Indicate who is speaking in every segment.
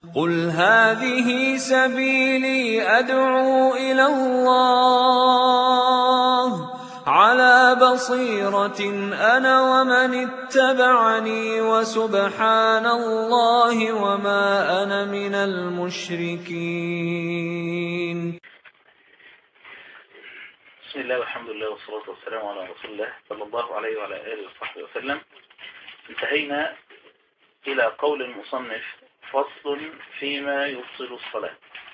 Speaker 1: قل هذه سبيلي أدعو إلى الله على بصيرة أنا ومن اتبعني وسبحان الله وما أنا من المشركين
Speaker 2: بسم الله والحمد لله والصلاة والسلام على رسول الله صلى الله عليه وعلى آله وصحبه وسلم انتهينا إلى قول المصنف فصل فيما يبطل الصلاة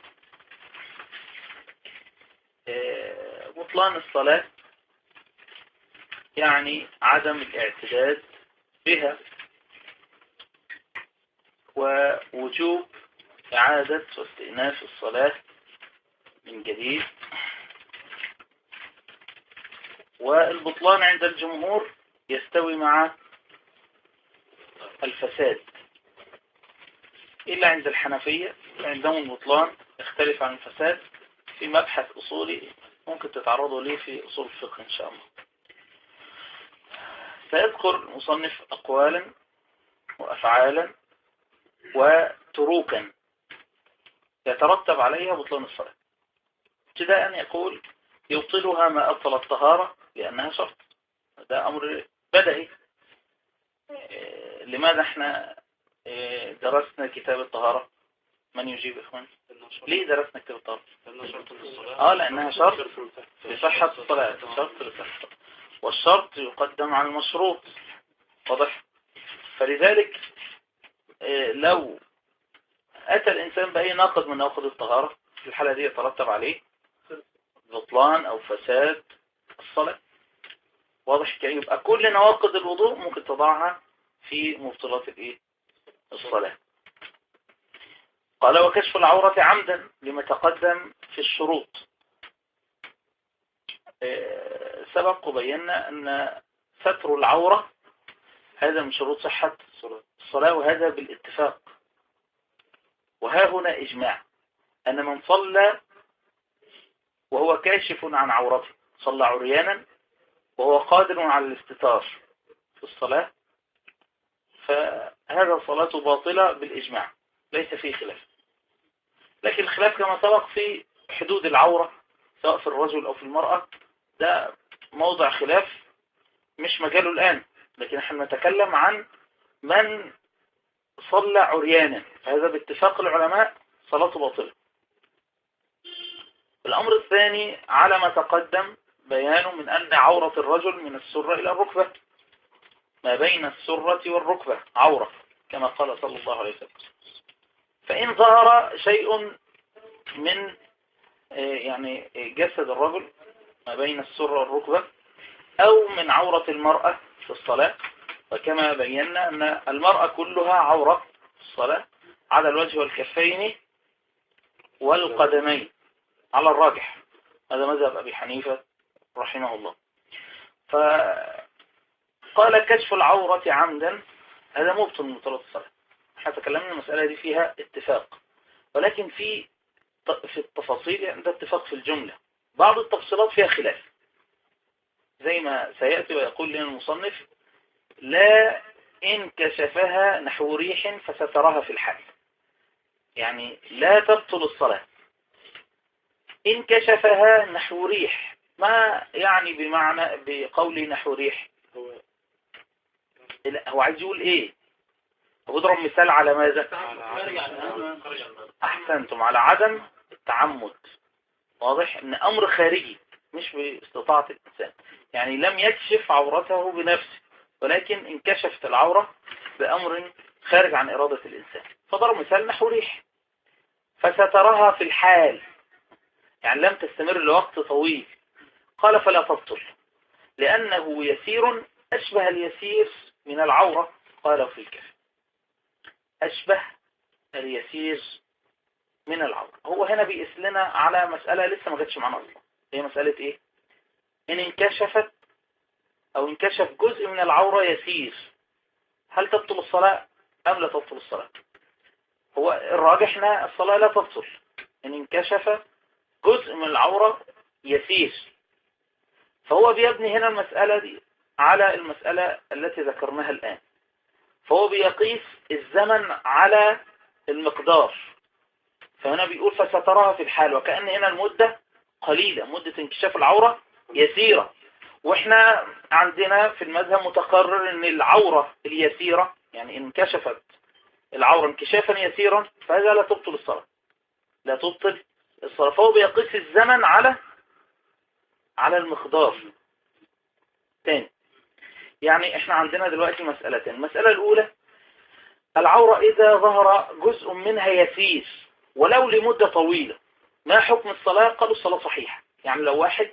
Speaker 2: آه، بطلان الصلاة يعني عدم الاعتداد بها ووجوب إعادة واستئناف الصلاة من جديد والبطلان عند الجمهور يستوي مع الفساد إلا عند الحنفية عندهم البطلان يختلف عن الفساد في مبحث أصولي ممكن تتعرضوا ليه في أصول الفقه إن شاء الله سيذكر المصنف أقوالا وأفعالا وتروكا يترتب عليها بطلان الصلاة ابتداء يقول يبطلها ما أبطل الطهارة لأنها شرط ده أمر بدهي لماذا احنا درسنا كتاب الطهارة من يجيب إخوان ليه درسنا كتاب الطهارة اه لأنها شرط لصحة الصلاة شرط لصحة والشرط يقدم على المشروط واضح فلذلك لو أتى الإنسان بأي ناقض من نواقض الطهارة في الحالة دي يترتب عليه بطلان أو فساد الصلاة واضح كده يبقى كل نواقض الوضوء ممكن تضعها في مبطلات الايه الصلاة قال وكشف العورة عمدا لما تقدم في الشروط سبق وبينا أن ستر العورة هذا من شروط صحة الصلاة وهذا بالاتفاق وها هنا إجماع أن من صلى وهو كاشف عن عورته صلى عريانا وهو قادر على الاستتار في الصلاة فهذا صلاته باطلة بالإجماع ليس فيه خلاف لكن الخلاف كما سبق في حدود العورة سواء في الرجل أو في المرأة ده موضع خلاف مش مجاله الآن لكن احنا نتكلم عن من صلى عريانا فهذا باتفاق العلماء صلاته باطلة الأمر الثاني على ما تقدم بيان من أن عورة الرجل من السرة إلى الركبة ما بين السرة والركبة عورة كما قال صلى الله عليه وسلم فإن ظهر شيء من يعني جسد الرجل ما بين السرة والركبة أو من عورة المرأة في الصلاة وكما بينا أن المرأة كلها عورة في الصلاة على الوجه والكفين والقدمين على الراجح هذا مذهب أبي حنيفة رحمه الله فقال كشف العورة عمدا هذا مبطل من مبطلات الصلاة احنا تكلمنا المسألة دي فيها اتفاق ولكن في في التفاصيل عند اتفاق في الجملة بعض التفصيلات فيها خلاف زي ما سيأتي ويقول لنا المصنف لا إن كشفها نحو ريح فسترها في الحال يعني لا تبطل الصلاة إن كشفها نحو ريح ما يعني بمعنى بقول نحو ريح هو هو عايز يقول ايه هو اضرب مثال على ماذا احسنتم على عدم التعمد واضح ان امر خارجي مش باستطاعة الانسان يعني لم يكشف عورته بنفسه ولكن انكشفت العورة بامر خارج عن ارادة الانسان فضرب مثال نحو ريح فسترها في الحال يعني لم تستمر لوقت طويل قال فلا تبطل لأنه يسير أشبه اليسير من العورة قال في الكف أشبه اليسير من العورة هو هنا بيقيس لنا على مسألة لسه ما جاتش معنا أصلا هي مسألة إيه إن انكشفت أو انكشف جزء من العورة يسير هل تبطل الصلاة أم لا تبطل الصلاة هو الراجحنا الصلاة لا تبطل إن انكشف جزء من العورة يسير فهو بيبني هنا المسألة دي على المسألة التي ذكرناها الآن فهو بيقيس الزمن على المقدار فهنا بيقول فستراها في الحال وكأن هنا المدة قليلة مدة انكشاف العورة يسيرة واحنا عندنا في المذهب متقرر ان العورة اليسيرة يعني انكشفت العورة انكشافا يسيرا فهذا لا تبطل الصلاة لا تبطل الصلاة فهو بيقيس الزمن على على المقدار تاني يعني احنا عندنا دلوقتي مسألتين المسألة الأولى العورة إذا ظهر جزء منها يسير ولو لمدة طويلة ما حكم الصلاة قالوا الصلاة صحيحة يعني لو واحد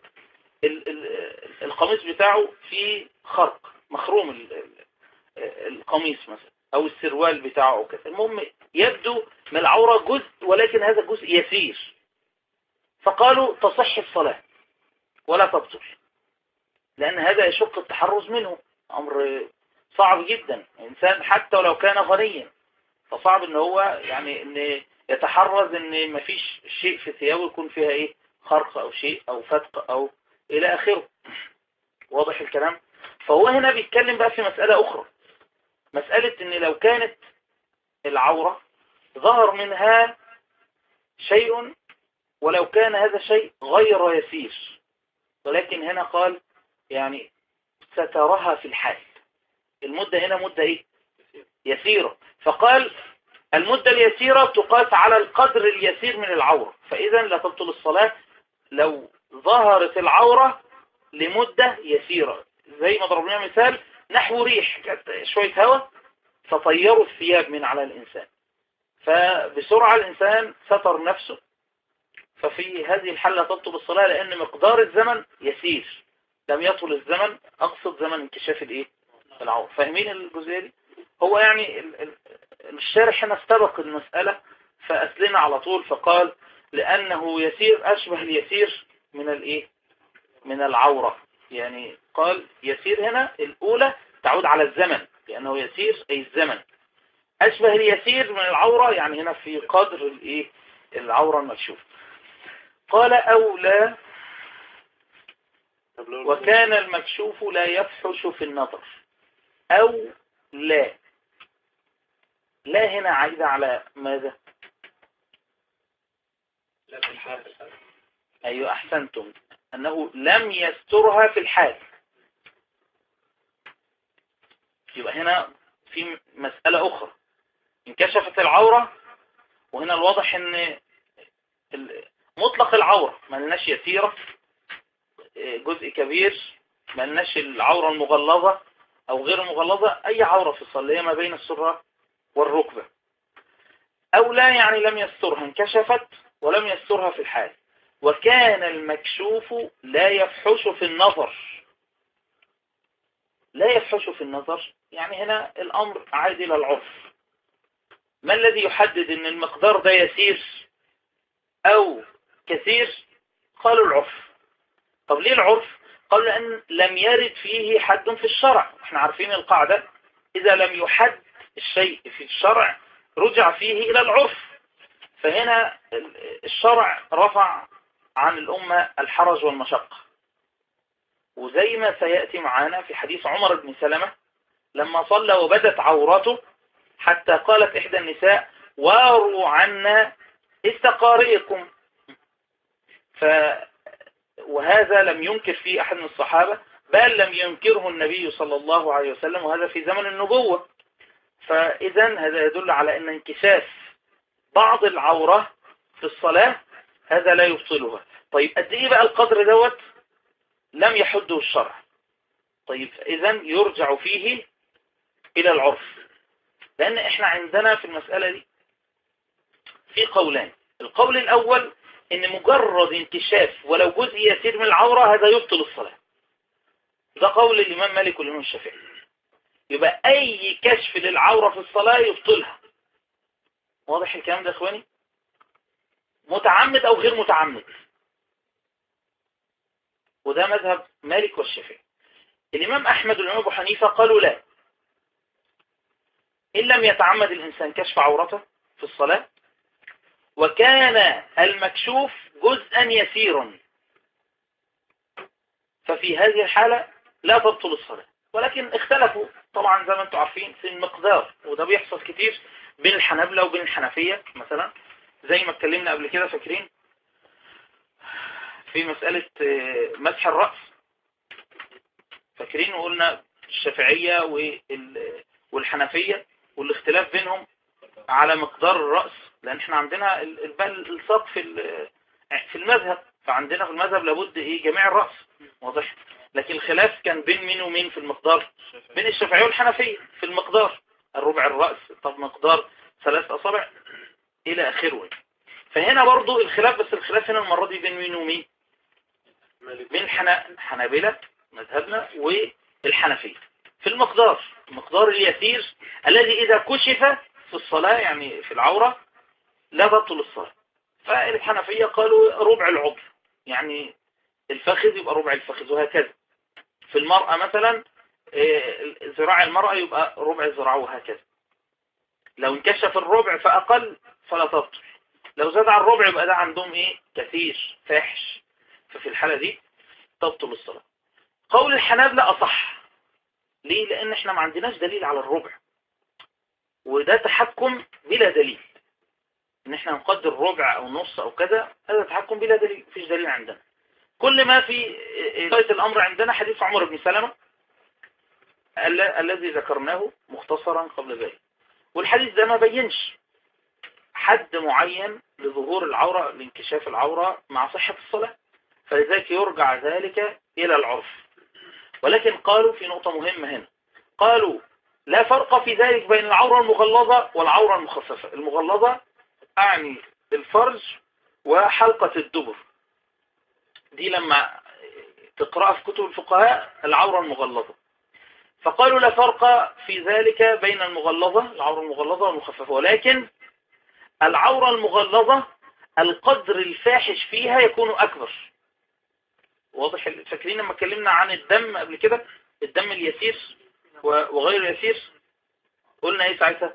Speaker 2: القميص بتاعه فيه خرق مخروم القميص مثلا او السروال بتاعه او كده المهم يبدو من العورة جزء ولكن هذا جزء يسير فقالوا تصح الصلاة ولا تبطل لان هذا يشق التحرز منه امر صعب جدا انسان حتى ولو كان غنيا فصعب ان هو يعني ان يتحرز ان مفيش شيء في ثيابه يكون فيها ايه خرق او شيء او فتق او الى اخره واضح الكلام فهو هنا بيتكلم بقى في مسألة اخرى مسألة ان لو كانت العورة ظهر منها شيء ولو كان هذا الشيء غير يسير ولكن هنا قال يعني سترها في الحال المدة هنا مدة ايه يسيرة فقال المدة اليسيرة تقاس على القدر اليسير من العورة فإذا لا تبطل الصلاة لو ظهرت العورة لمدة يسيرة زي ما ضربنا مثال نحو ريح شوية هواء فطيروا الثياب من على الإنسان فبسرعة الإنسان ستر نفسه ففي هذه الحالة تبطل الصلاة لأن مقدار الزمن يسير لم يطول الزمن أقصد زمن انكشاف الإيه العور فاهمين الجزئية دي هو يعني الشارح هنا استبق المسألة فأسلنا على طول فقال لأنه يسير أشبه اليسير من الإيه من العورة يعني قال يسير هنا الأولى تعود على الزمن لأنه يسير أي الزمن أشبه اليسير من العورة يعني هنا في قدر الإيه العورة المكشوفة قال أو لا وكان المكشوف لا يفحش في النظر أو لا لا هنا عايدة على ماذا أيوة أحسنتم أنه لم يسترها في الحال يبقى هنا في مسألة أخرى انكشفت العورة وهنا الواضح ان مطلق العورة ما لناش يسيرة جزء كبير ما لناش العورة المغلظة او غير المغلظة اي عورة في الصلاة ما بين السرة والركبة او لا يعني لم يسترها انكشفت ولم يسترها في الحال وكان المكشوف لا يفحش في النظر لا يفحش في النظر يعني هنا الأمر عاد إلى العرف ما الذي يحدد أن المقدار ده يسير أو كثير قالوا العرف طب ليه العرف قالوا لأن لم يرد فيه حد في الشرع احنا عارفين القاعدة إذا لم يحد الشيء في الشرع رجع فيه إلى العرف فهنا الشرع رفع عن الأمة الحرج والمشقة وزي ما سيأتي معانا في حديث عمر بن سلمة لما صلى وبدت عورته حتى قالت إحدى النساء واروا عنا استقارئكم ف وهذا لم ينكر فيه أحد من الصحابة بل لم ينكره النبي صلى الله عليه وسلم وهذا في زمن النبوة فإذا هذا يدل على أن انكشاف بعض العورة في الصلاة هذا لا يبطلها طيب قد ايه بقى القدر دوت لم يحده الشرع طيب اذا يرجع فيه الى العرف لان احنا عندنا في المسألة دي في قولان القول الاول ان مجرد انكشاف ولو جزء يسير من العورة هذا يبطل الصلاة ده قول الامام مالك والامام الشافعي يبقى اي كشف للعورة في الصلاة يبطلها واضح الكلام ده اخواني متعمد او غير متعمد وده مذهب مالك والشافعي الامام احمد والامام ابو حنيفة قالوا لا ان لم يتعمد الانسان كشف عورته في الصلاة وكان المكشوف جزءا يسيرا ففي هذه الحالة لا تبطل الصلاة ولكن اختلفوا طبعا زي ما انتم عارفين في المقدار وده بيحصل كتير بين الحنابلة وبين الحنفية مثلا زي ما اتكلمنا قبل كده فاكرين في مسألة آه، مسح الرأس فاكرين وقلنا الشافعية والحنفية والاختلاف بينهم على مقدار الرأس لأن احنا عندنا الصق في في المذهب فعندنا في المذهب لابد ايه جميع الرأس واضح لكن الخلاف كان بين مين ومين في المقدار بين الشافعية والحنفية في المقدار الربع الرأس طب مقدار ثلاث أصابع إلى آخره فهنا برضو الخلاف بس الخلاف هنا المرة دي بين مين ومين بين الحنابلة مذهبنا والحنفية في المقدار المقدار اليسير الذي إذا كشف في الصلاة يعني في العورة لا تبطل الصلاة فالحنفية قالوا ربع العضو يعني الفخذ يبقى ربع الفخذ وهكذا في المرأة مثلا آه، ذراع المرأة يبقى ربع ذراعه وهكذا لو انكشف الربع فأقل فلا تبطل لو زاد عن الربع يبقى ده عندهم ايه كثير فاحش ففي الحالة دي تبطل الصلاة قول الحنابلة أصح ليه لأن احنا ما عندناش دليل على الربع وده تحكم بلا دليل ان احنا نقدر ربع او نص او كذا هذا تحكم بلا دليل مفيش دليل عندنا كل ما في غاية الامر عندنا حديث عمر بن سلمة الذي ذكرناه مختصرا قبل ذلك والحديث ده ما بينش حد معين لظهور العورة لانكشاف العورة مع صحة الصلاة فلذلك يرجع ذلك إلى العرف ولكن قالوا في نقطة مهمة هنا قالوا لا فرق في ذلك بين العورة المغلظة والعورة المخففة المغلظة أعني الفرج وحلقة الدبر دي لما تقرأ في كتب الفقهاء العورة المغلظة فقالوا لا فرق في ذلك بين المغلظة العورة المغلظة والمخففة ولكن العورة المغلظة القدر الفاحش فيها يكون أكبر واضح فاكرين لما اتكلمنا عن الدم قبل كده الدم اليسير وغير اليسير قلنا ايه ساعتها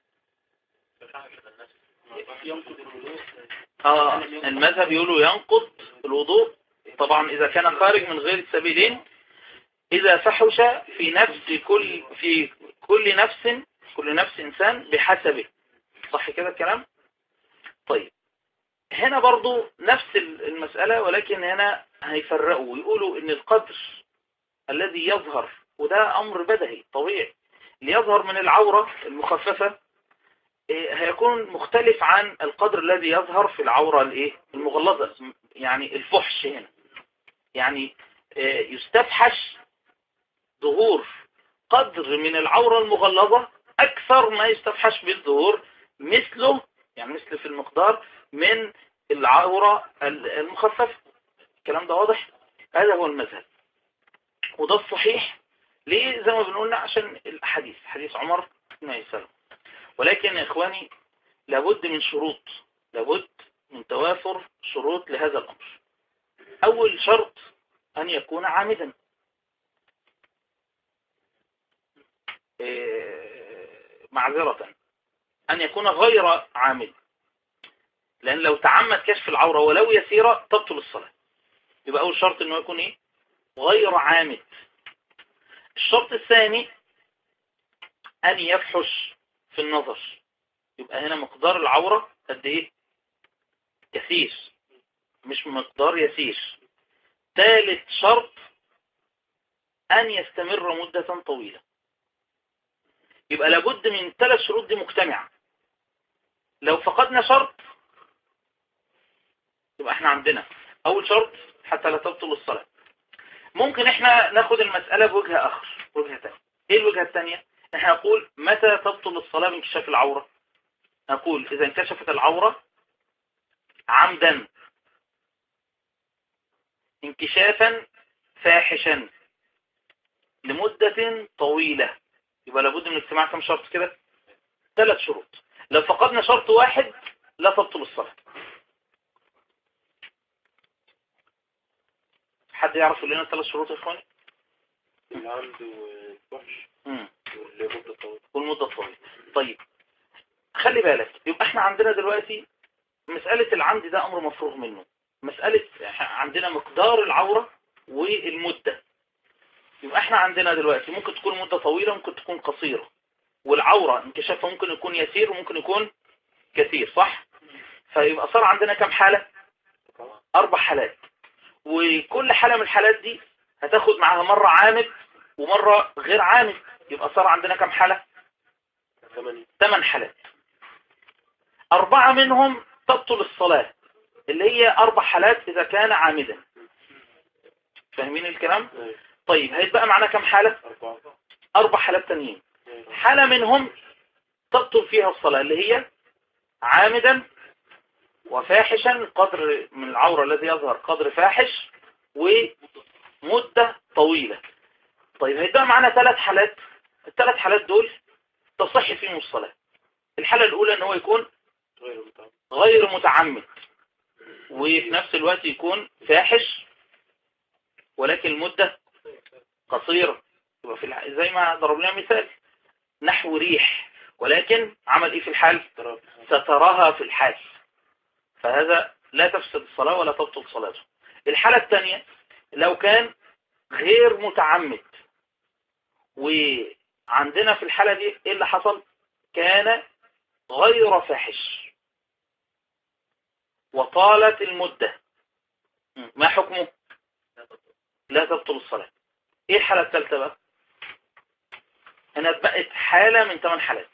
Speaker 2: اه المذهب يقولوا ينقض الوضوء طبعا اذا كان خارج من غير السبيلين اذا فحش في نفس كل في كل نفس كل نفس انسان بحسبه صح كده الكلام طيب هنا برضو نفس المسألة ولكن هنا هيفرقوا ويقولوا ان القدر الذي يظهر وده امر بدهي طبيعي ليظهر من العورة المخففة إيه، هيكون مختلف عن القدر الذي يظهر في العورة الايه المغلظة يعني الفحش هنا يعني إيه، يستفحش ظهور قدر من العورة المغلظة أكثر ما يستفحش بالظهور مثله يعني مثل في المقدار من العورة المخففة الكلام ده واضح هذا هو المذهب وده الصحيح ليه زي ما بنقولنا عشان الحديث حديث عمر بن يسلم ولكن يا إخواني لابد من شروط لابد من توافر شروط لهذا الأمر أول شرط أن يكون عامدا إيه، معذرة أن يكون غير عامد لأن لو تعمد كشف العورة ولو يسيرة تبطل الصلاة يبقى أول شرط أنه يكون إيه؟ غير عامد الشرط الثاني أن يفحش في النظر يبقى هنا مقدار العورة قد إيه كثير مش مقدار يسير ثالث شرط أن يستمر مدة طويلة يبقى لابد من ثلاث شروط دي مجتمعة لو فقدنا شرط يبقى احنا عندنا اول شرط حتى لا تبطل الصلاة ممكن احنا ناخد المسألة بوجهة اخر وجهة تانية ايه الوجهة الثانية احنا نقول متى تبطل الصلاة بانكشاف العورة نقول اذا انكشفت العورة عمدا انكشافا فاحشا لمدة طويلة يبقى لابد من اجتماع كم شرط كده ثلاث شروط لو فقدنا شرط واحد لا تبطل الصلاة حد يعرف يقول لنا ثلاث شروط يا اخواني
Speaker 3: العمد والفحش
Speaker 2: والمدة الطويلة والمدة الطويلة طيب خلي بالك يبقى احنا عندنا دلوقتي مسألة العمد ده امر مفروغ منه مسألة عندنا مقدار العورة والمدة يبقى احنا عندنا دلوقتي ممكن تكون مدة طويلة ممكن تكون قصيرة والعورة انكشافها ممكن يكون يسير وممكن يكون كثير صح فيبقى صار عندنا كم حالة اربع حالات وكل حالة من الحالات دي هتاخد معاها مرة عامد ومرة غير عامد يبقى صار عندنا كم حالة
Speaker 3: ثمانية
Speaker 2: ثمان حالات أربعة منهم تبطل الصلاة اللي هي أربع حالات إذا كان عامدا فاهمين الكلام؟
Speaker 3: أيوة.
Speaker 2: طيب هيتبقى معنا كم حالة؟
Speaker 3: أربعة
Speaker 2: أربع حالات تانيين
Speaker 3: أيوة.
Speaker 2: حالة منهم تبطل فيها الصلاة اللي هي عامدا وفاحشا قدر من العورة الذي يظهر قدر فاحش ومدة طويلة طيب هيبقى معنا ثلاث حالات الثلاث حالات دول تصح فيهم الصلاة الحالة الأولى أن هو يكون
Speaker 3: غير متعب
Speaker 2: غير متعمد وفي نفس الوقت يكون فاحش ولكن المدة قصيرة يبقى في الع... زي ما ضربنا مثال نحو ريح ولكن عمل ايه في الحال سترها في الحال فهذا لا تفسد الصلاة ولا تبطل صلاته الحالة الثانية لو كان غير متعمد وعندنا في الحالة دي ايه اللي حصل كان غير فاحش وطالت المدة ما حكمه لا تبطل الصلاة ايه الحالة الثالثة بقى هنا بقت حالة من ثمان حالات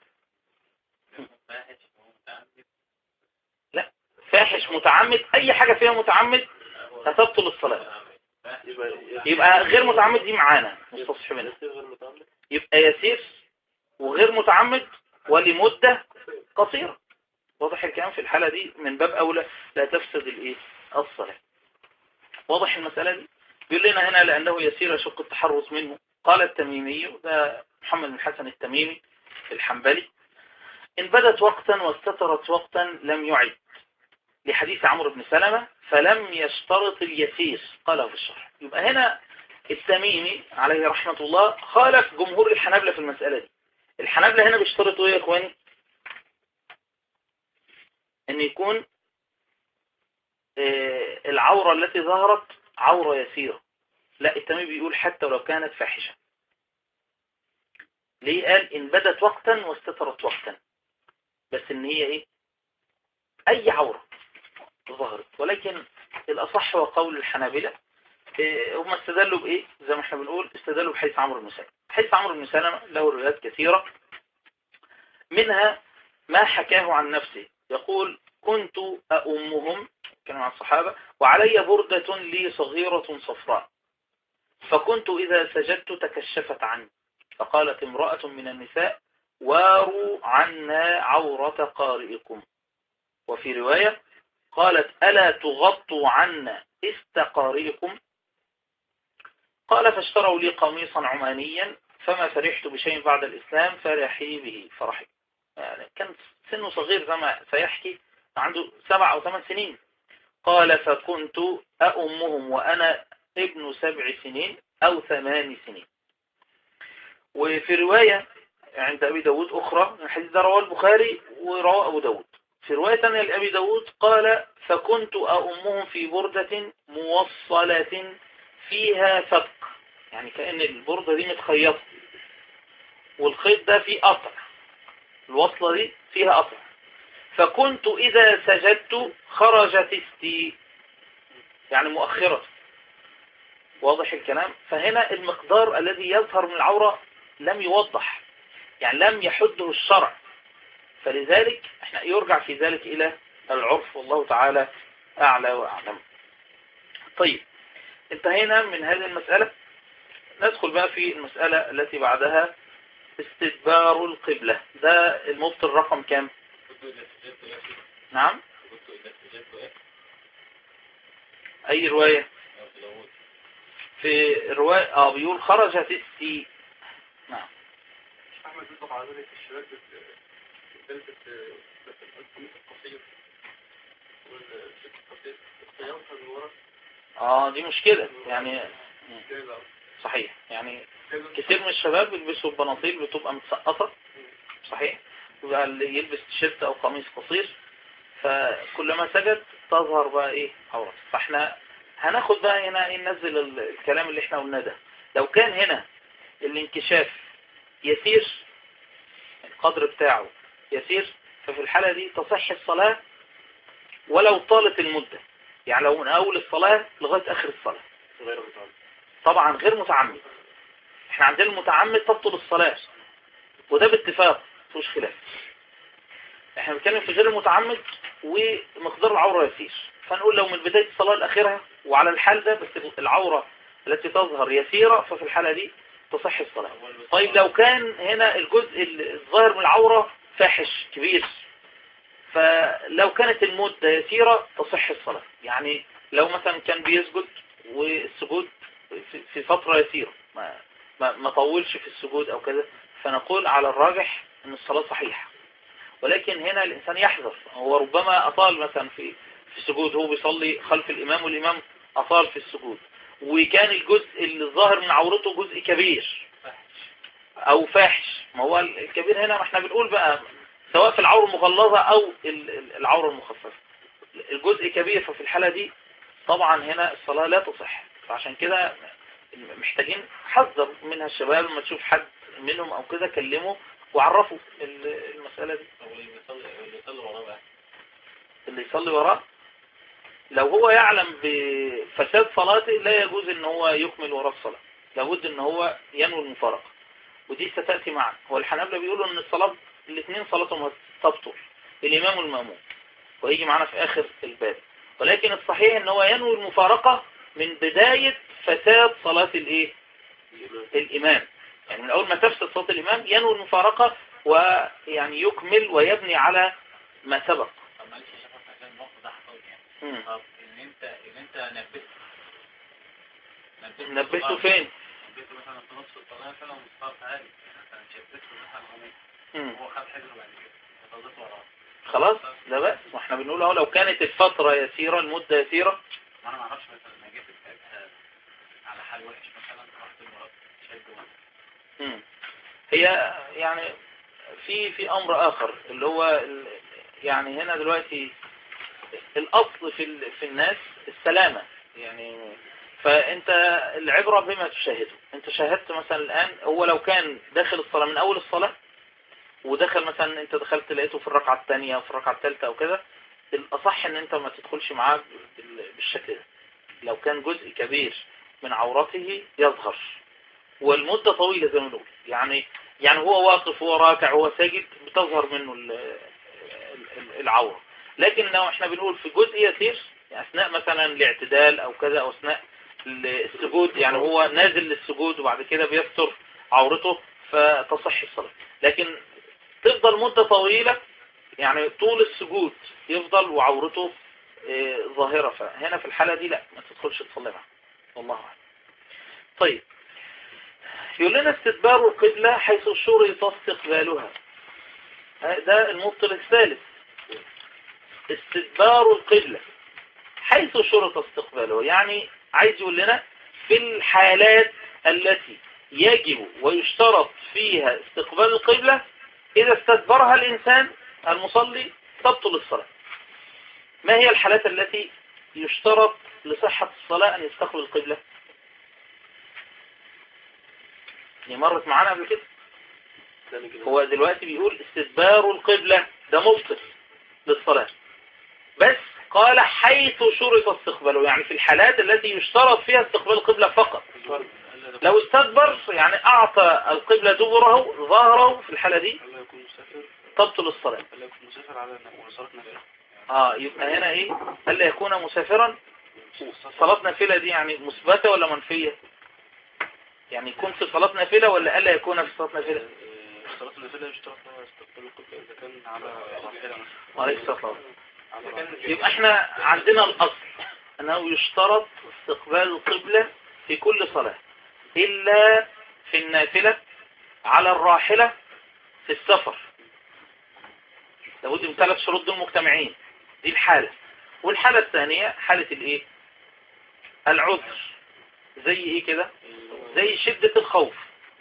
Speaker 2: لا فاحش متعمد اي حاجة فيها متعمد هتبطل الصلاة
Speaker 3: يبقى
Speaker 2: يبقى غير متعمد دي معانا مستصحي منها
Speaker 3: يصير غير متعمد
Speaker 2: يبقى يسير وغير متعمد ولمدة قصيرة واضح الكلام في الحالة دي من باب أولى لا تفسد الإيه الصلاة واضح المسألة دي بيقول لنا هنا لأنه يسير يشق التحرص منه قال التميمي ده محمد بن حسن التميمي الحنبلي إن بدت وقتا واستترت وقتا لم يعد لحديث عمرو بن سلمة فلم يشترط اليسير قاله في الشرح يبقى هنا التميمي عليه رحمة الله خالف جمهور الحنابلة في المسألة دي الحنابلة هنا بيشترطوا ايه يا اخواني ان يكون آه، العورة التي ظهرت عورة يسيرة لا التميمي بيقول حتى ولو كانت فاحشة ليه قال ان بدت وقتا واستترت وقتا بس ان هي ايه اي عورة ظهرت ولكن الاصح هو قول الحنابلة إيه، هم استدلوا بإيه زي ما احنا بنقول استدلوا بحيث عمرو بن سلمة حيث عمرو بن سلمة له روايات كثيرة منها ما حكاه عن نفسه يقول كنت أؤمهم كانوا مع الصحابة وعلي بردة لي صغيرة صفراء فكنت إذا سجدت تكشفت عني فقالت امرأة من النساء واروا عنا عورة قارئكم وفي رواية قالت ألا تغطوا عنا استقارئكم قال فاشتروا لي قميصا عمانيا فما فرحت بشيء بعد الإسلام فرحي به فرحي يعني كان سنه صغير زي ما سيحكي عنده سبع أو ثمان سنين قال فكنت أأمهم وأنا ابن سبع سنين أو ثمان سنين وفي رواية عند أبي داود أخرى الحديث ده رواه البخاري ورواه أبو داود في رواية ثانية لأبي داود قال فكنت أأمهم في بردة موصلة فيها فك يعني كأن البردة دي متخيطة والخيط ده فيه قطع الوصلة دي فيها قطع فكنت إذا سجدت خرجت استي يعني مؤخرة واضح الكلام فهنا المقدار الذي يظهر من العورة لم يوضح يعني لم يحده الشرع فلذلك احنا يرجع في ذلك إلى العرف والله تعالى أعلى وأعلم طيب انتهينا من هذه المسألة ندخل بقى في المسألة التي بعدها استدبار القبلة ده المبطل رقم كام نعم اي رواية في رواية اه بيقول خرجت السي نعم
Speaker 3: احمد يطلق على ذلك الشباب بتلبس القميص القصير والشيك القصير الخياطة من ورا
Speaker 2: اه دي مشكلة يعني
Speaker 3: ازاي بقى؟
Speaker 2: صحيح يعني
Speaker 3: كده
Speaker 2: كتير من الشباب بيلبسوا بناطيل بتبقى متسقطة صحيح يبقى اللي يلبس تيشيرت او قميص قصير فكلما سجد تظهر بقى ايه عورته فاحنا هناخد بقى هنا ايه ننزل ال- الكلام اللي احنا قلناه ده لو كان هنا الانكشاف يسير القدر بتاعه يسير ففي الحالة دي تصح الصلاة ولو طالت المدة يعني لو من أول الصلاة لغاية آخر الصلاة
Speaker 3: غير متعمد
Speaker 2: طبعا غير متعمد احنا عندنا المتعمد تبطل الصلاة وده باتفاق مفيش خلاف احنا بنتكلم في غير المتعمد ومقدار العورة يسير فنقول لو من بداية الصلاة لآخرها وعلى الحال ده بس العورة التي تظهر يسيرة ففي الحالة دي تصح الصلاة طيب لو كان هنا الجزء الظاهر من العورة فاحش كبير فلو كانت المدة يسيرة تصح الصلاة يعني لو مثلا كان بيسجد والسجود في- في فترة يسيرة ما, ما, ما طولش في السجود أو كذا فنقول على الراجح أن الصلاة صحيحة ولكن هنا الإنسان يحذر هو ربما أطال مثلا في في السجود هو بيصلي خلف الإمام والإمام أطال في السجود وكان الجزء اللي الظاهر من عورته جزء كبير أو فاحش ما هو الكبير هنا ما احنا بنقول بقى سواء في العورة المغلظة أو ال- ال- العورة المخففة الجزء كبير ففي الحالة دي طبعا هنا الصلاة لا تصح فعشان كده محتاجين حذر منها الشباب لما تشوف حد منهم أو كده كلمه وعرفوا ال- المسألة دي اللي يصلي وراه لو هو يعلم بفساد صلاته لا يجوز ان هو يكمل وراه الصلاة لابد ان هو ينوي المفارقة ودي ستأتي معنا هو الحنابلة بيقولوا ان الصلاة الاثنين صلاتهم تبطل الامام والماموم ويجي معنا في اخر الباب ولكن الصحيح ان هو ينوي المفارقة من بداية فساد صلاة الايه الامام يعني من اول ما تفسد صلاة الامام ينوي المفارقة ويعني يكمل ويبني على ما سبق
Speaker 4: طب معلش يا شباب عشان النقطة ده حصل يعني
Speaker 2: مم.
Speaker 4: طب ان انت ان انت نبهته
Speaker 2: نبهته فين
Speaker 4: نبهته مثلا في نص الصلاة مثلا ومستوى عالي مثلا شبهته مثلا هو
Speaker 2: مم.
Speaker 4: هو خد حجره بعد كده فضلت وراه
Speaker 2: خلاص لا بأس ما احنا بنقول اهو لو كانت الفترة يسيرة المدة يسيرة
Speaker 4: ما انا ما اعرفش مثلا انا جيت ساعتها على حال وحش مثلا رحت المرات شايف مثلا
Speaker 2: مم. هي يعني في في امر اخر اللي هو ال- يعني هنا دلوقتي الاصل في ال- في الناس السلامة يعني فانت العبرة بما تشاهده انت شاهدت مثلا الان هو لو كان داخل الصلاة من اول الصلاة ودخل مثلا انت دخلت لقيته في الركعة الثانية او في الركعة الثالثة او كده الاصح ان انت ما تدخلش معاه بال- بالشكل ده لو كان جزء كبير من عورته يظهر والمدة طويلة زي ما نقول يعني يعني هو واقف هو راكع هو ساجد بتظهر منه ال- ال- العورة لكن لو احنا بنقول في جزء يسير يعني اثناء مثلا الاعتدال او كذا او اثناء السجود يعني هو نازل للسجود وبعد كده بيستر عورته فتصح الصلاة لكن تفضل مدة طويلة يعني طول السجود يفضل وعورته آه، ظاهرة فهنا في الحالة دي لا ما تدخلش تصلي معه والله أعلم طيب يقول لنا استدبار القبلة حيث شرط استقبالها آه، ده المبطل الثالث استدبار القبلة حيث شرط استقباله يعني عايز يقول لنا في الحالات التي يجب ويشترط فيها استقبال القبلة إذا استدبرها الإنسان المصلي تبطل الصلاة ما هي الحالات التي يشترط لصحة الصلاة أن يستقبل القبلة دي مرت معانا قبل كده
Speaker 3: ثاني كده
Speaker 2: هو دلوقتي بيقول استدبار القبلة ده مبطل للصلاة بس قال حيث شرط استقباله يعني في الحالات التي يشترط فيها استقبال القبلة فقط لو استدبر يعني أعطى القبلة دبره ظهره في الحالة دي
Speaker 3: ألا يكون مسافر
Speaker 2: تبطل الصلاة
Speaker 3: ألا يكون مسافر على وصلت نفسه
Speaker 2: اه يبقى هنا ايه ألا يكون مسافرا صلاة نافلة دي يعني مثبتة ولا منفية يعني يكون في صلاة نافلة ولا ألا يكون في صلاة نافلة
Speaker 3: صلاة النافلة يشترط لها استقبال القبلة إذا كان على راحلة مثلا
Speaker 2: وعليك الصلاة والسلام.
Speaker 3: على راحلة.
Speaker 2: يبقى احنا عندنا الأصل أنه يشترط استقبال القبلة في كل صلاة إلا في النافلة على الراحلة في السفر لابد من ثلاث شروط دول مجتمعين دي الحالة والحالة الثانية حالة الايه العذر زي ايه كده زي شدة الخوف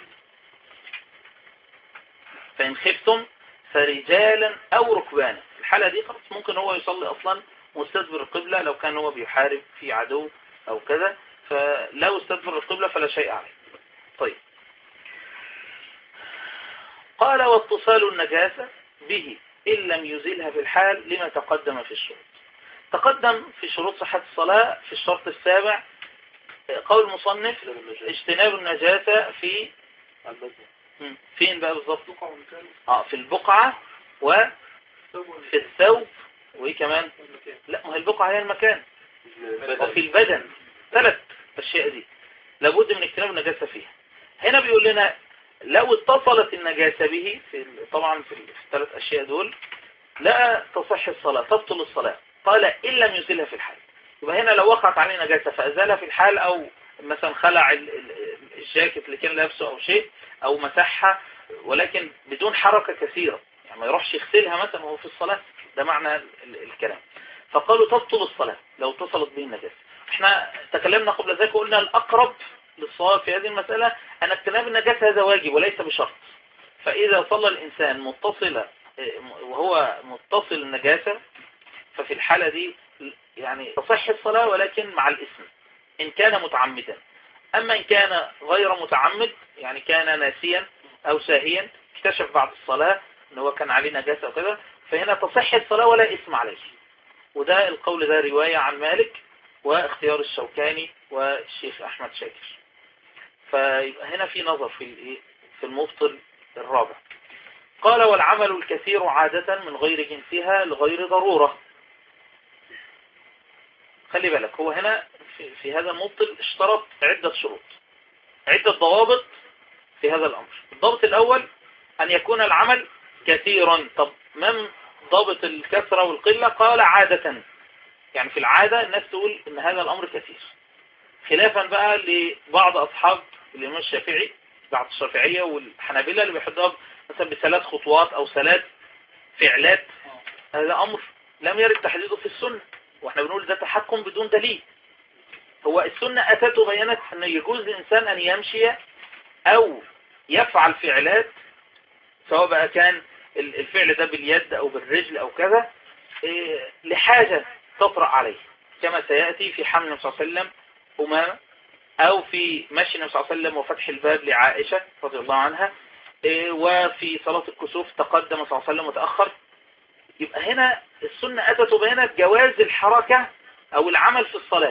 Speaker 2: فإن خفتم فرجالا أو ركبانا الحالة دي خلاص ممكن هو يصلي أصلا مستدبر القبلة لو كان هو بيحارب في عدو أو كذا فلو استدبر القبلة فلا شيء عليه طيب قال واتصال النجاسة به إن لم يزيلها في الحال لما تقدم في الشروط تقدم في شروط صحة الصلاة في الشرط السابع قول المصنف اجتناب النجاسة في مم. فين بقى بالظبط اه في البقعة وفي الثوب وايه كمان لا ما هي البقعة هي المكان وفي البدن ثلاث اشياء دي لابد من اجتناب النجاسة فيها هنا بيقول لنا لو اتصلت النجاسة به في طبعا في الثلاث اشياء دول لا تصح الصلاة تبطل الصلاة قال إن لم يزلها في الحال يبقى هنا لو وقعت عليه نجاسة فأزالها في الحال أو مثلا خلع ال- ال- الجاكيت اللي كان لابسه أو شيء أو مسحها ولكن بدون حركة كثيرة يعني ما يروحش يغسلها مثلا وهو في الصلاة ده معنى ال- ال- الكلام فقالوا تبطل الصلاة لو اتصلت به النجاسة احنا تكلمنا قبل ذلك وقلنا الأقرب للصواب في هذه المسألة أن اجتناب النجاسة هذا واجب وليس بشرط فإذا صلى الإنسان متصل وهو متصل النجاسة ففي الحالة دي يعني تصح الصلاة ولكن مع الاسم إن كان متعمدا أما إن كان غير متعمد يعني كان ناسيا أو ساهيا اكتشف بعد الصلاة أنه هو كان عليه نجاسة وكذا فهنا تصح الصلاة ولا اسم عليه وده القول ده رواية عن مالك واختيار الشوكاني والشيخ أحمد شاكر فيبقى هنا في نظر في الإيه؟ في المبطل الرابع قال والعمل الكثير عادة من غير جنسها لغير ضرورة خلي بالك هو هنا في, في هذا المبطل اشترط عدة شروط عدة ضوابط في هذا الأمر الضابط الأول أن يكون العمل كثيرا طب من ضابط الكثرة والقلة قال عادة يعني في العادة الناس تقول ان هذا الأمر كثير خلافا بقى لبعض أصحاب الإمام الشافعي بعض الشافعية والحنابلة اللي بيحطوها مثلا بثلاث خطوات أو ثلاث فعلات هذا أمر لم يرد تحديده في السنة واحنا بنقول ده تحكم بدون دليل هو السنة أتت وبينت أن يجوز للإنسان أن يمشي أو يفعل فعلات سواء بقى كان الفعل ده باليد أو بالرجل أو كذا إيه، لحاجة تطرأ عليه كما سيأتي في حمل النبي صلى الله عليه وسلم أمامة أو في مشي النبي صلى الله عليه وسلم وفتح الباب لعائشة رضي الله عنها إيه، وفي صلاة الكسوف تقدم صلى الله عليه وسلم وتأخر يبقى هنا السنة أتت وبينت جواز الحركة أو العمل في الصلاة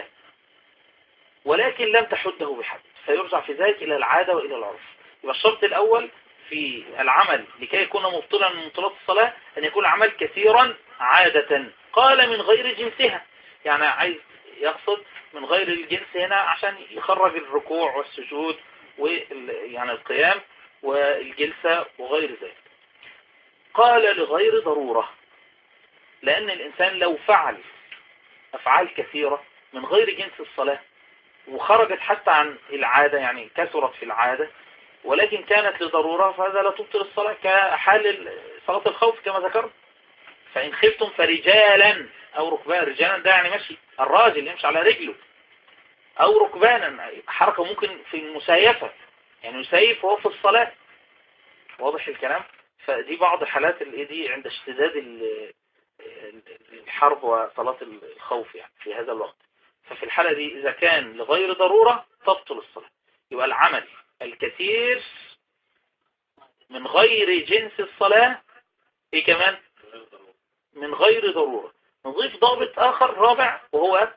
Speaker 2: ولكن لم تحده بحد فيرجع في ذلك إلى العادة وإلى العرف يبقى الشرط الأول في العمل لكي يكون مبطلا من مبطلات الصلاة أن يكون العمل كثيرا عادة قال من غير جنسها يعني عايز يقصد من غير الجنس هنا عشان يخرج الركوع والسجود ويعني القيام والجلسة وغير ذلك قال لغير ضرورة لأن الإنسان لو فعل أفعال كثيرة من غير جنس الصلاة وخرجت حتى عن العادة يعني كثرت في العادة ولكن كانت لضرورة فهذا لا تبطل الصلاة كحال صلاة الخوف كما ذكرت فإن خفتم فرجالا أو ركبانا رجالا ده يعني مشي الراجل يمشي على رجله أو ركبانا حركة ممكن في المسايفة يعني يسيف وهو في الصلاة واضح الكلام فدي بعض حالات الايه دي عند اشتداد ال- الحرب وصلاة الخوف يعني في هذا الوقت ففي الحالة دي إذا كان لغير ضرورة تبطل الصلاة يبقى العمل الكثير من غير جنس الصلاة ايه كمان من غير ضرورة نضيف ضابط آخر رابع وهو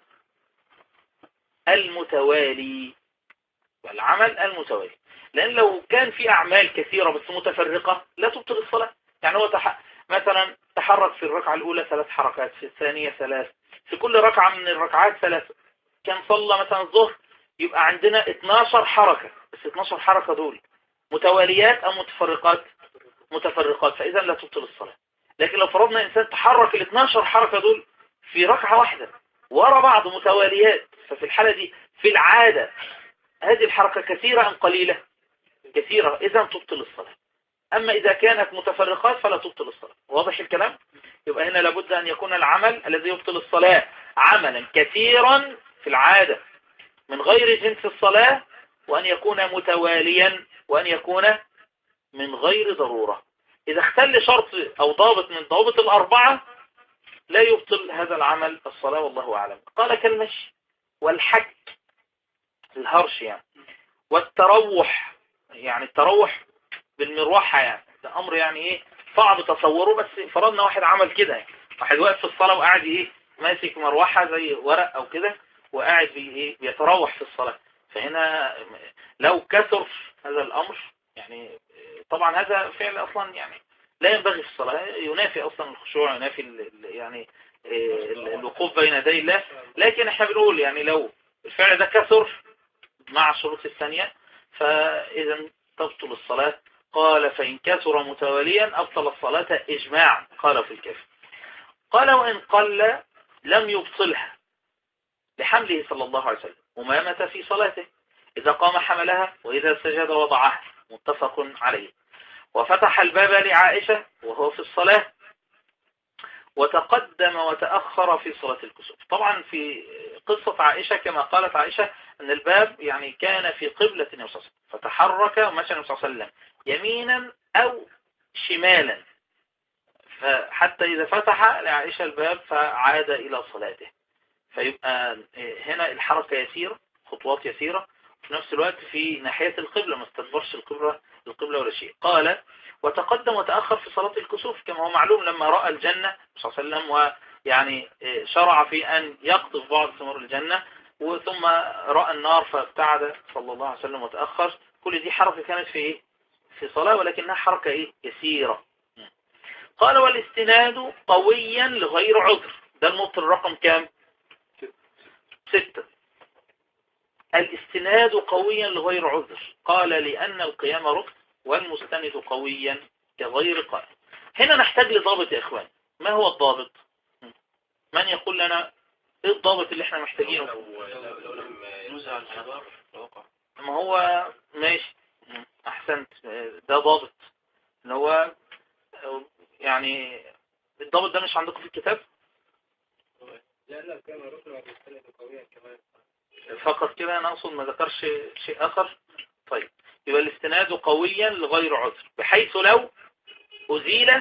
Speaker 2: المتوالي العمل المتوالي لأن لو كان في أعمال كثيرة بس متفرقة لا تبطل الصلاة يعني هو تح... مثلا تحرك في الركعة الأولى ثلاث حركات في الثانية ثلاث في كل ركعة من الركعات ثلاث كان صلى مثلا الظهر يبقى عندنا 12 حركة بس 12 حركة دول متواليات أو متفرقات متفرقات فإذا لا تبطل الصلاة لكن لو فرضنا إنسان تحرك ال 12 حركة دول في ركعة واحدة ورا بعض متواليات ففي الحالة دي في العادة هذه الحركة كثيرة أم قليلة كثيرة إذا تبطل الصلاة أما إذا كانت متفرقات فلا تبطل الصلاة واضح الكلام يبقى هنا لابد أن يكون العمل الذي يبطل الصلاة عملا كثيرا في العادة من غير جنس الصلاة وأن يكون متواليا وأن يكون من غير ضرورة إذا اختل شرط أو ضابط من ضوابط الأربعة لا يبطل هذا العمل الصلاة والله أعلم قال كالمشي والحك الهرش يعني والتروح يعني التروح بالمروحة يعني ده امر يعني ايه صعب تصوره بس فرضنا واحد عمل كده يعني واحد واقف في الصلاة وقاعد ايه ماسك مروحة زي ورق او كده وقاعد بي ايه بيتروح في الصلاة فهنا لو كثر هذا الامر يعني طبعا هذا فعل اصلا يعني لا ينبغي في الصلاة ينافي اصلا الخشوع ينافي ال ال يعني ال- الوقوف بين يدي الله لكن احنا بنقول يعني لو الفعل ده كثر مع الشروط الثانية فاذا تبطل الصلاة قال فإن كثر متواليا أبطل الصلاة إجماعا قال في الكافر قال وإن قل لم يبطلها لحمله صلى الله عليه وسلم أمامة في صلاته إذا قام حملها وإذا سجد وضعها متفق عليه وفتح الباب لعائشة وهو في الصلاة وتقدم وتأخر في صلاة الكسوف طبعا في قصة عائشة كما قالت عائشة أن الباب يعني كان في قبلة النبي صلى الله عليه وسلم فتحرك ومشى النبي صلى الله عليه وسلم يمينا أو شمالا فحتى إذا فتح لعائشة الباب فعاد إلى صلاته فيبقى هنا الحركة يسيرة خطوات يسيرة في نفس الوقت في ناحية القبلة ما استدبرش القبلة القبلة ولا شيء قال وتقدم وتأخر في صلاة الكسوف كما هو معلوم لما رأى الجنة صلى الله عليه وسلم ويعني شرع في أن يقطف بعض ثمار الجنة وثم رأى النار فابتعد صلى الله عليه وسلم وتأخر كل دي حركة كانت في إيه؟ في صلاة ولكنها حركة إيه؟ يسيرة قال والاستناد قويا لغير عذر ده النقطة الرقم كام ستة الاستناد قويا لغير عذر قال لأن القيام ركن والمستند قويا كغير قائم هنا نحتاج لضابط يا إخوان ما هو الضابط من يقول لنا ايه الضابط اللي احنا محتاجينه
Speaker 3: لو لو لو لم ينزع الجدار وقع
Speaker 2: ما هو ماشي احسنت ده ضابط ان هو يعني الضابط ده مش عندكم في الكتاب
Speaker 3: لا لا كان ركن والمستند قويا كمان
Speaker 2: فقط كده انا اقصد ما ذكرش شيء اخر طيب يبقى الاستناد قويا لغير عذر بحيث لو ازيل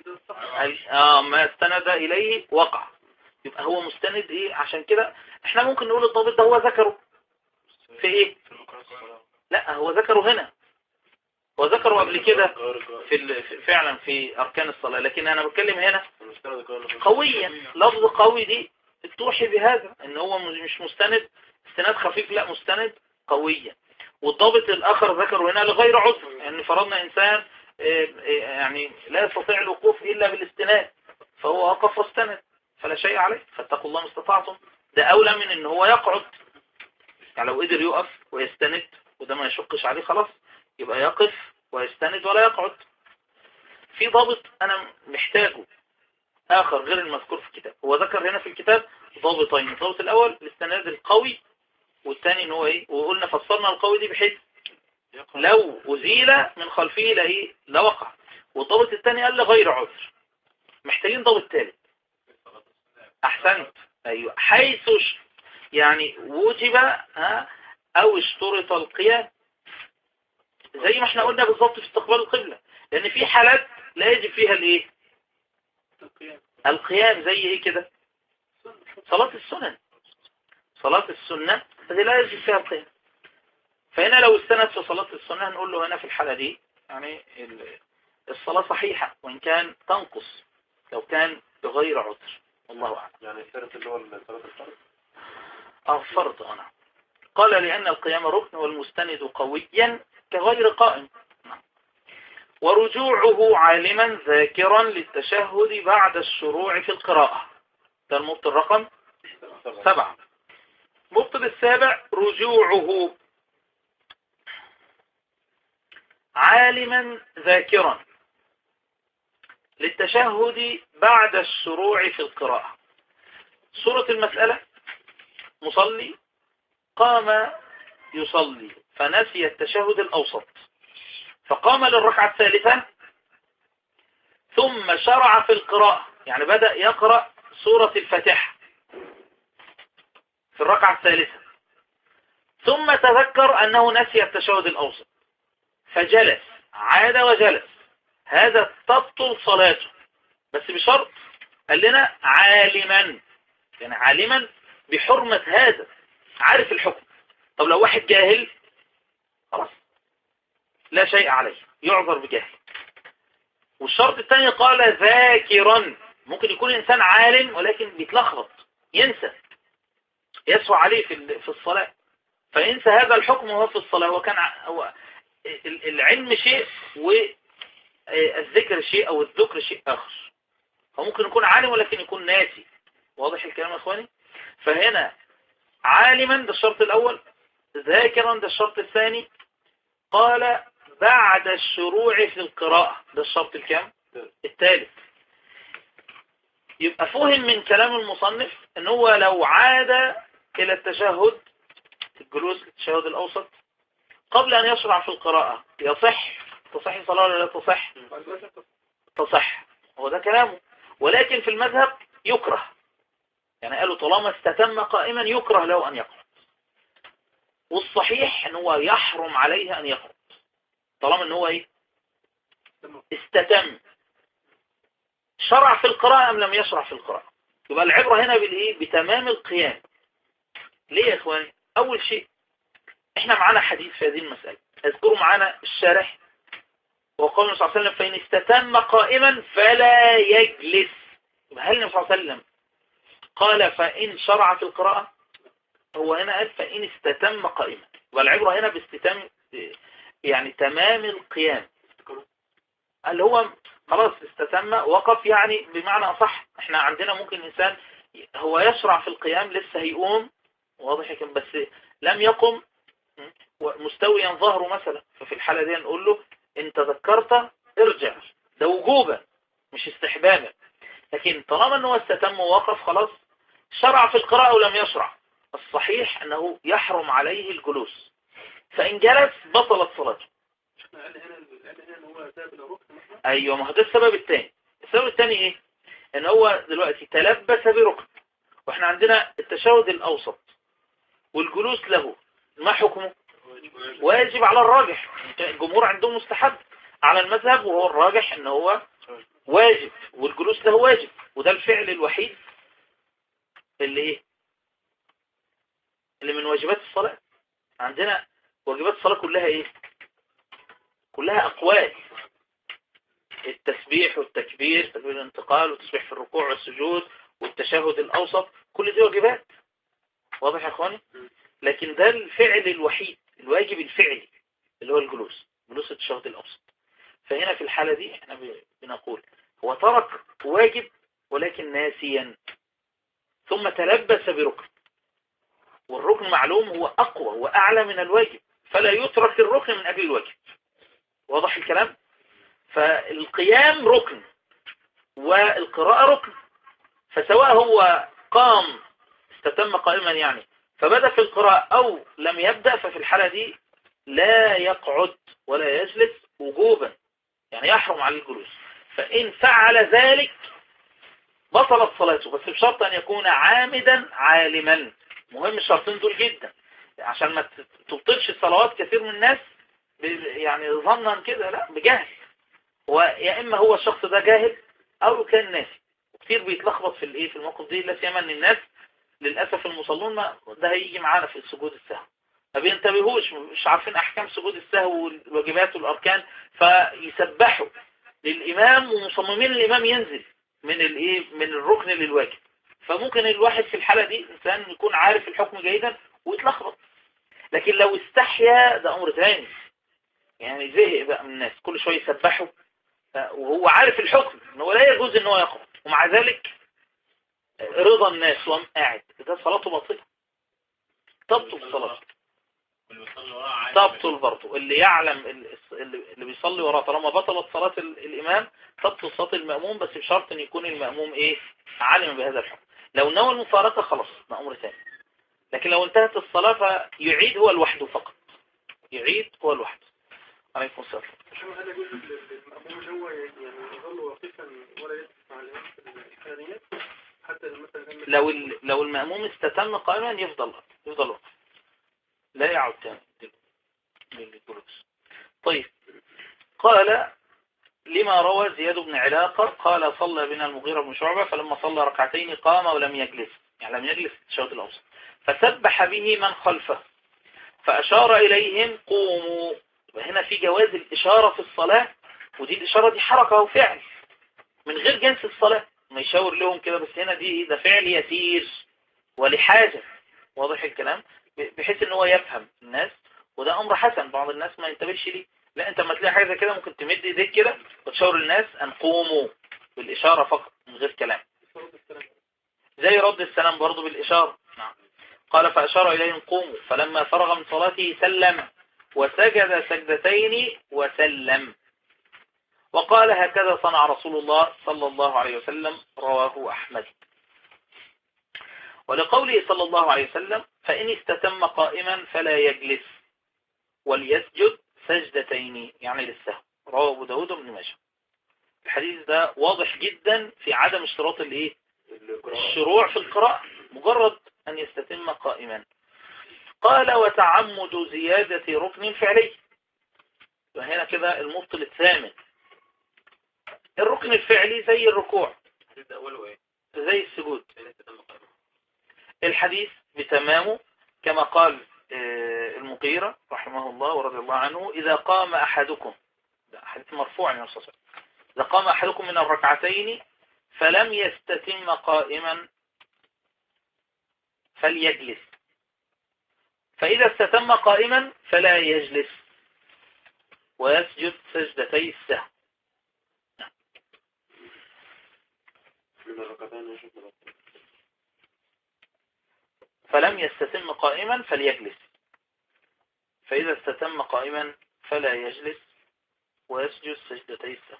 Speaker 2: اه ما استند اليه وقع يبقى هو مستند ايه عشان كده احنا ممكن نقول الضابط ده هو ذكره في ايه
Speaker 3: في المقرأة الصلاة
Speaker 2: لا هو ذكره هنا هو ذكره قبل كده
Speaker 3: غير قائم.
Speaker 2: في ال- في- فعلا في اركان الصلاة لكن انا بتكلم هنا
Speaker 3: المستند غير
Speaker 2: قويا لفظ قوي دي توحي بهذا ان هو م- مش مستند استناد خفيف لا مستند قويا والضابط الاخر ذكره هنا لغير عذر يعني فرضنا انسان آه، آه، يعني لا يستطيع الوقوف الا بالاستناد فهو وقف واستند فلا شيء عليه فاتقوا الله ما استطعتم ده اولى من ان هو يقعد يعني لو قدر يقف ويستند وده ما يشقش عليه خلاص يبقى يقف ويستند ولا يقعد في ضابط انا محتاجه آخر غير المذكور في الكتاب هو ذكر هنا في الكتاب ضابطين الضابط الأول الاستناد القوي والثاني ان هو ايه وقلنا فصلنا القوي دي بحيث لو أزيل من خلفه لإيه لوقع والضابط الثاني قال لغير عذر محتاجين ضابط ثالث أحسنت أيوة حيث ش- يعني وجب ها أو اشترط القيام زي ما احنا قلنا بالظبط في استقبال القبلة لأن في حالات لا يجب فيها الإيه القيام زي ايه كده صلاة السنن صلاة السنة هذه لا يجب فيها القيام فهنا لو استند في صلاة السنة هنقول له هنا في الحالة دي يعني ال- الصلاة صحيحة وإن كان تنقص لو كان بغير عذر والله أعلم
Speaker 3: يعني الثالث اللي هو صلاة الفرض
Speaker 2: اه فرض أنا قال لأن القيام ركن والمستند قويا كغير قائم ورجوعه عالما ذاكرا للتشهد بعد الشروع في القراءة ده المبطل الرقم سبعة مبطل السابع رجوعه عالما ذاكرا للتشهد بعد الشروع في القراءة سورة المسألة مصلي قام يصلي فنسي التشهد الأوسط فقام للركعة الثالثة ثم شرع في القراءة يعني بدأ يقرأ سورة الفاتحة في الركعة الثالثة ثم تذكر أنه نسي التشهد الأوسط فجلس عاد وجلس هذا تبطل صلاته بس بشرط قال لنا عالما يعني عالما بحرمة هذا عارف الحكم طب لو واحد جاهل خلاص لا شيء عليه يعذر بجهل والشرط الثاني قال ذاكرا ممكن يكون إنسان عالم ولكن بيتلخبط ينسى يسوى عليه في في الصلاة فينسى هذا الحكم وهو في الصلاة هو كان هو العلم شيء والذكر شيء أو الذكر شيء آخر فممكن يكون عالم ولكن يكون ناسي واضح الكلام يا اخواني فهنا عالما ده الشرط الأول ذاكرا ده الشرط الثاني قال بعد الشروع في القراءة ده الشرط الكام الثالث يبقى فهم من كلام المصنف ان هو لو عاد الى التشهد الجلوس للتشهد الاوسط قبل ان يشرع في القراءة يصح تصح الصلاة ولا لا تصح تصح هو ده كلامه ولكن في المذهب يكره يعني قالوا طالما استتم قائما يكره له ان يقرأ والصحيح ان هو يحرم عليه ان يقرأ طالما ان هو ايه استتم شرع في القراءة ام لم يشرع في القراءة يبقى العبرة هنا بالايه بتمام القيام ليه يا اخواني اول شيء احنا معانا حديث في هذه المسألة اذكروا معانا الشارح وقال النبي صلى الله عليه وسلم فإن استتم قائما فلا يجلس هل النبي صلى الله عليه وسلم قال فإن شرع في القراءة هو هنا قال فإن استتم قائما والعبرة هنا باستتام يعني تمام القيام اللي هو خلاص استتم وقف يعني بمعنى أصح احنا عندنا ممكن إنسان هو يشرع في القيام لسه هيقوم واضح كم بس لم يقم مستويا ظهره مثلا ففي الحالة دي نقول له ان تذكرت ارجع ده وجوبا مش استحبابا لكن طالما انه استتم ووقف خلاص شرع في القراءة ولم يشرع الصحيح انه يحرم عليه الجلوس فان جلس بطلت صلاته ايوه ما هو ده السبب الثاني السبب الثاني ايه ان هو دلوقتي تلبس بركن واحنا عندنا التشهد الاوسط والجلوس له ما حكمه واجب على الراجح الجمهور عندهم مستحب على المذهب وهو الراجح ان هو واجب والجلوس له واجب وده الفعل الوحيد اللي ايه اللي من واجبات الصلاة عندنا واجبات الصلاة كلها ايه كلها اقوال التسبيح والتكبير تكبير الانتقال والتسبيح في الركوع والسجود والتشهد الاوسط كل دي واجبات واضح يا اخواني لكن ده الفعل الوحيد الواجب الفعلي اللي هو الجلوس جلوس التشهد الأوسط فهنا في الحالة دي احنا بنقول هو ترك واجب ولكن ناسيا ثم تلبس بركن والركن معلوم هو أقوى وأعلى من الواجب فلا يترك الركن من أجل الواجب واضح الكلام فالقيام ركن والقراءة ركن فسواء هو قام استتم قائما يعني فبدأ في القراءة أو لم يبدأ ففي الحالة دي لا يقعد ولا يجلس وجوبا يعني يحرم عليه الجلوس فإن فعل ذلك بطلت صلاته بس بشرط أن يكون عامدا عالما مهم الشرطين دول جدا عشان ما تبطلش الصلوات كثير من الناس يعني ظنا كده لا بجهل ويا إما هو الشخص ده جاهل أو كان ناسي وكثير بيتلخبط في الايه في الموقف دي لا سيما ان الناس للأسف المصلون ما ده هيجي معانا في السجود السهو ما بينتبهوش مش عارفين أحكام سجود السهو والواجبات والأركان فيسبحوا للإمام ومصممين الإمام ينزل من الايه من الركن للواجب فممكن الواحد في الحالة دي إنسان يكون عارف الحكم جيدا ويتلخبط لكن لو استحيا ده أمر ثاني يعني زهق بقى من الناس كل شوية يسبحوا وهو عارف الحكم ان هو لا يجوز ان هو يقرأ ومع ذلك رضا الناس وهم قاعد ده صلاته باطلة تبطل صلاته تبطل برضه اللي يعلم اللي بيصلي وراه طالما بطلت صلاة الإمام تبطل صلاة المأموم بس بشرط ان يكون المأموم ايه عالم بهذا الحكم لو نوى المفارقة خلاص ده أمر ثاني لكن لو انتهت الصلاة فيعيد هو لوحده فقط يعيد هو لوحده عليكم السلام
Speaker 3: هذا جزء للمأموم هو يعني يظل واقفا ولا يسمع الإمام في الحاليات
Speaker 2: لو لو المأموم استتم قائما يفضل يفضل وقف لا يعود تاني للجلوس طيب قال لما روى زياد بن علاقة قال صلى بنا المغيرة بن شعبة فلما صلى ركعتين قام ولم يجلس يعني لم يجلس التشهد الأوسط فسبح به من خلفه فأشار إليهم قوموا هنا في جواز الإشارة في الصلاة ودي الإشارة دي حركة وفعل من غير جنس الصلاة ما يشاور لهم كده بس هنا دي ده فعل يسير ولحاجة واضح الكلام بحيث ان هو يفهم الناس وده امر حسن بعض الناس ما ينتبهش ليه لا انت لما تلاقي حاجه زي كده ممكن تمد ايديك كده وتشاور الناس ان قوموا بالاشاره فقط من غير كلام زي رد السلام برضه بالاشاره نعم قال فاشار اليهم قوموا فلما فرغ من صلاته سلم وسجد سجدتين وسلم وقال هكذا صنع رسول الله صلى الله عليه وسلم رواه أحمد ولقوله صلى الله عليه وسلم فإن استتم قائما فلا يجلس وليسجد سجدتين يعني للسهو رواه أبو داود بن ماجه الحديث ده واضح جدا في عدم اشتراط الايه الشروع في القراءة مجرد أن يستتم قائما قال وتعمد زيادة ركن فعلي وهنا كده المبطل الثامن الركن الفعلي زي الركوع زي السجود الحديث بتمامه كما قال آه، المغيرة رحمه الله ورضي الله عنه إذا قام أحدكم ده حديث مرفوع من الصلاة إذا قام أحدكم من الركعتين فلم يستتم قائما فليجلس فإذا استتم قائما فلا يجلس ويسجد سجدتي السهو فلم يستتم قائما فليجلس فإذا استتم قائما فلا يجلس ويسجد سجدتي السهو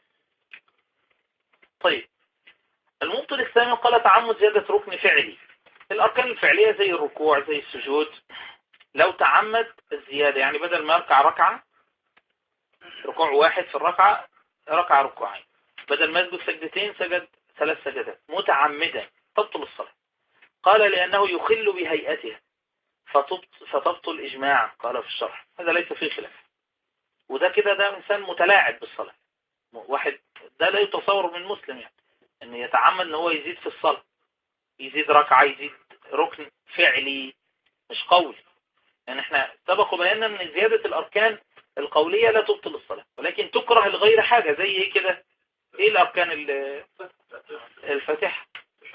Speaker 2: طيب المبطل الثاني قال تعمد زيادة ركن فعلي الأركان الفعلية زي الركوع زي السجود لو تعمد الزيادة يعني بدل ما يركع ركعة ركوع واحد في الركعة ركع ركوعين بدل ما يسجد سجدتين سجد ثلاث سجدات متعمدا تبطل الصلاة قال لأنه يخل بهيئتها فتبطل إجماعا قال في الشرح هذا ليس فيه خلاف وده كده ده إنسان متلاعب بالصلاة واحد ده لا يتصور من مسلم يعني أن يتعمد أن هو يزيد في الصلاة يزيد ركعة يزيد ركن فعلي مش قولي يعني احنا سبق وبينا ان زيادة الاركان القولية لا تبطل الصلاة ولكن تكره لغير حاجة زي ايه كده ايه الاركان الفاتحة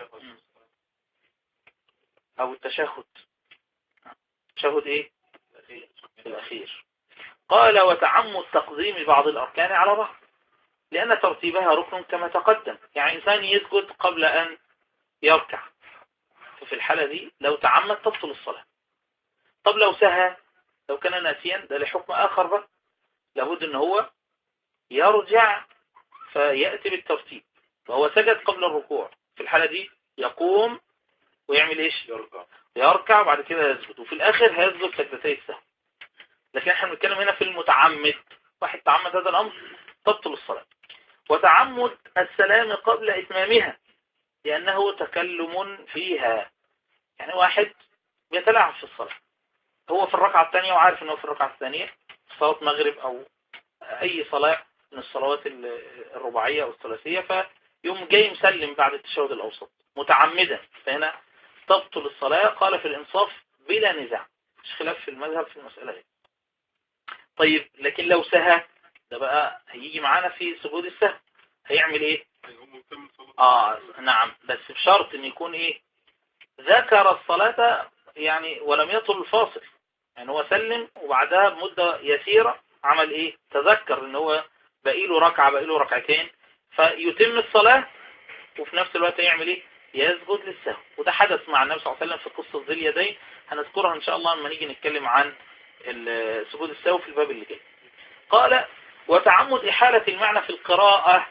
Speaker 2: او التشهد تشهد ايه الاخير قال وتعمد تقديم بعض الاركان على بعض لان ترتيبها ركن كما تقدم يعني انسان يسجد قبل ان يركع ففي الحالة دي لو تعمد تبطل الصلاة طب لو سهى لو كان ناسيا ده لحكم آخر بقى لابد ان هو يرجع فيأتي بالترتيب وهو سجد قبل الركوع في الحالة دي يقوم ويعمل ايش يركع يركع وبعد كده يسجد وفي الاخر هيسجد سجدتي السهو لكن احنا بنتكلم هنا في المتعمد واحد تعمد هذا الامر تبطل الصلاة وتعمد السلام قبل اتمامها لانه تكلم فيها يعني واحد بيتلاعب في الصلاة هو في الركعة الثانية وعارف انه في الركعة الثانية صلاة مغرب او اي صلاة من الصلوات الرباعية او الثلاثية فيوم جاي مسلم بعد التشهد الاوسط متعمدا فهنا تبطل الصلاة قال في الانصاف بلا نزاع مش خلاف في المذهب في المسألة دي طيب لكن لو سهى ده بقى هيجي معانا في سجود السهو هيعمل ايه اه نعم بس بشرط ان يكون ايه ذكر الصلاة يعني ولم يطل الفاصل يعني هو سلم وبعدها بمدة يسيرة عمل ايه تذكر ان هو بقي له ركعة بقي له ركعتين فيتم الصلاة وفي نفس الوقت يعمل ايه يسجد للسهو وده حدث مع النبي صلى الله عليه وسلم في قصة ذي اليدين هنذكرها ان شاء الله لما نيجي نتكلم عن سجود السهو في الباب اللي جاي قال وتعمد إحالة المعنى في القراءة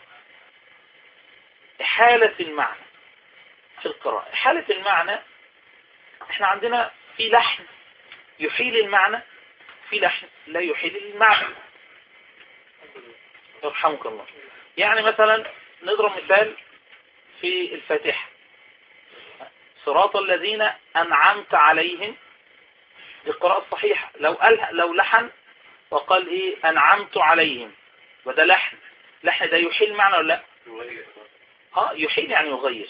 Speaker 2: إحالة المعنى في القراءة إحالة المعنى احنا عندنا في لحن يحيل المعنى في لحن لا يحيل المعنى يرحمك الله يعني مثلا نضرب مثال في الفاتحة صراط الذين أنعمت عليهم القراءة الصحيحة لو قال لو لحن وقال إيه أنعمت عليهم وده لحن لحن ده يحيل معنى ولا لا اه يحيل يعني يغير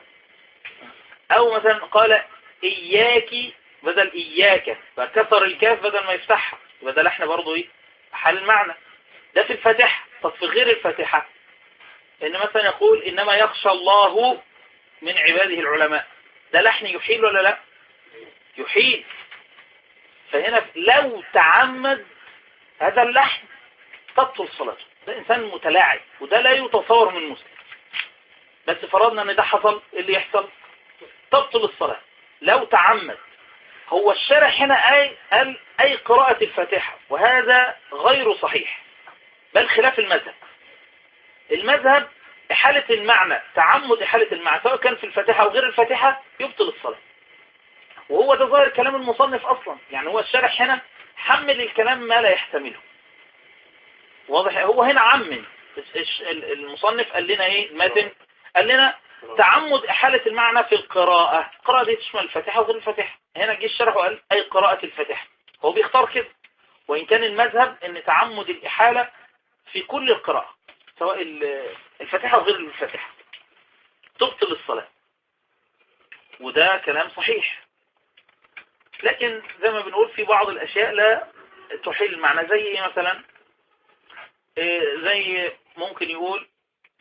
Speaker 2: او مثلا قال اياك بدل اياك فكسر الكاف بدل ما يفتحها يبقى ده لحن برضه ايه حال المعنى ده في الفاتحة طب في غير الفاتحة ان مثلا يقول انما يخشى الله من عباده العلماء ده لحن يحيل ولا لا يحيل فهنا لو تعمد هذا اللحن تبطل صلاته ده انسان متلاعب وده لا يتصور من مسلم بس فرضنا ان ده حصل إيه اللي يحصل تبطل الصلاة لو تعمد هو الشارح هنا أي قال أي قراءة الفاتحة وهذا غير صحيح بل خلاف المذهب المذهب إحالة المعنى تعمد إحالة المعنى سواء كان في الفاتحة أو غير الفاتحة يبطل الصلاة وهو ده ظاهر كلام المصنف أصلا يعني هو الشارح هنا حمل الكلام ما لا يحتمله واضح هو هنا عمن المصنف قال لنا ايه الماتن قال لنا تعمد إحالة المعنى في القراءة القراءة دي تشمل الفاتحة وغير الفاتحة هنا جه الشرح وقال أي قراءة الفاتحة هو بيختار كده وإن كان المذهب أن تعمد الإحالة في كل القراءة سواء الفاتحة وغير الفاتحة تبطل الصلاة وده كلام صحيح لكن زي ما بنقول في بعض الأشياء لا تحيل المعنى زي إيه مثلا إيه زي ممكن يقول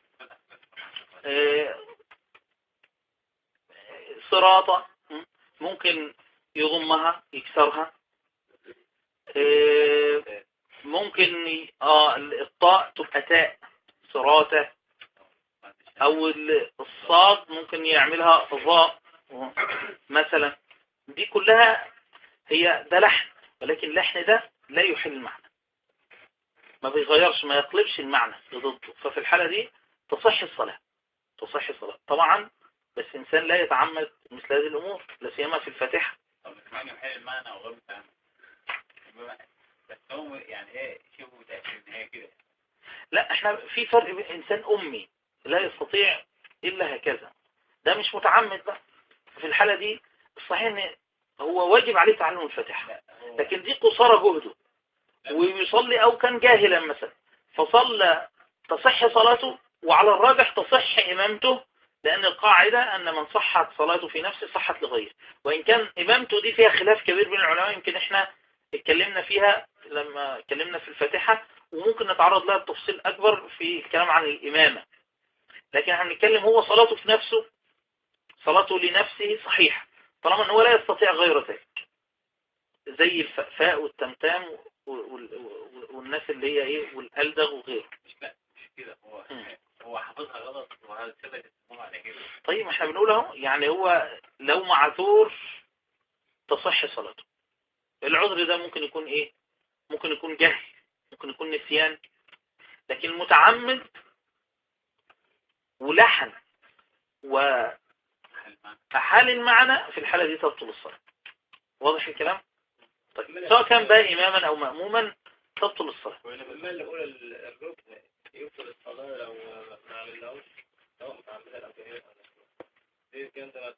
Speaker 2: إيه صراطة ممكن يضمها يكسرها ممكن اه الطاء تبقى تاء صراطة او الصاد ممكن يعملها ضاء مثلا دي كلها هي ده لحن ولكن اللحن ده لا يحل المعنى ما بيغيرش ما يقلبش المعنى ضده ففي الحالة دي تصح الصلاة تصح الصلاة طبعا بس إنسان لا يتعمد مثل هذه الأمور لا سيما في الفاتحة
Speaker 4: طب معنى يحل المعنى أو غير متعمد بس هو يعني ايه شوفوا متأكد ان هي كده
Speaker 2: لا احنا في فرق بين إنسان أمي لا يستطيع إلا هكذا ده مش متعمد بقى في الحالة دي الصحيح ان هو واجب عليه تعلم الفاتحة لكن دي قصارى جهده ويصلي او كان جاهلا مثلا فصلى تصح صلاته وعلى الراجح تصح امامته لان القاعدة ان من صحت صلاته في نفسه صحت لغيره وان كان امامته دي فيها خلاف كبير بين العلماء يمكن احنا اتكلمنا فيها لما اتكلمنا في الفاتحة وممكن نتعرض لها بتفصيل اكبر في الكلام عن الامامة لكن احنا بنتكلم هو صلاته في نفسه صلاته لنفسه صحيحة طالما ان هو لا يستطيع غير ذلك زي الفاء والتمتام والناس اللي هي ايه والألدغ وغيره
Speaker 4: مش لا مش كده هو هو حافظها غلط وهتثبت السموم على كده
Speaker 2: طيب ما احنا بنقول اهو يعني هو لو معذور تصح صلاته العذر ده ممكن يكون ايه ممكن يكون جهل ممكن يكون نسيان لكن المتعمد ولحن وأحال المعنى في الحالة دي تبطل الصلاة واضح الكلام طيب سواء كان بقى إماما أو مأموما تبطل الصلاة
Speaker 3: لما نقول الركن يبطل الصلاة لو ما عملناهوش لو متعمدا أو غيره ايه كان ده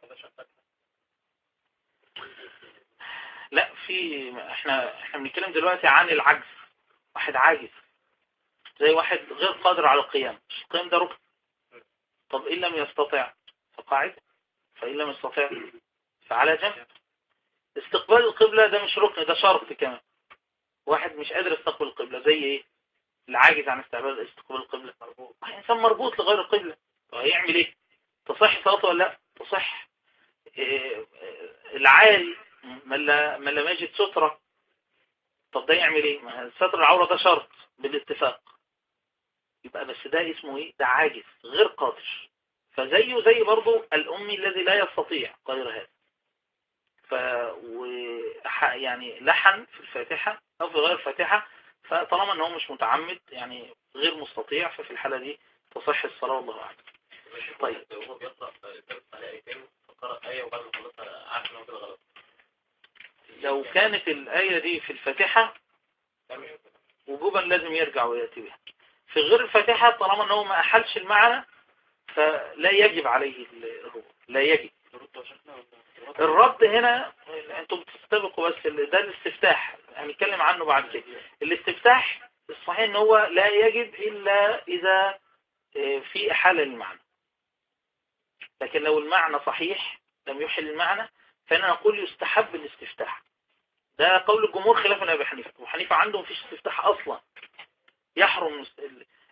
Speaker 2: لا في احنا احنا بنتكلم دلوقتي عن العجز واحد عاجز زي واحد غير قادر على القيام القيام ده ركن طب إن لم يستطع فقاعد فإن لم يستطع فعلى جنب استقبال القبلة ده مش ركن ده شرط كمان واحد مش قادر يستقبل القبلة زي ايه العاجز عن استقبال استقبال القبلة مربوط انسان مربوط لغير القبلة هيعمل ايه تصح صلاته ولا لا تصح إيه العالي من لا من لم يجد سترة طب ده يعمل ايه ستر العورة ده شرط بالاتفاق يبقى بس ده اسمه ايه ده عاجز غير قادر فزيه زي برضو الأمي الذي لا يستطيع غير هذا ف و... يعني لحن في الفاتحة أو في غير الفاتحة فطالما أنه مش متعمد يعني غير مستطيع ففي الحالة دي تصح الصلاة والله أعلم طيب
Speaker 4: هو بيقرأ على آيتين فقرأ آية وبعد ما خلصها عارف إنه كده غلط
Speaker 2: لو كانت الآية دي في الفاتحة وجوبا لازم يرجع ويأتي بها في غير الفاتحة طالما أنه ما أحلش المعنى فلا يجب عليه الرجوع لا يجب الرد هنا انتم بتستبقوا بس ده الاستفتاح هنتكلم عنه بعد كده الاستفتاح الصحيح ان هو لا يجب الا اذا في احالة للمعنى لكن لو المعنى صحيح لم يحل المعنى فانا نقول يستحب الاستفتاح ده قول الجمهور خلافا لابي حنيفه ابو حنيفه عنده مفيش استفتاح اصلا يحرم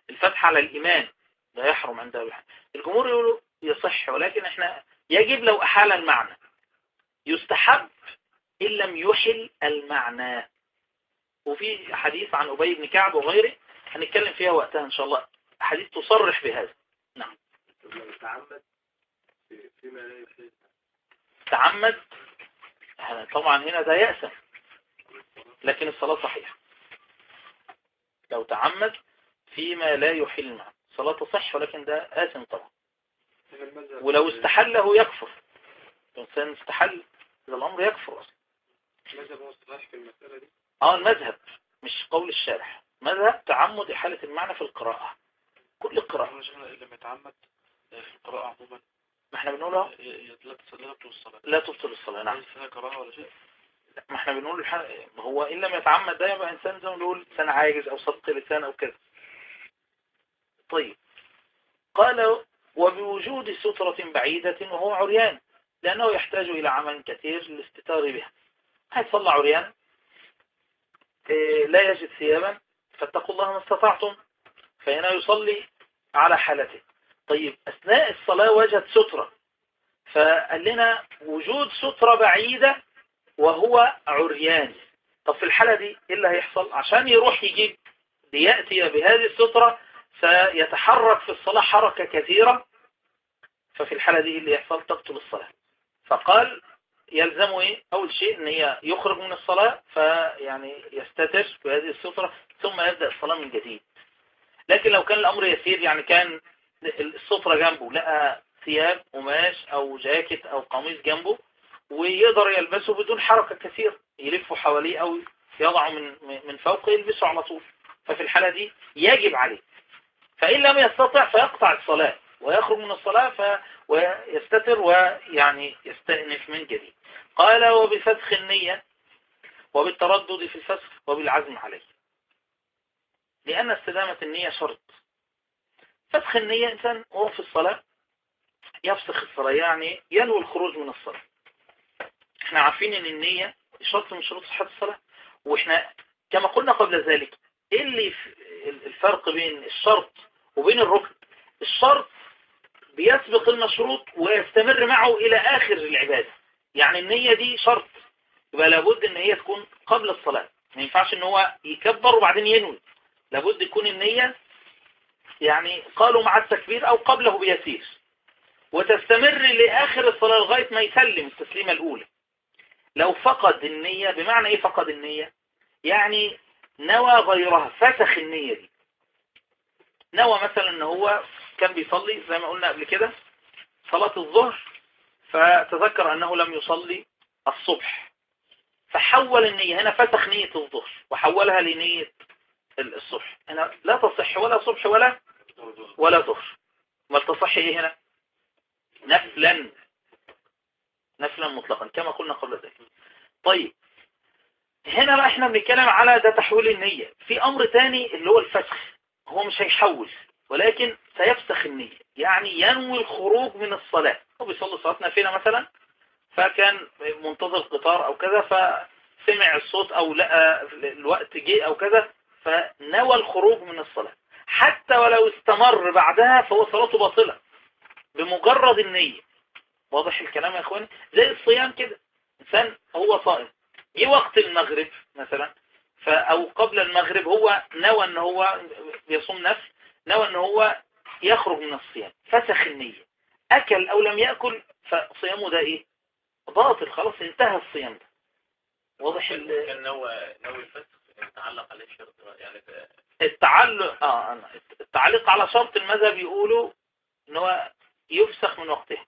Speaker 2: الفتح على الإيمان لا يحرم عند أهل الجمهور يقولوا يصح ولكن احنا يجب لو أحال المعنى يستحب إن لم يحل المعنى وفي حديث عن أبي بن كعب وغيره هنتكلم فيها وقتها إن شاء الله حديث تصرح بهذا نعم
Speaker 3: تعمد فيما لا يحل
Speaker 2: تعمد طبعا هنا ده يأسم لكن الصلاة صحيحة لو تعمد فيما لا يحل معه الصلاة تصح ولكن ده آثم طبعا ولو استحله يكفر الإنسان استحل إذا الأمر يكفر أصلا
Speaker 3: المذهب هو الصلاح في المسألة دي
Speaker 2: اه المذهب مش قول الشارح مذهب تعمد إحالة المعنى في القراءة كل القراءة
Speaker 3: اللي متعمد في القراءة عموما
Speaker 2: ما احنا بنقول اهو
Speaker 3: لا تصلي الصلاة
Speaker 2: لا تبطل الصلاة نعم
Speaker 3: فيها كراهة ولا شيء
Speaker 2: لا، ما احنا بنقول الح... ما هو إن لم يتعمد ده يبقى إنسان زي ما بنقول إنسان عاجز أو صدق لسان أو كذا طيب قال وبوجود سترة بعيدة وهو عريان لأنه يحتاج إلى عمل كثير للاستتار بها هيصلى عريان إيه، لا يجد ثيابا فاتقوا الله ما استطعتم فهنا يصلي على حالته طيب أثناء الصلاة وجد سترة فقال لنا وجود سترة بعيدة وهو عريان طب في الحالة دي ايه اللي هيحصل عشان يروح يجيب ليأتي بهذه السترة سيتحرك في الصلاة حركة كثيرة ففي الحالة دي إيه اللي يحصل تبطل الصلاة فقال يلزمه ايه اول شيء ان هي يخرج من الصلاة فيعني يستتر بهذه السترة ثم يبدأ الصلاة من جديد لكن لو كان الامر يسير يعني كان السترة جنبه لقى ثياب قماش او جاكيت او قميص جنبه ويقدر يلبسه بدون حركة كثيرة يلفه حواليه او يضعه من من فوقه يلبسه على طول ففي الحالة دي يجب عليه فإن لم يستطع فيقطع الصلاة ويخرج من الصلاة ف ويستتر ويعني يستأنف من جديد قال وبفسخ النية وبالتردد في الفسخ وبالعزم عليه لأن استدامة النية شرط فسخ النية إنسان وهو في الصلاة يفسخ الصلاة يعني ينوي الخروج من الصلاة احنا عارفين ان النية شرط من شروط صحة الصلاة واحنا كما قلنا قبل ذلك ايه اللي الفرق بين الشرط وبين الركن الشرط بيسبق المشروط ويستمر معه إلى آخر العبادة يعني النية دي شرط يبقى لابد ان هي تكون قبل الصلاة ما ينفعش ان هو يكبر وبعدين ينوي لابد يكون النية يعني قالوا مع التكبير او قبله بيسير وتستمر لآخر الصلاة لغاية ما يسلم التسليمة الأولى لو فقد النية بمعنى ايه فقد النية يعني نوى غيرها فسخ النية دي نوى مثلا ان هو كان بيصلي زي ما قلنا قبل كده صلاة الظهر فتذكر انه لم يصلي الصبح فحول النية هنا فسخ نية الظهر وحولها لنية الصبح هنا لا تصح ولا صبح ولا ولا ظهر ما تصح ايه هنا نفلا نفلا مطلقا كما قلنا قبل ذلك طيب هنا بقى احنا بنتكلم على ده تحويل النية في امر تاني اللي هو الفسخ هو مش هيحول ولكن سيفسخ النية يعني ينوي الخروج من الصلاة هو بيصلي صلاة نافلة مثلا فكان منتظر قطار او كذا فسمع الصوت او لقى الوقت جه او كذا فنوى الخروج من الصلاة حتى ولو استمر بعدها فهو صلاته باطلة بمجرد النية واضح الكلام يا اخواني زي الصيام كده انسان هو صائم جه وقت المغرب مثلا او قبل المغرب هو نوى ان هو بيصوم نفس نوى ان هو يخرج من الصيام فسخ النية اكل او لم يأكل فصيامه ده ايه باطل خلاص انتهى الصيام ده واضح ال...
Speaker 4: كان نوى نوى الفسخ يتعلق عليه شرط يعني
Speaker 2: التعلق اه التعليق على شرط المذهب يقولوا ان هو يفسخ من وقته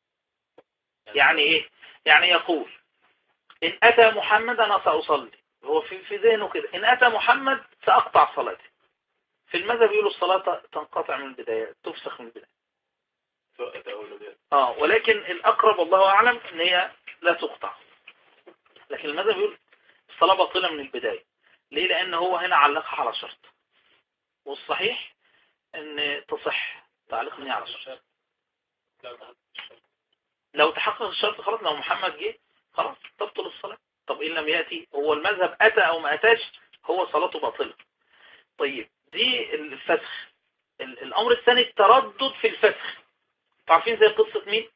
Speaker 2: يعني ايه يعني يقول ان اتى محمد انا ساصلي هو في في ذهنه كده ان اتى محمد ساقطع صلاتي في المذهب يقولوا الصلاة تنقطع من البداية تفسخ من البداية اه ولكن الاقرب والله اعلم ان هي لا تقطع لكن المذهب يقول الصلاة باطلة من البداية ليه لان هو هنا علقها على شرط والصحيح ان تصح تعليق النية على شرط لو تحقق الشرط خلاص لو محمد جه خلاص تبطل الصلاة طب إن لم يأتي هو المذهب أتى أو ما أتاش هو صلاته باطلة طيب دي الفسخ ال- الامر الثاني التردد في الفسخ تعرفين زي قصة مين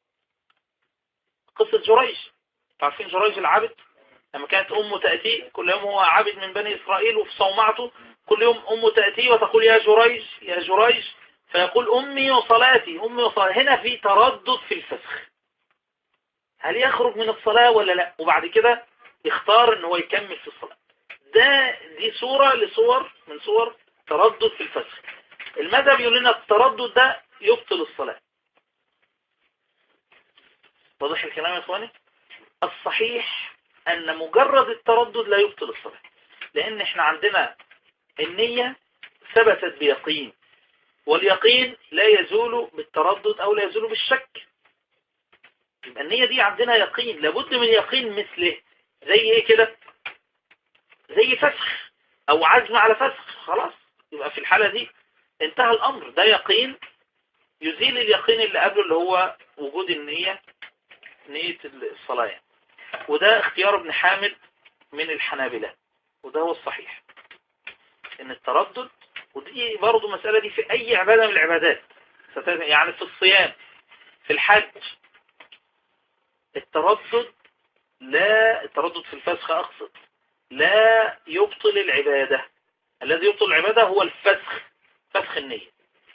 Speaker 2: قصة جريج تعرفين جريج العبد لما كانت امه تأتي كل يوم هو عبد من بني اسرائيل وفي صومعته كل يوم امه تأتي وتقول يا جريج يا جريج فيقول امي وصلاتي امي وصلاتي هنا في تردد في الفسخ هل يخرج من الصلاة ولا لا وبعد كده يختار ان هو يكمل في الصلاة ده دي صورة لصور من صور تردد في الفسخ المذهب يقول لنا التردد ده يبطل الصلاة واضح الكلام يا اخواني الصحيح ان مجرد التردد لا يبطل الصلاة لان احنا عندنا النية ثبتت بيقين واليقين لا يزول بالتردد او لا يزول بالشك يبقى النية دي عندنا يقين لابد من يقين مثله زي ايه كده زي فسخ او عزم على فسخ خلاص يبقى في الحالة دي انتهى الامر ده يقين يزيل اليقين اللي قبله اللي هو وجود النية نية الصلاة يعني. وده اختيار ابن حامد من الحنابلة وده هو الصحيح ان التردد ودي برضو مسألة دي في اي عبادة من العبادات ست- يعني في الصيام في الحج التردد لا التردد في الفسخ اقصد لا يبطل العبادة الذي يبطل العبادة هو الفسخ فسخ النية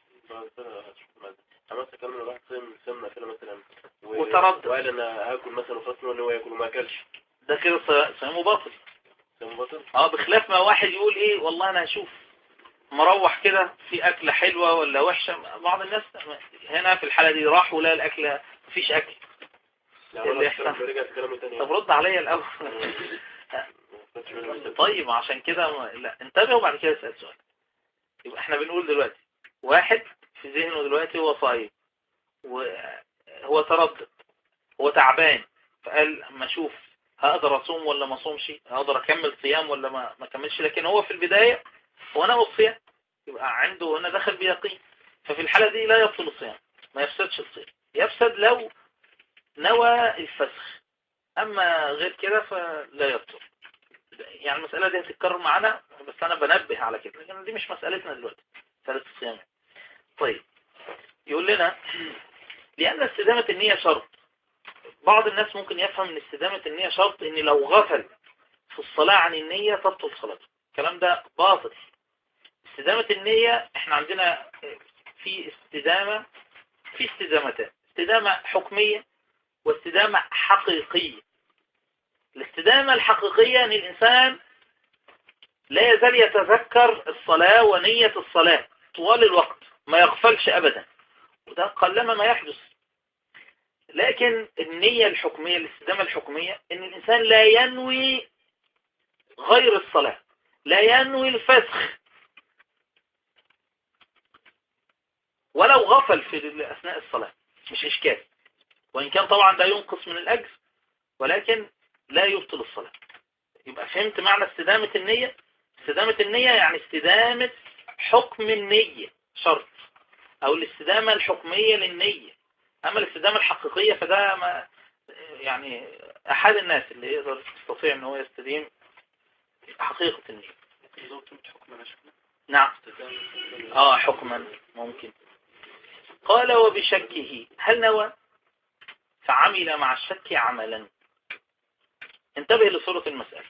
Speaker 3: انا مثلا كان الواحد صيام سمنه كده مثلا و-
Speaker 2: وتردد.
Speaker 3: وقال انا هاكل مثلا وخلاص ان هو ياكل وما اكلش
Speaker 2: ده كده صي- صيامه باطل
Speaker 3: صيام بطل
Speaker 2: اه بخلاف ما واحد يقول ايه والله انا هشوف مروح كده في اكلة حلوة ولا وحشة بعض الناس هنا في الحالة دي راح ولا الاكلة مفيش اكل
Speaker 3: يعني
Speaker 2: اللي
Speaker 3: انا
Speaker 2: يحصل.
Speaker 3: رجع في كلامه تاني
Speaker 2: طب رد عليا الاول طيب عشان كده ما- لا انتبه وبعد كده اسال سؤال يبقى احنا بنقول دلوقتي واحد في ذهنه دلوقتي هو صايم وهو تردد هو تعبان فقال اما اشوف هقدر اصوم ولا ما اصومش هقدر اكمل صيام ولا ما ما اكملش لكن هو في البداية هو نوى الصيام يبقى عنده هنا دخل بيقين ففي الحالة دي لا يبطل الصيام ما يفسدش الصيام يفسد لو نوى الفسخ اما غير كده فلا يبطل يعني المسألة دي هتتكرر معانا بس أنا بنبه على كده لكن دي مش مسألتنا دلوقتي ثالث الصيام طيب يقول لنا لأن استدامة النية شرط بعض الناس ممكن يفهم ان استدامة النية شرط ان لو غفل في الصلاة عن النية تبطل صلاته الكلام ده باطل استدامة النية احنا عندنا في استدامة في استدامتان استدامة حكمية واستدامة حقيقية الاستدامة الحقيقية ان الانسان لا يزال يتذكر الصلاة ونية الصلاة طوال الوقت ما يغفلش ابدا وده قلما ما يحدث لكن النية الحكمية الاستدامة الحكمية ان الانسان لا ينوي غير الصلاة لا ينوي الفسخ ولو غفل في اثناء الصلاة مش اشكال وان كان طبعا ده ينقص من الاجر ولكن لا يبطل الصلاة يبقى فهمت معنى استدامة النية استدامة النية يعني استدامة حكم النية شرط او الاستدامة الحكمية للنية اما الاستدامة الحقيقية فده ما يعني احد الناس اللي يقدر يستطيع ان هو يستديم حقيقة النية نعم اه حكما ممكن قال وبشكه هل نوى فعمل مع الشك عملا انتبه لصورة المسألة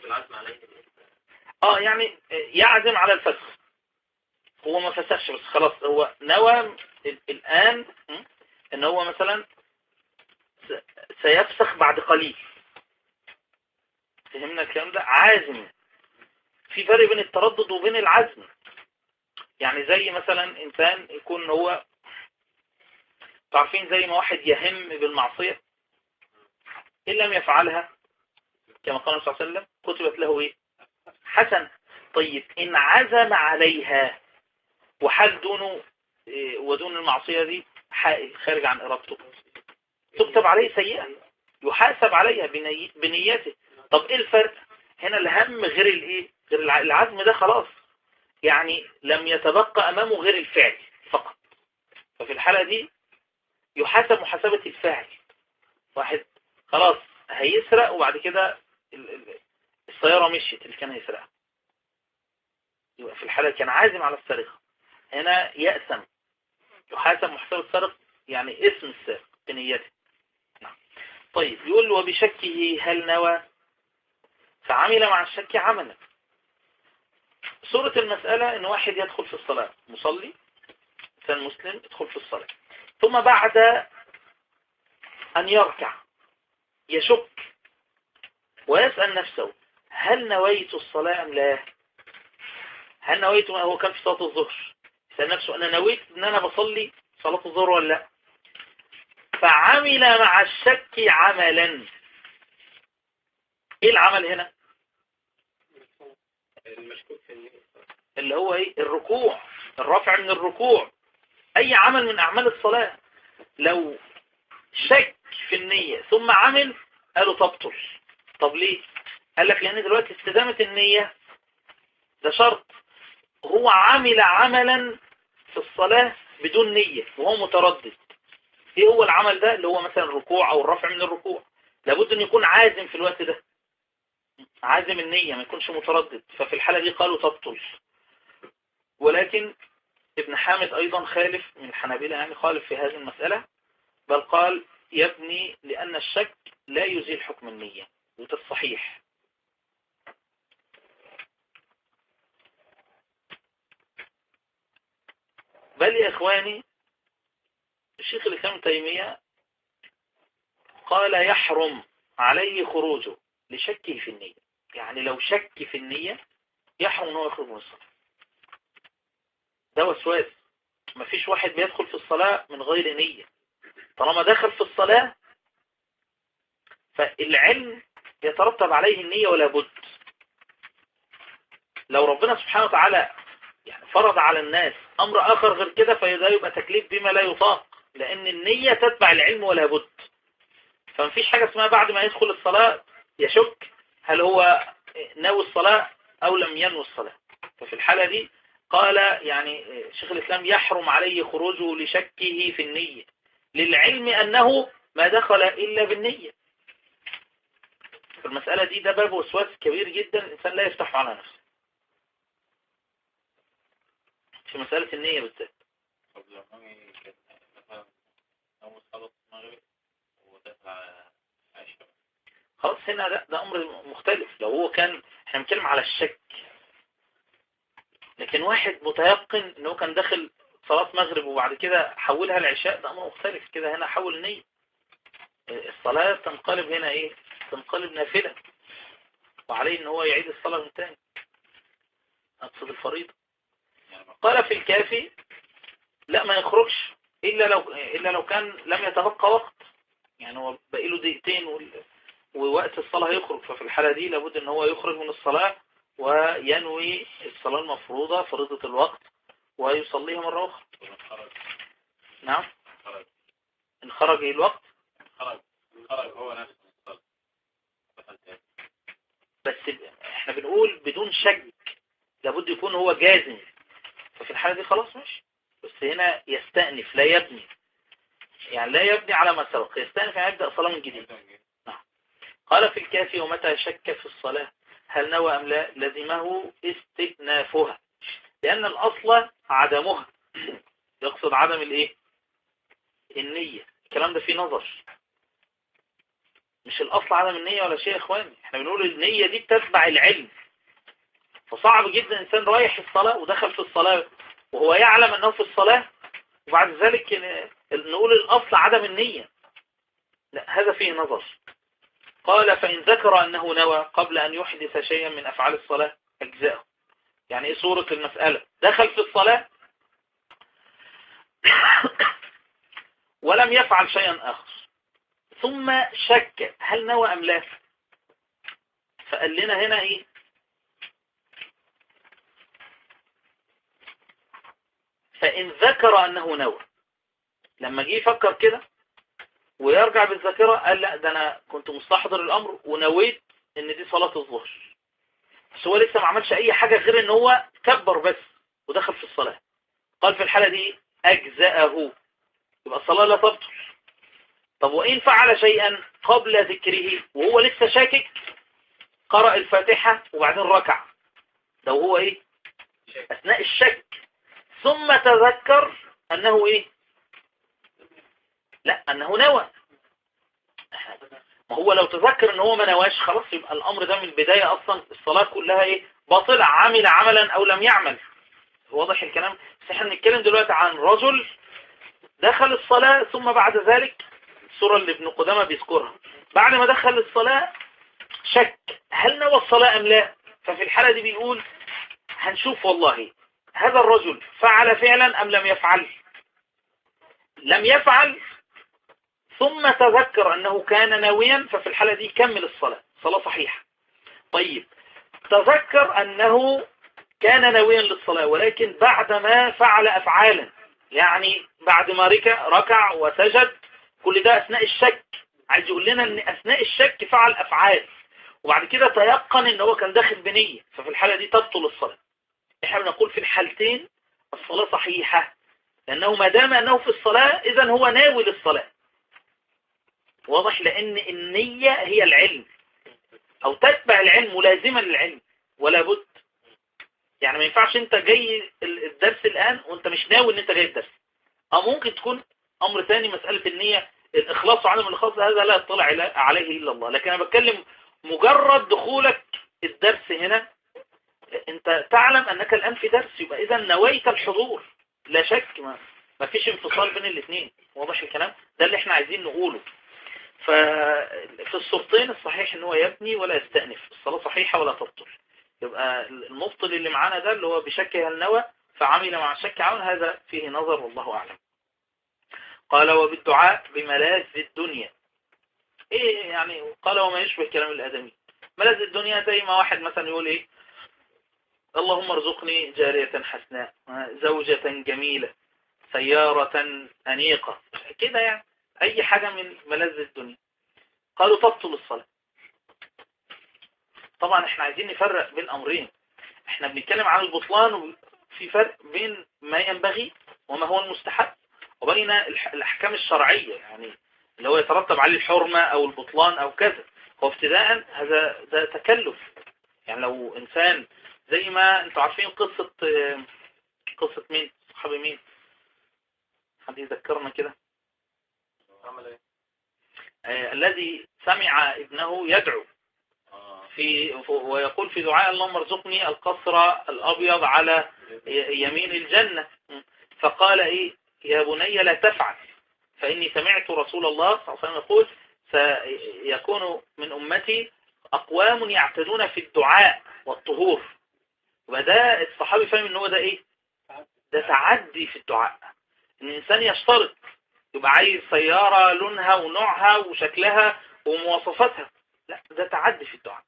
Speaker 2: اه يعني يعزم على الفسخ هو ما فسخش بس خلاص هو نوى الآن ان هو مثلا سيفسخ بعد قليل فهمنا الكلام ده عازم في فرق بين التردد وبين العزم يعني زي مثلا انسان يكون هو تعرفين زي ما واحد يهم بالمعصية إن لم يفعلها كما قال النبي صلى الله عليه وسلم كتبت له إيه حسن طيب إن عزم عليها وحال دونه إيه ودون المعصية دي حائل خارج عن إرادته تكتب عليه سيئة يحاسب عليها بني... بنيته طب إيه الفرق هنا الهم غير الإيه غير العزم ده خلاص يعني لم يتبقى أمامه غير الفعل فقط ففي الحالة دي يحاسب محاسبة الفاعل واحد خلاص هيسرق وبعد كده السيارة مشيت اللي كان هيسرقها يبقى في الحالة كان عازم على السرقة هنا يأسم يحاسب محسب السرق يعني اسم السرق بنيته نعم. طيب يقول وبشكه هل نوى فعمل مع الشك عملا صورة المسألة ان واحد يدخل في الصلاة مصلي إنسان مسلم يدخل في الصلاة ثم بعد أن يركع يشك ويسأل نفسه هل نويت الصلاة أم لا هل نويت ما هو كان في صلاة الظهر يسأل نفسه أنا نويت أن أنا بصلي صلاة الظهر ولا لا فعمل مع الشك عملا ايه العمل هنا
Speaker 3: المشكوك في النية
Speaker 2: اللي هو ايه الركوع الرفع من الركوع اي عمل من اعمال الصلاة لو شك في النية ثم عمل قالوا تبطل طب ليه قال لك لان دلوقتي استدامة النية ده شرط هو عمل عملا في الصلاة بدون نية وهو متردد ايه هو العمل ده اللي هو مثلا الركوع او الرفع من الركوع لابد ان يكون عازم في الوقت ده عازم النية ما يكونش متردد ففي الحالة دي قالوا تبطل ولكن ابن حامد ايضا خالف من الحنابلة يعني خالف في هذه المسألة بل قال يبني لان الشك لا يزيل حكم النية وده الصحيح بل يا إخواني الشيخ الإسلام تيمية قال يحرم عليه خروجه لشكه في النية يعني لو شك في النية يحرم أنه يخرج من الصلاة ده وسواس مفيش واحد بيدخل في الصلاة من غير نية طالما دخل في الصلاة فالعلم يترتب عليه النية ولا بد لو ربنا سبحانه وتعالى يعني فرض على الناس أمر آخر غير كده فده يبقى تكليف بما لا يطاق لأن النية تتبع العلم ولا بد فمفيش حاجة اسمها بعد ما يدخل الصلاة يشك هل هو ناوي الصلاة أو لم ينوي الصلاة ففي الحالة دي قال يعني شيخ الإسلام يحرم عليه خروجه لشكه في النية للعلم أنه ما دخل إلا بالنية في المسألة دي ده باب وسواس كبير جدا الإنسان لا يفتح على نفسه في مسألة النية بالذات
Speaker 4: طب لو ناوي كان مثلا أول صلاة المغرب ودخل على عشاء
Speaker 2: خلاص هنا ده, ده أمر مختلف لو هو كان احنا بنتكلم على الشك لكن واحد متيقن انه كان داخل صلاة مغرب وبعد كده حولها العشاء ده أمر مختلف كده هنا حول النية الصلاة تنقلب هنا ايه تنقلب نافلة وعليه ان هو يعيد الصلاة من تاني أقصد الفريضة
Speaker 4: يعني ما
Speaker 2: قال في الكافي لا ما يخرجش إلا لو, إلا لو كان لم يتبقى وقت يعني هو باقي له دقيقتين وال- ووقت الصلاة هيخرج ففي الحالة دي لابد ان هو يخرج من الصلاة وينوي الصلاة المفروضة فريضة الوقت ويصليها مرة أخرى
Speaker 4: طب خرج
Speaker 2: نعم
Speaker 4: خرج
Speaker 2: إن خرج الوقت
Speaker 4: خرج خرج هو نفسه من الصلاة دخل تاني
Speaker 2: بس احنا بنقول بدون شك لابد يكون هو جازم ففي الحالة دي خلاص ماشي بس هنا يستأنف لا يبني يعني لا يبني على ما سبق يستأنف يعني يبدأ صلاة من جديد قال في الكافي ومتى شك في الصلاة هل نوى أم لا لزمه استئنافها لأن الأصل عدمها يقصد عدم الإيه النية الكلام ده فيه نظر مش الأصل عدم النية ولا شيء يا إخواني احنا بنقول النية دي تتبع العلم فصعب جدا إنسان رايح الصلاة ودخل في الصلاة وهو يعلم أنه في الصلاة وبعد ذلك ن- نقول الأصل عدم النية لا هذا فيه نظر قال فإن ذكر أنه نوى قبل أن يحدث شيئا من أفعال الصلاة أجزاءه يعني إيه صورة المسألة دخل في الصلاة ولم يفعل شيئا آخر ثم شك هل نوى أم لا فقال لنا هنا إيه فإن ذكر أنه نوى لما جه يفكر كده ويرجع بالذاكرة قال لا ده أنا كنت مستحضر الأمر ونويت إن دي صلاة الظهر بس هو لسه ما عملش أي حاجة غير إن هو كبر بس ودخل في الصلاة قال في الحالة دي أجزأه يبقى الصلاة لا تبطل طب وإن فعل شيئا قبل ذكره وهو لسه شاكك قرأ الفاتحة وبعدين ركع ده وهو إيه أثناء الشك ثم ثم تذكر أنه إيه لا أنه نوى ما هو لو تذكر ان هو ما نواش خلاص يبقى الامر ده من البداية اصلا الصلاة كلها ايه باطلة عمل عملا او لم يعمل واضح الكلام بس احنا بنتكلم دلوقتي عن رجل دخل الصلاة ثم بعد ذلك الصورة اللي ابن قدامة بيذكرها بعد ما دخل الصلاة شك هل نوى الصلاة ام لا ففي الحالة دي بيقول هنشوف والله هذا الرجل فعل فعلا ام لم يفعل لم يفعل ثم تذكر أنه كان ناويا ففي الحالة دي كمل الصلاة صلاة صحيحة طيب تذكر أنه كان ناويا للصلاة ولكن بعدما فعل أفعالا يعني بعد ما ركع, ركع وسجد كل ده أثناء الشك عايز يقول لنا أن أثناء الشك فعل أفعال وبعد كده تيقن أن هو كان داخل بنية ففي الحالة دي تبطل الصلاة احنا بنقول في الحالتين الصلاة صحيحة لأنه ما دام أنه في الصلاة إذا هو ناوي للصلاة واضح لأن النية هي العلم أو تتبع العلم ملازمة للعلم ولا بد يعني ما ينفعش انت جاي الدرس الآن وانت مش ناوي ان انت جاي الدرس أو ممكن تكون أمر ثاني مسألة النية الإخلاص وعدم الإخلاص هذا لا يطلع عليه إلا الله لكن أنا بتكلم مجرد دخولك الدرس هنا انت تعلم أنك الآن في درس يبقى إذا نويت الحضور لا شك ما, ما فيش انفصال بين الاثنين واضح الكلام ده اللي احنا عايزين نقوله ففي الصورتين الصحيح ان هو يبني ولا يستأنف الصلاة صحيحة ولا تبطل يبقى المبطل اللي معانا ده اللي هو بشك هل نوى فعمل مع الشك عون هذا فيه نظر والله أعلم قال وبالدعاء بملاذ الدنيا ايه يعني قال وما يشبه كلام الآدمي ملاذ الدنيا زي ما واحد مثلا يقول ايه اللهم ارزقني جارية حسناء زوجة جميلة سيارة أنيقة كده يعني أي حاجة من ملذ الدنيا قالوا تبطل الصلاة طبعا احنا عايزين نفرق بين أمرين احنا بنتكلم عن البطلان وفي فرق بين ما ينبغي وما هو المستحب وبين الأحكام الشرعية يعني اللي هو يترتب عليه الحرمة أو البطلان أو كذا هو ابتداء هذا ده تكلف يعني لو إنسان زي ما انتوا عارفين قصة قصة مين صحابي مين حد يذكرنا كده
Speaker 3: عمل
Speaker 2: آه الذي سمع ابنه يدعو
Speaker 3: اه
Speaker 2: في ويقول في دعاء اللهم ارزقني القصر الأبيض على يمين الجنة فقال إيه يا بني لا تفعل فإني سمعت رسول الله صلى الله عليه وسلم يقول سيكون من أمتي أقوام يعتدون في الدعاء والطهور وده الصحابي فاهم ان هو ده ايه ده تعدي في الدعاء ان الانسان يشترط يبقى عايز سيارة لونها ونوعها وشكلها ومواصفاتها لا ده تعدي في الدعاء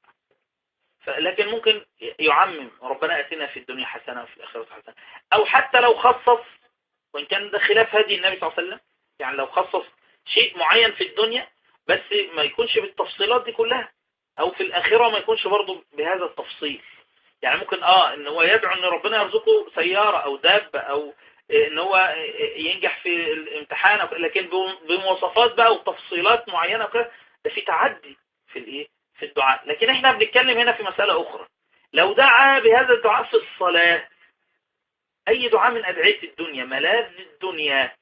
Speaker 2: لكن ممكن يعمم ربنا اتنا في الدنيا حسنة وفي الآخرة حسنة او حتى لو خصص وان كان ده خلاف هدي النبي صلى الله عليه وسلم يعني لو خصص شيء معين في الدنيا بس ما يكونش بالتفصيلات دي كلها او في الآخرة ما يكونش برضه بهذا التفصيل يعني ممكن اه ان هو يدعو ان ربنا يرزقه سيارة او دابة او ان هو ينجح في الامتحان أو لكن بمواصفات بقى وتفصيلات معينة وكده ده في تعدي في الايه في الدعاء لكن احنا بنتكلم هنا في مسألة اخرى لو دعا بهذا الدعاء في الصلاة اي دعاء من ادعية الدنيا ملاذ الدنيا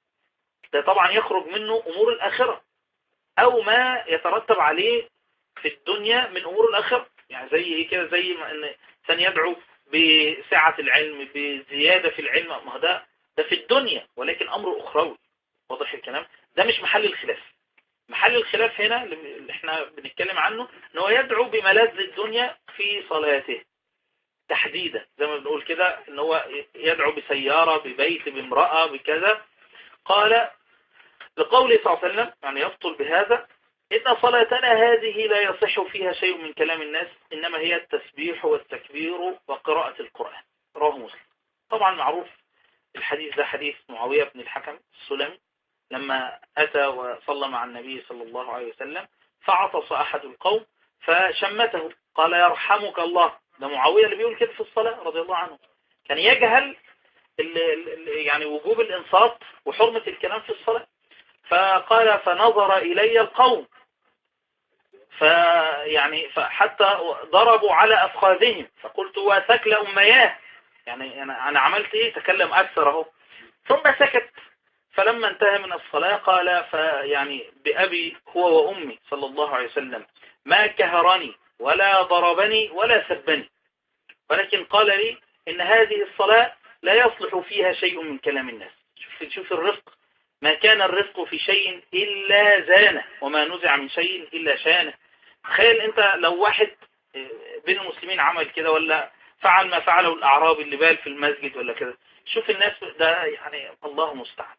Speaker 2: ده طبعا يخرج منه امور الاخرة او ما يترتب عليه في الدنيا من امور الاخرة يعني زي ايه كده زي ما ان انسان يدعو بسعة العلم بزيادة في العلم ما ده ده في الدنيا ولكن امر اخروي واضح الكلام ده مش محل الخلاف محل الخلاف هنا اللي احنا بنتكلم عنه ان هو يدعو بملاذ الدنيا في صلاته تحديدا زي ما بنقول كده ان هو يدعو بسيارة ببيت بامرأة بكذا قال لقوله صلى الله عليه وسلم يعني يبطل بهذا إن صلاتنا هذه لا يصح فيها شيء من كلام الناس إنما هي التسبيح والتكبير وقراءة القرآن رواه مسلم طبعا معروف الحديث ده حديث معاوية بن الحكم السلمي لما أتى وصلى مع النبي صلى الله عليه وسلم فعطس أحد القوم فشمته قال يرحمك الله ده معاوية اللي بيقول كده في الصلاة رضي الله عنه كان يجهل ال ال يعني وجوب الإنصات وحرمة الكلام في الصلاة فقال فنظر إلي القوم فيعني فحتى ضربوا على أفخاذهم فقلت وثكل أمياه يعني أنا, أنا عملت إيه تكلم أكثر أهو ثم سكت فلما انتهى من الصلاة قال فيعني بأبي هو وأمي صلى الله عليه وسلم ما كهرني ولا ضربني ولا سبني ولكن قال لي إن هذه الصلاة لا يصلح فيها شيء من كلام الناس شوف, شوف الرفق ما كان الرفق في شيء إلا زانه وما نزع من شيء إلا شانه تخيل أنت لو واحد آه، بين المسلمين عمل كده ولا فعل ما فعله الأعراب اللي بال في المسجد ولا كده شوف الناس ده يعني الله مستعان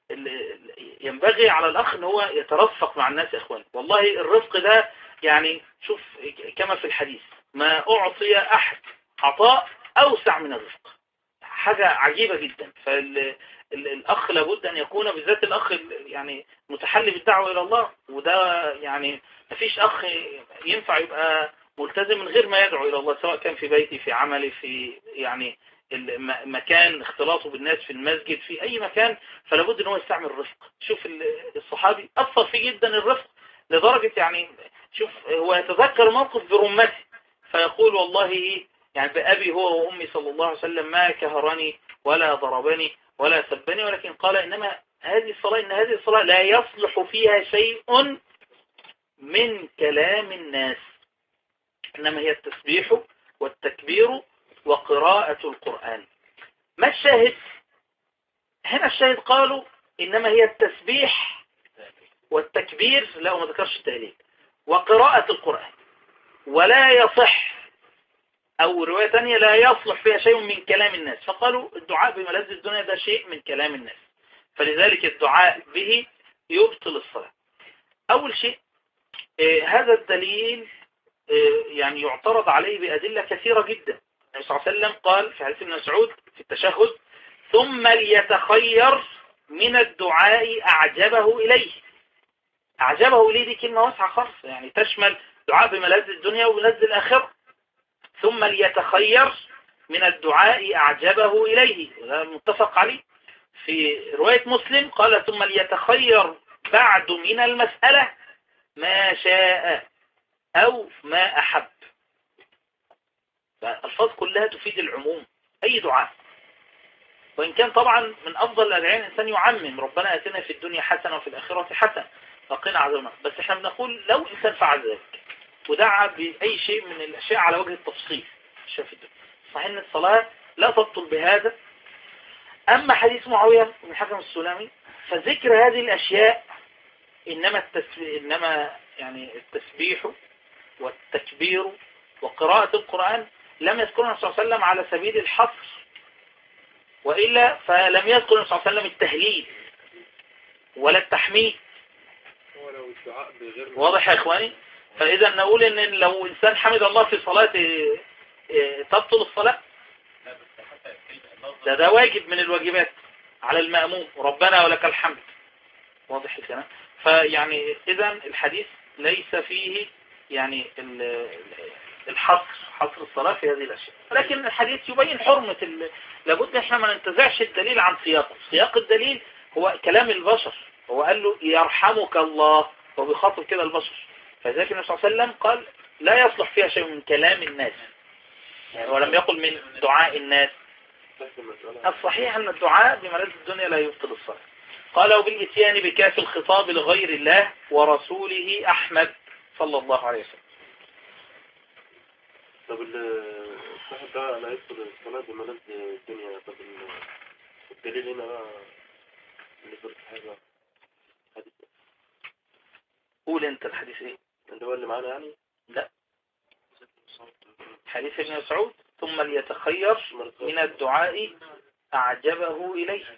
Speaker 2: ينبغي على الأخ ان هو يترفق مع الناس يا اخوان والله الرفق ده يعني شوف كما في الحديث ما أعطي أحد عطاء أوسع من الرفق حاجة عجيبة جدا فالأخ لابد أن يكون بالذات الأخ يعني متحلي بالدعوة إلى الله وده يعني مفيش أخ ينفع يبقى ملتزم من غير ما يدعو إلى الله سواء كان في بيتي في عملي في يعني مكان اختلاطه بالناس في المسجد في أي مكان فلابد أن هو يستعمل الرفق شوف الصحابي أثر فيه جدا الرفق لدرجة يعني شوف هو يتذكر موقف برمته فيقول والله إيه يعني بأبي هو وأمي صلى الله عليه وسلم ما كهرني ولا ضربني ولا سبني ولكن قال إنما هذه الصلاة إن هذه الصلاة لا يصلح فيها شيء من كلام الناس إنما هي التسبيح والتكبير وقراءة القرآن ما الشاهد هنا الشاهد قالوا إنما هي التسبيح والتكبير لا ما ذكرش التهليل وقراءة القرآن ولا يصح أو رواية ثانية لا يصلح فيها شيء من كلام الناس فقالوا الدعاء بملذ الدنيا ده شيء من كلام الناس فلذلك الدعاء به يبطل الصلاة أول شيء آه هذا الدليل آه يعني يعترض عليه بأدلة كثيرة جدا النبي صلى الله عليه وسلم قال في حديث ابن مسعود في التشهد ثم ليتخير من الدعاء أعجبه إليه أعجبه إليه دي كلمة واسعة خاصة يعني تشمل دعاء بملاذ الدنيا وملاذ الآخرة ثم ليتخير من الدعاء أعجبه إليه هذا متفق عليه في رواية مسلم قال ثم ليتخير بعد من المسألة ما شاء أو ما أحب فالفاظ كلها تفيد العموم أي دعاء وإن كان طبعا من أفضل الأدعية الإنسان يعمم ربنا أتنا في الدنيا حسنة وفي الآخرة حسنة فقنا عذابنا بس احنا بنقول لو إنسان فعل ذلك ودعا بأي شيء من الأشياء على وجه التفصيل شاف الدنيا صحيح أن الصلاة لا تبطل بهذا أما حديث معاوية بن الحكم السلامي فذكر هذه الأشياء إنما, التسبيح إنما يعني التسبيح والتكبير وقراءة القرآن لم يذكرنا صلى الله عليه وسلم على سبيل الحصر وإلا فلم يذكر صلى الله عليه وسلم التهليل ولا التحميد واضح يا إخواني فإذا نقول إن لو إنسان حمد الله في صلاته إيه، تبطل الصلاة ده ده واجب من الواجبات على المأموم ربنا ولك الحمد واضح الكلام فيعني إذا الحديث ليس فيه يعني الحصر حصر الصلاة في هذه الأشياء لكن الحديث يبين حرمة لابد احنا ما ننتزعش الدليل عن سياقه سياق الدليل هو كلام البشر هو قال له يرحمك الله هو بيخاطب كده البشر فذلك النبي صلى الله عليه وسلم قال لا يصلح فيها شيء من كلام الناس يعني ولم يقل من دعاء الناس الصحيح أن الدعاء بملاذ الدنيا لا يبطل الصلاة قال وبالإتيان بكاف الخطاب لغير الله ورسوله أحمد صلى الله عليه وسلم
Speaker 5: طب الصاحب ده لا يدخل الصلاة بملاذ الدنيا طب الدليل هنا بقى اللي في حاجة حديث
Speaker 2: قول انت الحديث ايه
Speaker 5: اللي هو اللي معانا يعني
Speaker 2: لا حديث ابن مسعود ثم ليتخير من الدعاء أعجبه إليه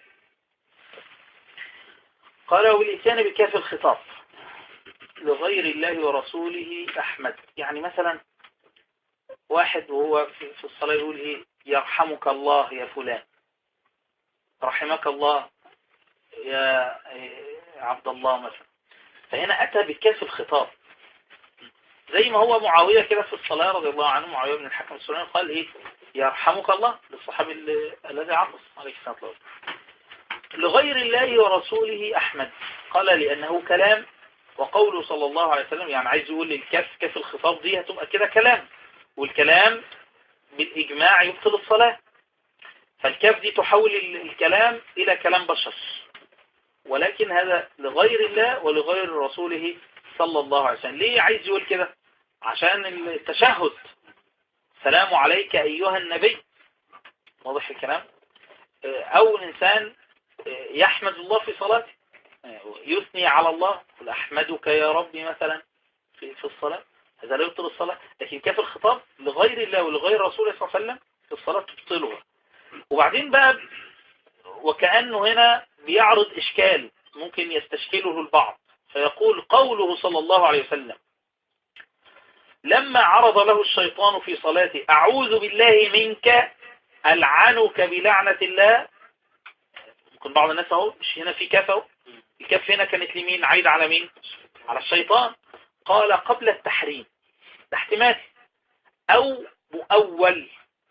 Speaker 2: قال والإتيان بكاف الخطاب لغير الله ورسوله أحمد يعني مثلا واحد وهو في الصلاة يقول إيه يرحمك الله يا فلان رحمك الله يا عبد الله مثلا فهنا أتى بكاف الخطاب زي ما هو معاوية كده في الصلاة رضي الله عنه معاوية بن الحكم السلمي قال إيه يرحمك الله للصحابي الذي عطس عليه الصلاة والسلام لغير الله ورسوله أحمد قال لأنه كلام وقوله صلى الله عليه وسلم يعني عايز يقول الكف كف الخطاب دي هتبقى كده كلام والكلام بالإجماع يبطل الصلاة فالكاف دي تحول ال- الكلام إلى كلام بشر ولكن هذا لغير الله ولغير رسوله صلى الله عليه وسلم ليه عايز يقول كده عشان التشهد سلام عليك أيها النبي واضح الكلام آه، أو الإنسان آه، يحمد الله في صلاته آه، يثني على الله قل أحمدك يا ربي مثلا في, في الصلاة هذا لا يبطل الصلاة لكن كاف الخطاب لغير الله ولغير رسوله صلى الله عليه وسلم في الصلاة تبطلها وبعدين بقى وكأنه هنا بيعرض إشكال ممكن يستشكله البعض فيقول قوله صلى الله عليه وسلم لما عرض له الشيطان في صلاته أعوذ بالله منك ألعنك بلعنة الله ممكن بعض الناس اهو مش هنا في كاف اهو الكاف هنا كانت لمين عايد على مين على الشيطان قال قبل التحريم ده احتمال أو مؤول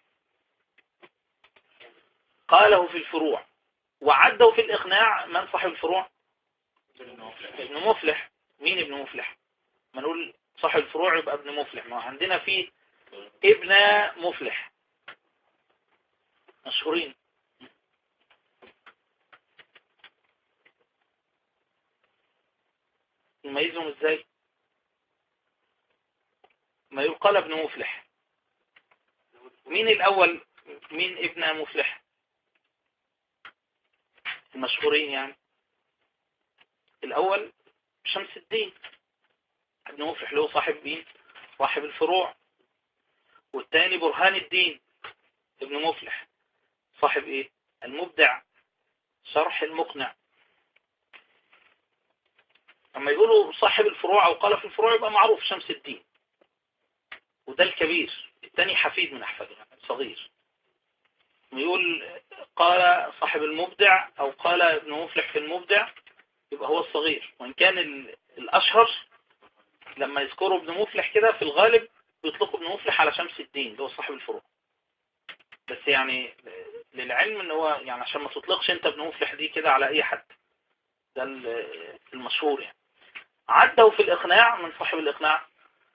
Speaker 2: قاله في الفروع وعده في الإقناع من صاحب الفروع ابن مفلح مين ابن مفلح ما نقول صاحب الفروع يبقى ابن مفلح ما عندنا فيه ابن مفلح مشهورين نميزهم ازاي ما يقال ابن مفلح مين الاول مين ابن مفلح المشهورين يعني الاول شمس الدين ابن مفلح له صاحب مين صاحب الفروع والثاني برهان الدين ابن مفلح صاحب ايه المبدع شرح المقنع لما يقولوا صاحب الفروع او قال في الفروع يبقى معروف شمس الدين وده الكبير الثاني حفيد من احفاده صغير ويقول قال صاحب المبدع او قال ابن مفلح في المبدع يبقى هو الصغير وان كان ال- الاشهر لما يذكروا ابن مفلح كده في الغالب بيطلقوا ابن مفلح على شمس الدين اللي هو صاحب الفروع بس يعني للعلم ان هو يعني عشان ما تطلقش انت ابن مفلح دي كده على اي حد ده ال- المشهور يعني عده في الاقناع من صاحب الاقناع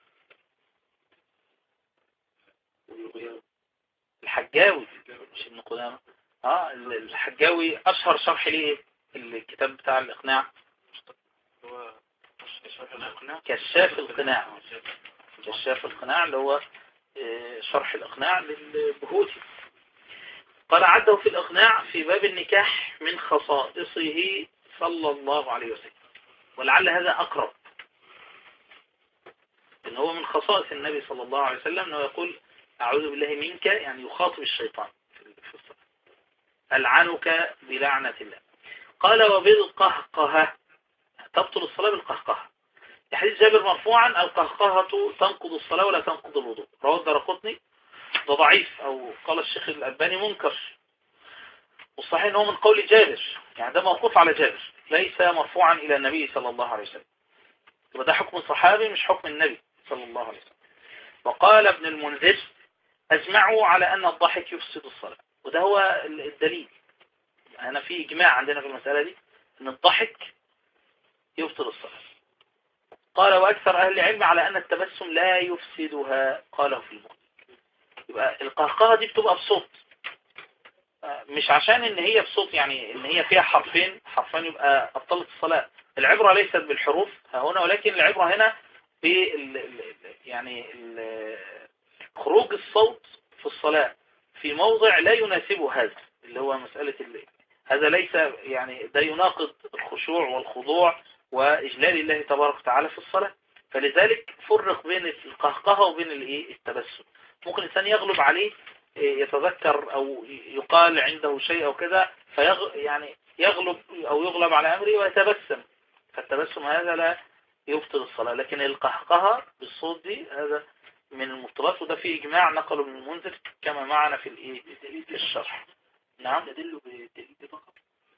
Speaker 2: الحجاوي مش ابن قدامه اه ال- الحجاوي اشهر شرح ليه الكتاب بتاع الاقناع
Speaker 5: هو
Speaker 2: كشاف القناع كشاف القناع اللي هو آه، شرح الإقناع للبهوتي قال عده في الإقناع في باب النكاح من خصائصه صلى الله عليه وسلم ولعل هذا أقرب إن هو من خصائص النبي صلى الله عليه وسلم أنه يقول أعوذ بالله منك يعني يخاطب الشيطان في في الصلاة ألعنك بلعنة الله قال وبالقهقهة تبطل الصلاة بالقهقهة في حديث جابر مرفوعا القهقهة تنقض الصلاة ولا تنقض الوضوء رواه الدرقطني ده ضعيف او قال الشيخ الألباني منكر والصحيح ان هو من قول جابر يعني ده موقوف على جابر ليس مرفوعا الى النبي صلى الله عليه وسلم يبقى ده حكم صحابي مش حكم النبي صلى الله عليه وسلم وقال ابن المنذر اجمعوا على ان الضحك يفسد الصلاة وده هو الدليل انا في اجماع عندنا في المسألة دي ان الضحك يبطل الصلاة قال وأكثر أهل العلم على أن التبسم لا يفسدها قاله في المغني يبقى القهقهة دي بتبقى بصوت آه، مش عشان ان هي بصوت يعني ان هي فيها حرفين حرفين يبقى أبطلت الصلاة العبرة ليست بالحروف ها هنا ولكن العبرة هنا بال ال- يعني ال- خروج الصوت في الصلاة في موضع لا يناسبه هذا اللي هو مسألة ال- هذا ليس يعني ده يناقض الخشوع والخضوع وإجلال الله تبارك وتعالى في الصلاة فلذلك فرق بين القهقهة وبين الايه التبسم ممكن الإنسان يغلب عليه إيه، يتذكر أو يقال عنده شيء أو كذا فيغ يعني يغلب أو يغلب على أمره ويتبسم فالتبسم هذا لا يبطل الصلاة لكن القهقهة بالصوت دي هذا من المبطلات وده في إجماع نقله من المنذر كما معنا في الإيه في الشرح نعم
Speaker 3: تدل بالدليل فقط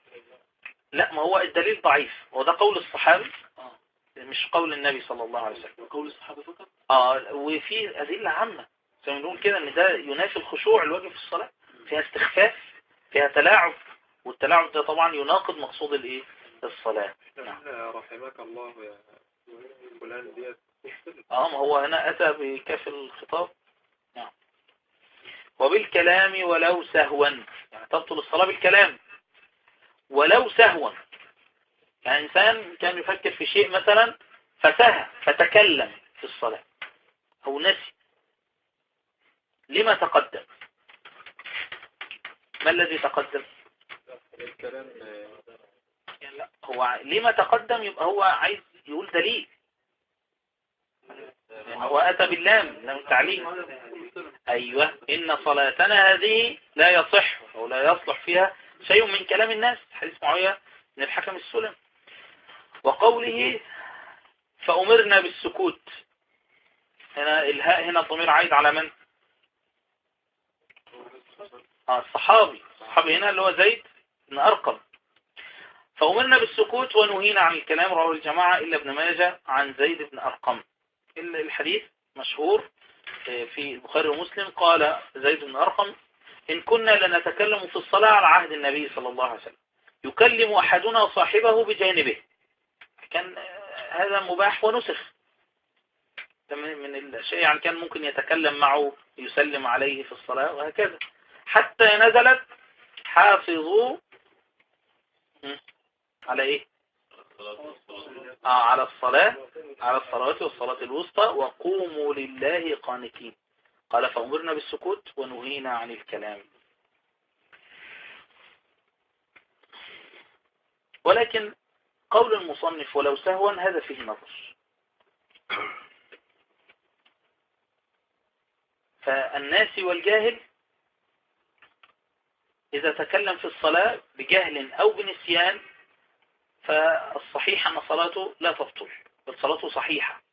Speaker 2: لا ما هو الدليل ضعيف وده قول الصحابي مش قول النبي صلى الله عليه وسلم
Speaker 3: وقول الصحابة فقط
Speaker 2: اه وفي أدلة عامة زي ما بنقول كده ان ده ينافي الخشوع الواجب في الصلاة فيها استخفاف فيها تلاعب والتلاعب ده طبعا يناقض مقصود الايه الصلاة نعم.
Speaker 5: رحمك الله يا فلان ديت
Speaker 2: اه ما هو هنا اتى بكاف الخطاب نعم وبالكلام ولو سهوا يعني تبطل الصلاة بالكلام ولو سهوا يعني إنسان كان يفكر في شيء مثلا فسهى فتكلم في الصلاة أو نسي لما تقدم ما الذي تقدم
Speaker 3: الكلام
Speaker 2: يعني لا هو لما تقدم يبقى هو عايز يقول دليل يعني هو أتى باللام لام التعليم أيوة إن صلاتنا هذه لا يصح أو لا يصلح فيها شيء من كلام الناس حديث معاوية من الحكم السلم وقوله فأمرنا بالسكوت هنا الهاء هنا الضمير عايد على من آه الصحابي الصحابي هنا اللي هو زيد بن أرقم فأمرنا بالسكوت ونهينا عن الكلام رواه الجماعة إلا ابن ماجه عن زيد بن أرقم الحديث مشهور آه، في البخاري ومسلم قال زيد بن أرقم إن كنا لنتكلم في الصلاة على عهد النبي صلى الله عليه وسلم يكلم أحدنا صاحبه بجانبه كان آه، هذا مباح ونسخ من الشيء يعني كان ممكن يتكلم معه يسلم عليه في الصلاة وهكذا حتى نزلت حافظوا على ايه آه على الصلاة على الصلاة والصلاة الوسطى وقوموا لله قانتين قال فأمرنا بالسكوت ونهينا عن الكلام ولكن قول المصنف ولو سهوا هذا فيه نظر فالناس والجاهل إذا تكلم في الصلاة بجهل أو بنسيان فالصحيح أن صلاته لا تبطل بل صلاته صحيحة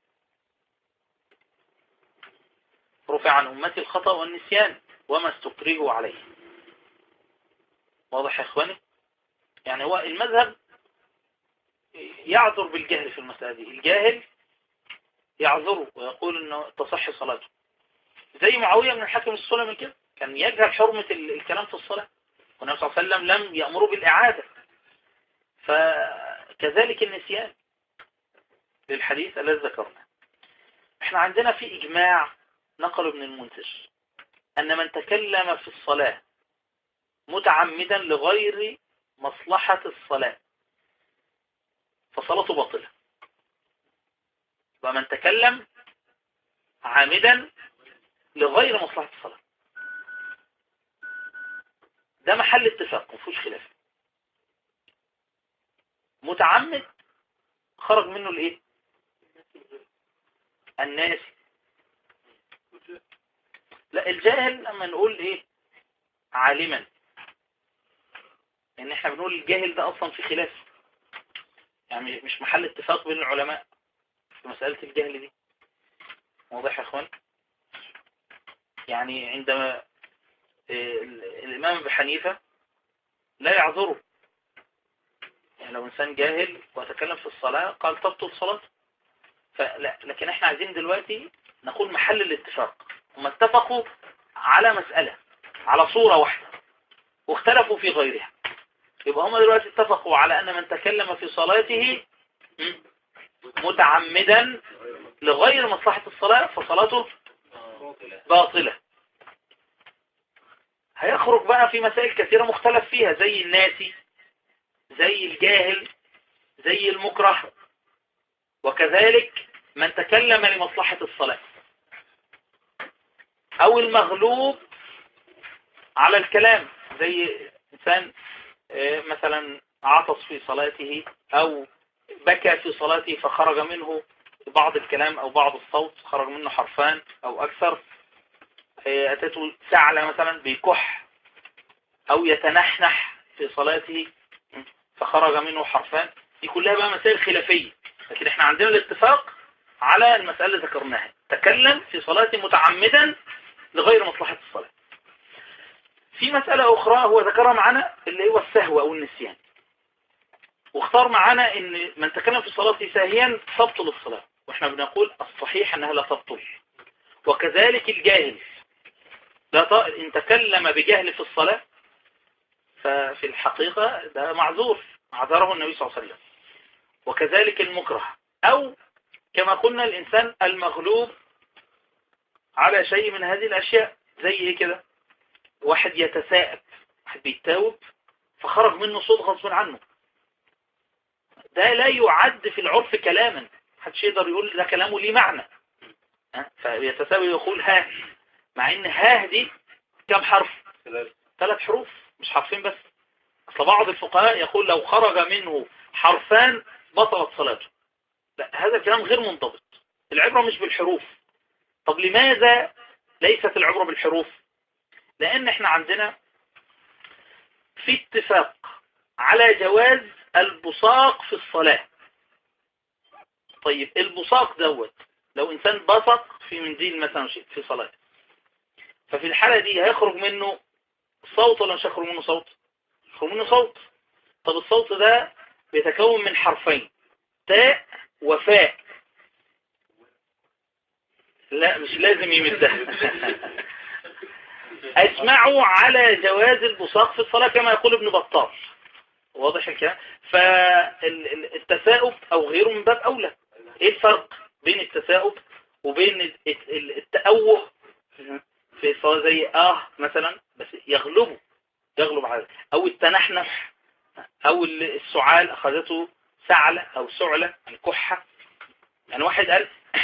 Speaker 2: رفع عن أمتي الخطأ والنسيان وما استكرهوا عليه واضح يا إخواني يعني هو المذهب يعذر بالجهل في المسألة دي الجاهل يعذره ويقول أنه تصح صلاته زي معاوية من الحكم السلمي كده كان يجهل حرمة الكلام في الصلاة والنبي صلى الله عليه وسلم لم يأمره بالإعادة فكذلك النسيان للحديث الذي ذكرنا احنا عندنا في إجماع نقل ابن المنتج أن من تكلم في الصلاة متعمدا لغير مصلحة الصلاة فصلاته باطلة ومن تكلم عامدا لغير مصلحة الصلاة ده محل اتفاق مفهوش خلاف متعمد خرج منه الايه الناس لا الجاهل لما نقول ايه عالما ان احنا بنقول الجاهل ده اصلا في خلاف يعني مش محل اتفاق بين العلماء في مسألة الجهل دي واضح يا اخوان يعني عندما آه، الامام ابي حنيفة لا يعذره يعني لو إنسان جاهل وتكلم في الصلاة قال تبطل صلاته فلا لكن احنا عايزين دلوقتي نقول محل الاتفاق هم اتفقوا على مسألة على صورة واحدة واختلفوا في غيرها يبقى هم دلوقتي اتفقوا على أن من تكلم في صلاته متعمدا لغير مصلحة الصلاة فصلاته باطلة هيخرج بقى في مسائل كثيرة مختلف فيها زي الناسي زي الجاهل زي المكره وكذلك من تكلم لمصلحة الصلاة او المغلوب على الكلام زي انسان آه، مثلا عطس في صلاته او بكى في صلاته فخرج منه بعض الكلام او بعض الصوت خرج منه حرفان او اكثر آه، اتته سعلة مثلا بيكح او يتنحنح في صلاته فخرج منه حرفان دي كلها بقى مسائل خلافية لكن احنا عندنا الاتفاق على المسألة اللي ذكرناها تكلم في صلاة متعمدا لغير مصلحة الصلاة في مسألة أخرى هو ذكرها معنا اللي هو السهو أو النسيان واختار معنا ان من تكلم في صلاته ساهيا تبطل الصلاة واحنا بنقول الصحيح انها لا تبطل وكذلك الجاهل لا ان تكلم بجهل في الصلاة ففي الحقيقة ده معذور عذره النبي صلى الله عليه وسلم وكذلك المكره أو كما قلنا الإنسان المغلوب على شيء من هذه الأشياء زي إيه كده واحد يتساءب واحد بيتاوب فخرج منه صوت غصب عنه ده لا يعد في العرف كلاما محدش يقدر يقول ده كلامه ليه معنى ها؟ فيتساوي يقول ها مع ان ها دي كم حرف ثلاث حروف مش حرفين بس اصل بعض الفقهاء يقول لو خرج منه حرفان بطلت صلاته لا هذا الكلام غير منضبط العبرة مش بالحروف طب لماذا ليست العبرة بالحروف لان احنا عندنا في اتفاق على جواز البصاق في الصلاة طيب البصاق دوت لو انسان بصق في منديل مثلا شيء في صلاة ففي الحالة دي هيخرج منه صوت ولا مش هيخرج منه صوت يخرج منه صوت طب الصوت ده بيتكون من حرفين تاء وفاء لا مش لازم يمدها اجمعوا على جواز البصاق في الصلاة كما يقول ابن بطال واضح الكلام فالتثاؤب او غيره من باب اولى ايه الفرق بين التثاؤب وبين التأوه في صلاة زي اه مثلا بس يغلبه يغلب على او التنحنح او السعال اخذته سعلة او سعلة يعني كحة يعني واحد قال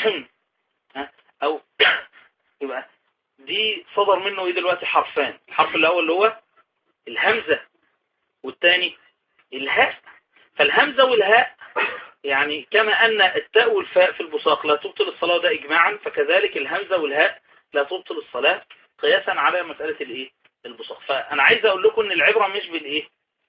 Speaker 2: او يبقى دي صدر منه ايه دلوقتي حرفان الحرف الاول اللي هو الهمزة والثاني الهاء فالهمزة والهاء يعني كما أن التاء والفاء في البصاق لا تبطل الصلاة ده إجماعا فكذلك الهمزة والهاء لا تبطل الصلاة قياسا على مسألة الإيه البصاق فأنا عايز أقول لكم أن العبرة مش بالإيه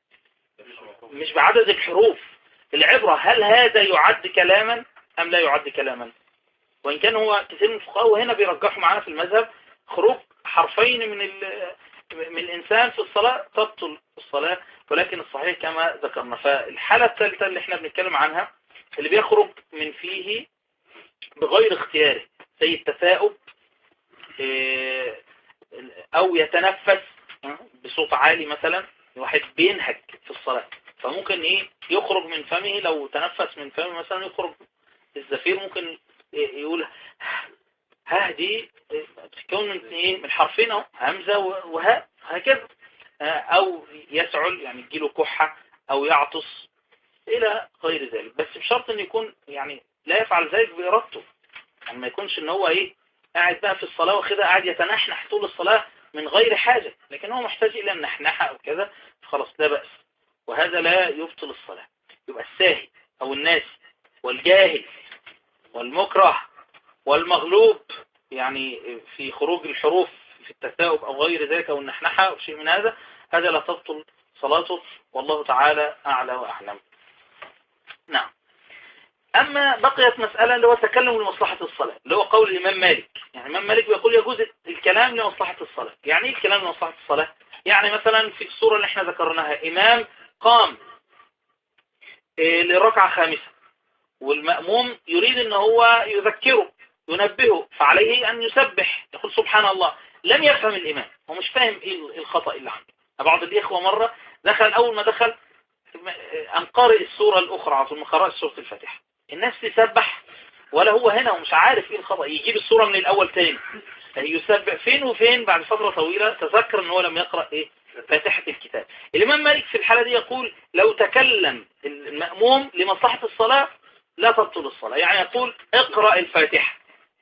Speaker 2: مش بعدد الحروف العبرة هل هذا يعد كلاما أم لا يعد كلاما وإن كان هو كثير من الفقهاء وهنا بيرجحوا معانا في المذهب خروج حرفين من من الإنسان في الصلاة تبطل الصلاة ولكن الصحيح كما ذكرنا فالحالة الثالثة اللي احنا بنتكلم عنها اللي بيخرج من فيه بغير اختياره زي التثاؤب اه، او يتنفس اه، بصوت عالي مثلا واحد بينهج في الصلاة فممكن ايه يخرج من فمه لو تنفس من فمه مثلا يخرج الزفير ممكن يقول ها دي بتتكون من ايه من حرفين اهو همزه وهاء هكذا او يسعل يعني تجيله كحه او يعطس الى غير ذلك بس بشرط ان يكون يعني لا يفعل ذلك بارادته يعني ما يكونش ان هو ايه قاعد بقى في الصلاه وكده قاعد يتنحنح طول الصلاه من غير حاجه لكن هو محتاج الى النحنحه او كذا خلاص لا باس وهذا لا يبطل الصلاه يبقى الساهي او الناس والجاهل والمكره والمغلوب يعني في خروج الحروف في التثاؤب أو غير ذلك أو النحنحة أو شيء من هذا هذا لا تبطل صلاته والله تعالى أعلى وأعلم نعم أما بقيت مسألة اللي هو تكلم لمصلحة الصلاة اللي هو قول الإمام مالك يعني الإمام مالك بيقول يجوز الكلام لمصلحة الصلاة يعني إيه الكلام لمصلحة الصلاة يعني مثلا في الصورة اللي احنا ذكرناها إمام قام إيه، لركعة خامسة والمأموم يريد ان هو يذكره ينبهه فعليه ان يسبح يقول سبحان الله لم يفهم الامام هو مش فاهم ايه الخطأ اللي عنده بعض الاخوة مرة دخل اول ما دخل ان قارئ السورة الاخرى عطوا ما سورة الفاتحة الناس تسبح ولا هو هنا ومش عارف ايه الخطأ يجيب السورة من الاول تاني يسبح فين وفين بعد فترة طويلة تذكر ان هو لم يقرأ ايه فاتحة الكتاب الامام مالك في الحالة دي يقول لو تكلم المأموم لمصلحة الصلاة لا تبطل الصلاة يعني يقول اقرأ الفاتحة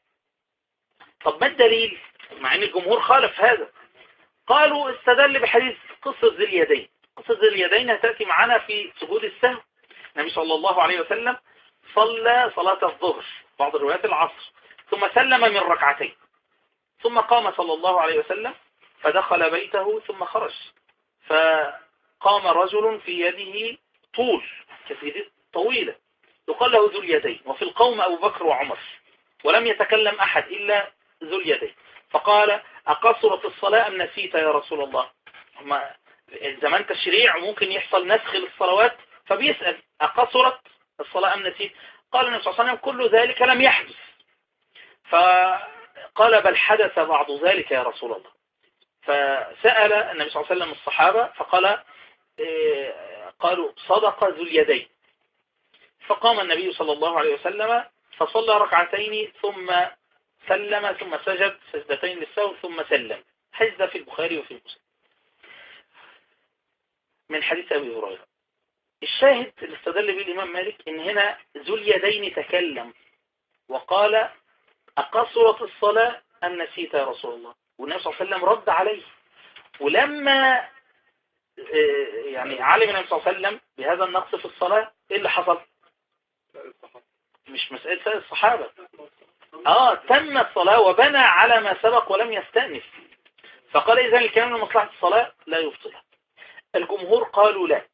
Speaker 2: طب ما الدليل مع ان الجمهور خالف هذا قالوا استدل بحديث قصة ذي اليدين قصة ذي اليدين هتأتي معنا في سجود السهو النبي صلى الله عليه وسلم صلى صلاة الظهر بعض الروايات العصر ثم سلم من ركعتين ثم قام صلى الله عليه وسلم فدخل بيته ثم خرج فقام رجل في يده طول كثير طويلة يقال له ذو اليدين وفي القوم أبو بكر وعمر ولم يتكلم أحد إلا ذو اليدين فقال أقصرت الصلاة أم نسيت يا رسول الله زمان تشريع ممكن يحصل نسخ للصلوات فبيسأل أقصرت الصلاة أم نسيت قال النبي صلى الله عليه وسلم كل ذلك لم يحدث فقال بل حدث بعض ذلك يا رسول الله فسأل النبي صلى الله عليه وسلم الصحابة فقال إيه، قالوا صدق ذو اليدين فقام النبي صلى الله عليه وسلم فصلى ركعتين ثم سلم ثم سجد سجدتين للسهو ثم سلم حديث ده في البخاري وفي مسلم من حديث أبي هريرة الشاهد اللي استدل به الإمام مالك إن هنا ذو اليدين تكلم وقال أقصرت الصلاة أم نسيت يا رسول الله والنبي صلى الله عليه وسلم رد عليه ولما آه، يعني علم النبي صلى الله عليه وسلم بهذا النقص في الصلاة ايه اللي حصل مش مسألة سائر الصحابة اه تم الصلاة وبنى على ما سبق ولم يستأنف فقال إذا الكلام لمصلحة الصلاة لا يبطلها الجمهور قالوا لا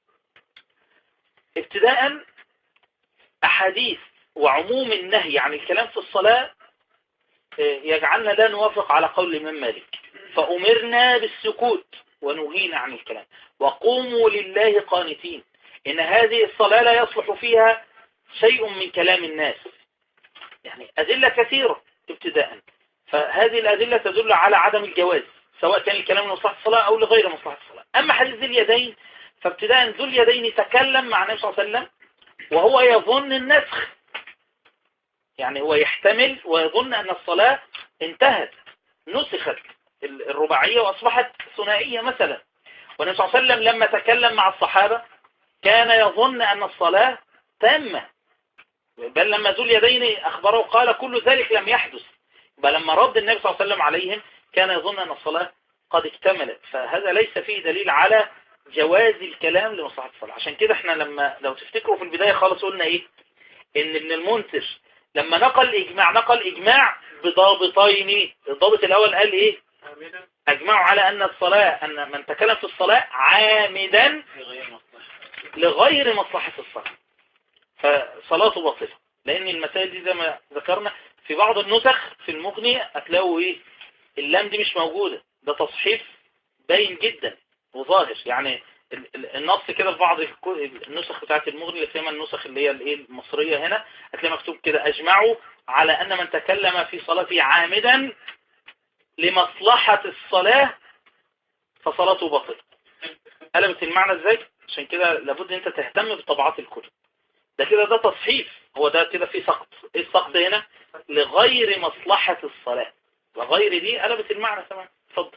Speaker 2: ابتداء أحاديث وعموم النهي عن الكلام في الصلاة آه، يجعلنا لا نوافق على قول الإمام مالك فأمرنا بالسكوت ونهينا عن الكلام وقوموا لله قانتين إن هذه الصلاة لا يصلح فيها شيء من كلام الناس يعني أدلة كثيرة ابتداء فهذه الأدلة تدل على عدم الجواز سواء كان الكلام لمصلحة الصلاة أو لغير مصلحة الصلاة أما حديث ذي اليدين فابتداء ذو اليدين تكلم مع النبي صلى الله عليه وسلم وهو يظن النسخ يعني هو يحتمل ويظن أن الصلاة انتهت نسخت الرباعية وأصبحت ثنائية مثلا والنبي صلى الله عليه وسلم لما تكلم مع الصحابة كان يظن أن الصلاة تامة بل لما ذو اليدين أخبره قال كل ذلك لم يحدث بل لما رد النبي صلى الله عليه وسلم عليهم كان يظن أن الصلاة قد اكتملت فهذا ليس فيه دليل على جواز الكلام لمصلحة الصلاة عشان كده احنا لما لو تفتكروا في البداية خالص قلنا ايه ان ابن المنتج لما نقل اجماع نقل اجماع بضابطين الضابط الاول قال ايه اجمعوا على ان الصلاة ان من تكلم في الصلاة عامدا لغير مصلحة الصلاة فصلاته باطلة لان المسائل دي زي ما ذكرنا في بعض النسخ في المغني هتلاقوا ايه اللام دي مش موجودة ده تصحيف باين جدا وظاهر يعني النص كده في بعض النسخ بتاعت المغني اللي فيها النسخ اللي هي الايه المصرية هنا هتلاقي مكتوب كده اجمعوا على ان من تكلم في صلاته عامدا لمصلحة الصلاة فصلاته باطلة قلبت المعنى ازاي عشان كده لابد انت تهتم بطبعات الكتب ده كده ده تصحيف هو ده كده في سقط ايه السقط هنا لغير مصلحة الصلاة وغير دي قلبت المعنى تمام اتفضل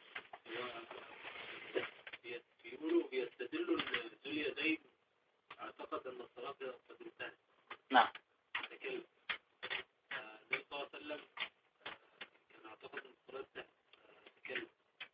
Speaker 3: بيقولوا بيستدلوا الدنيا زي اعتقد ان الصلاة قد انتهت
Speaker 2: نعم
Speaker 3: لكن النبي صلى الله عليه وسلم كان اعتقد ان الصلاة تكلم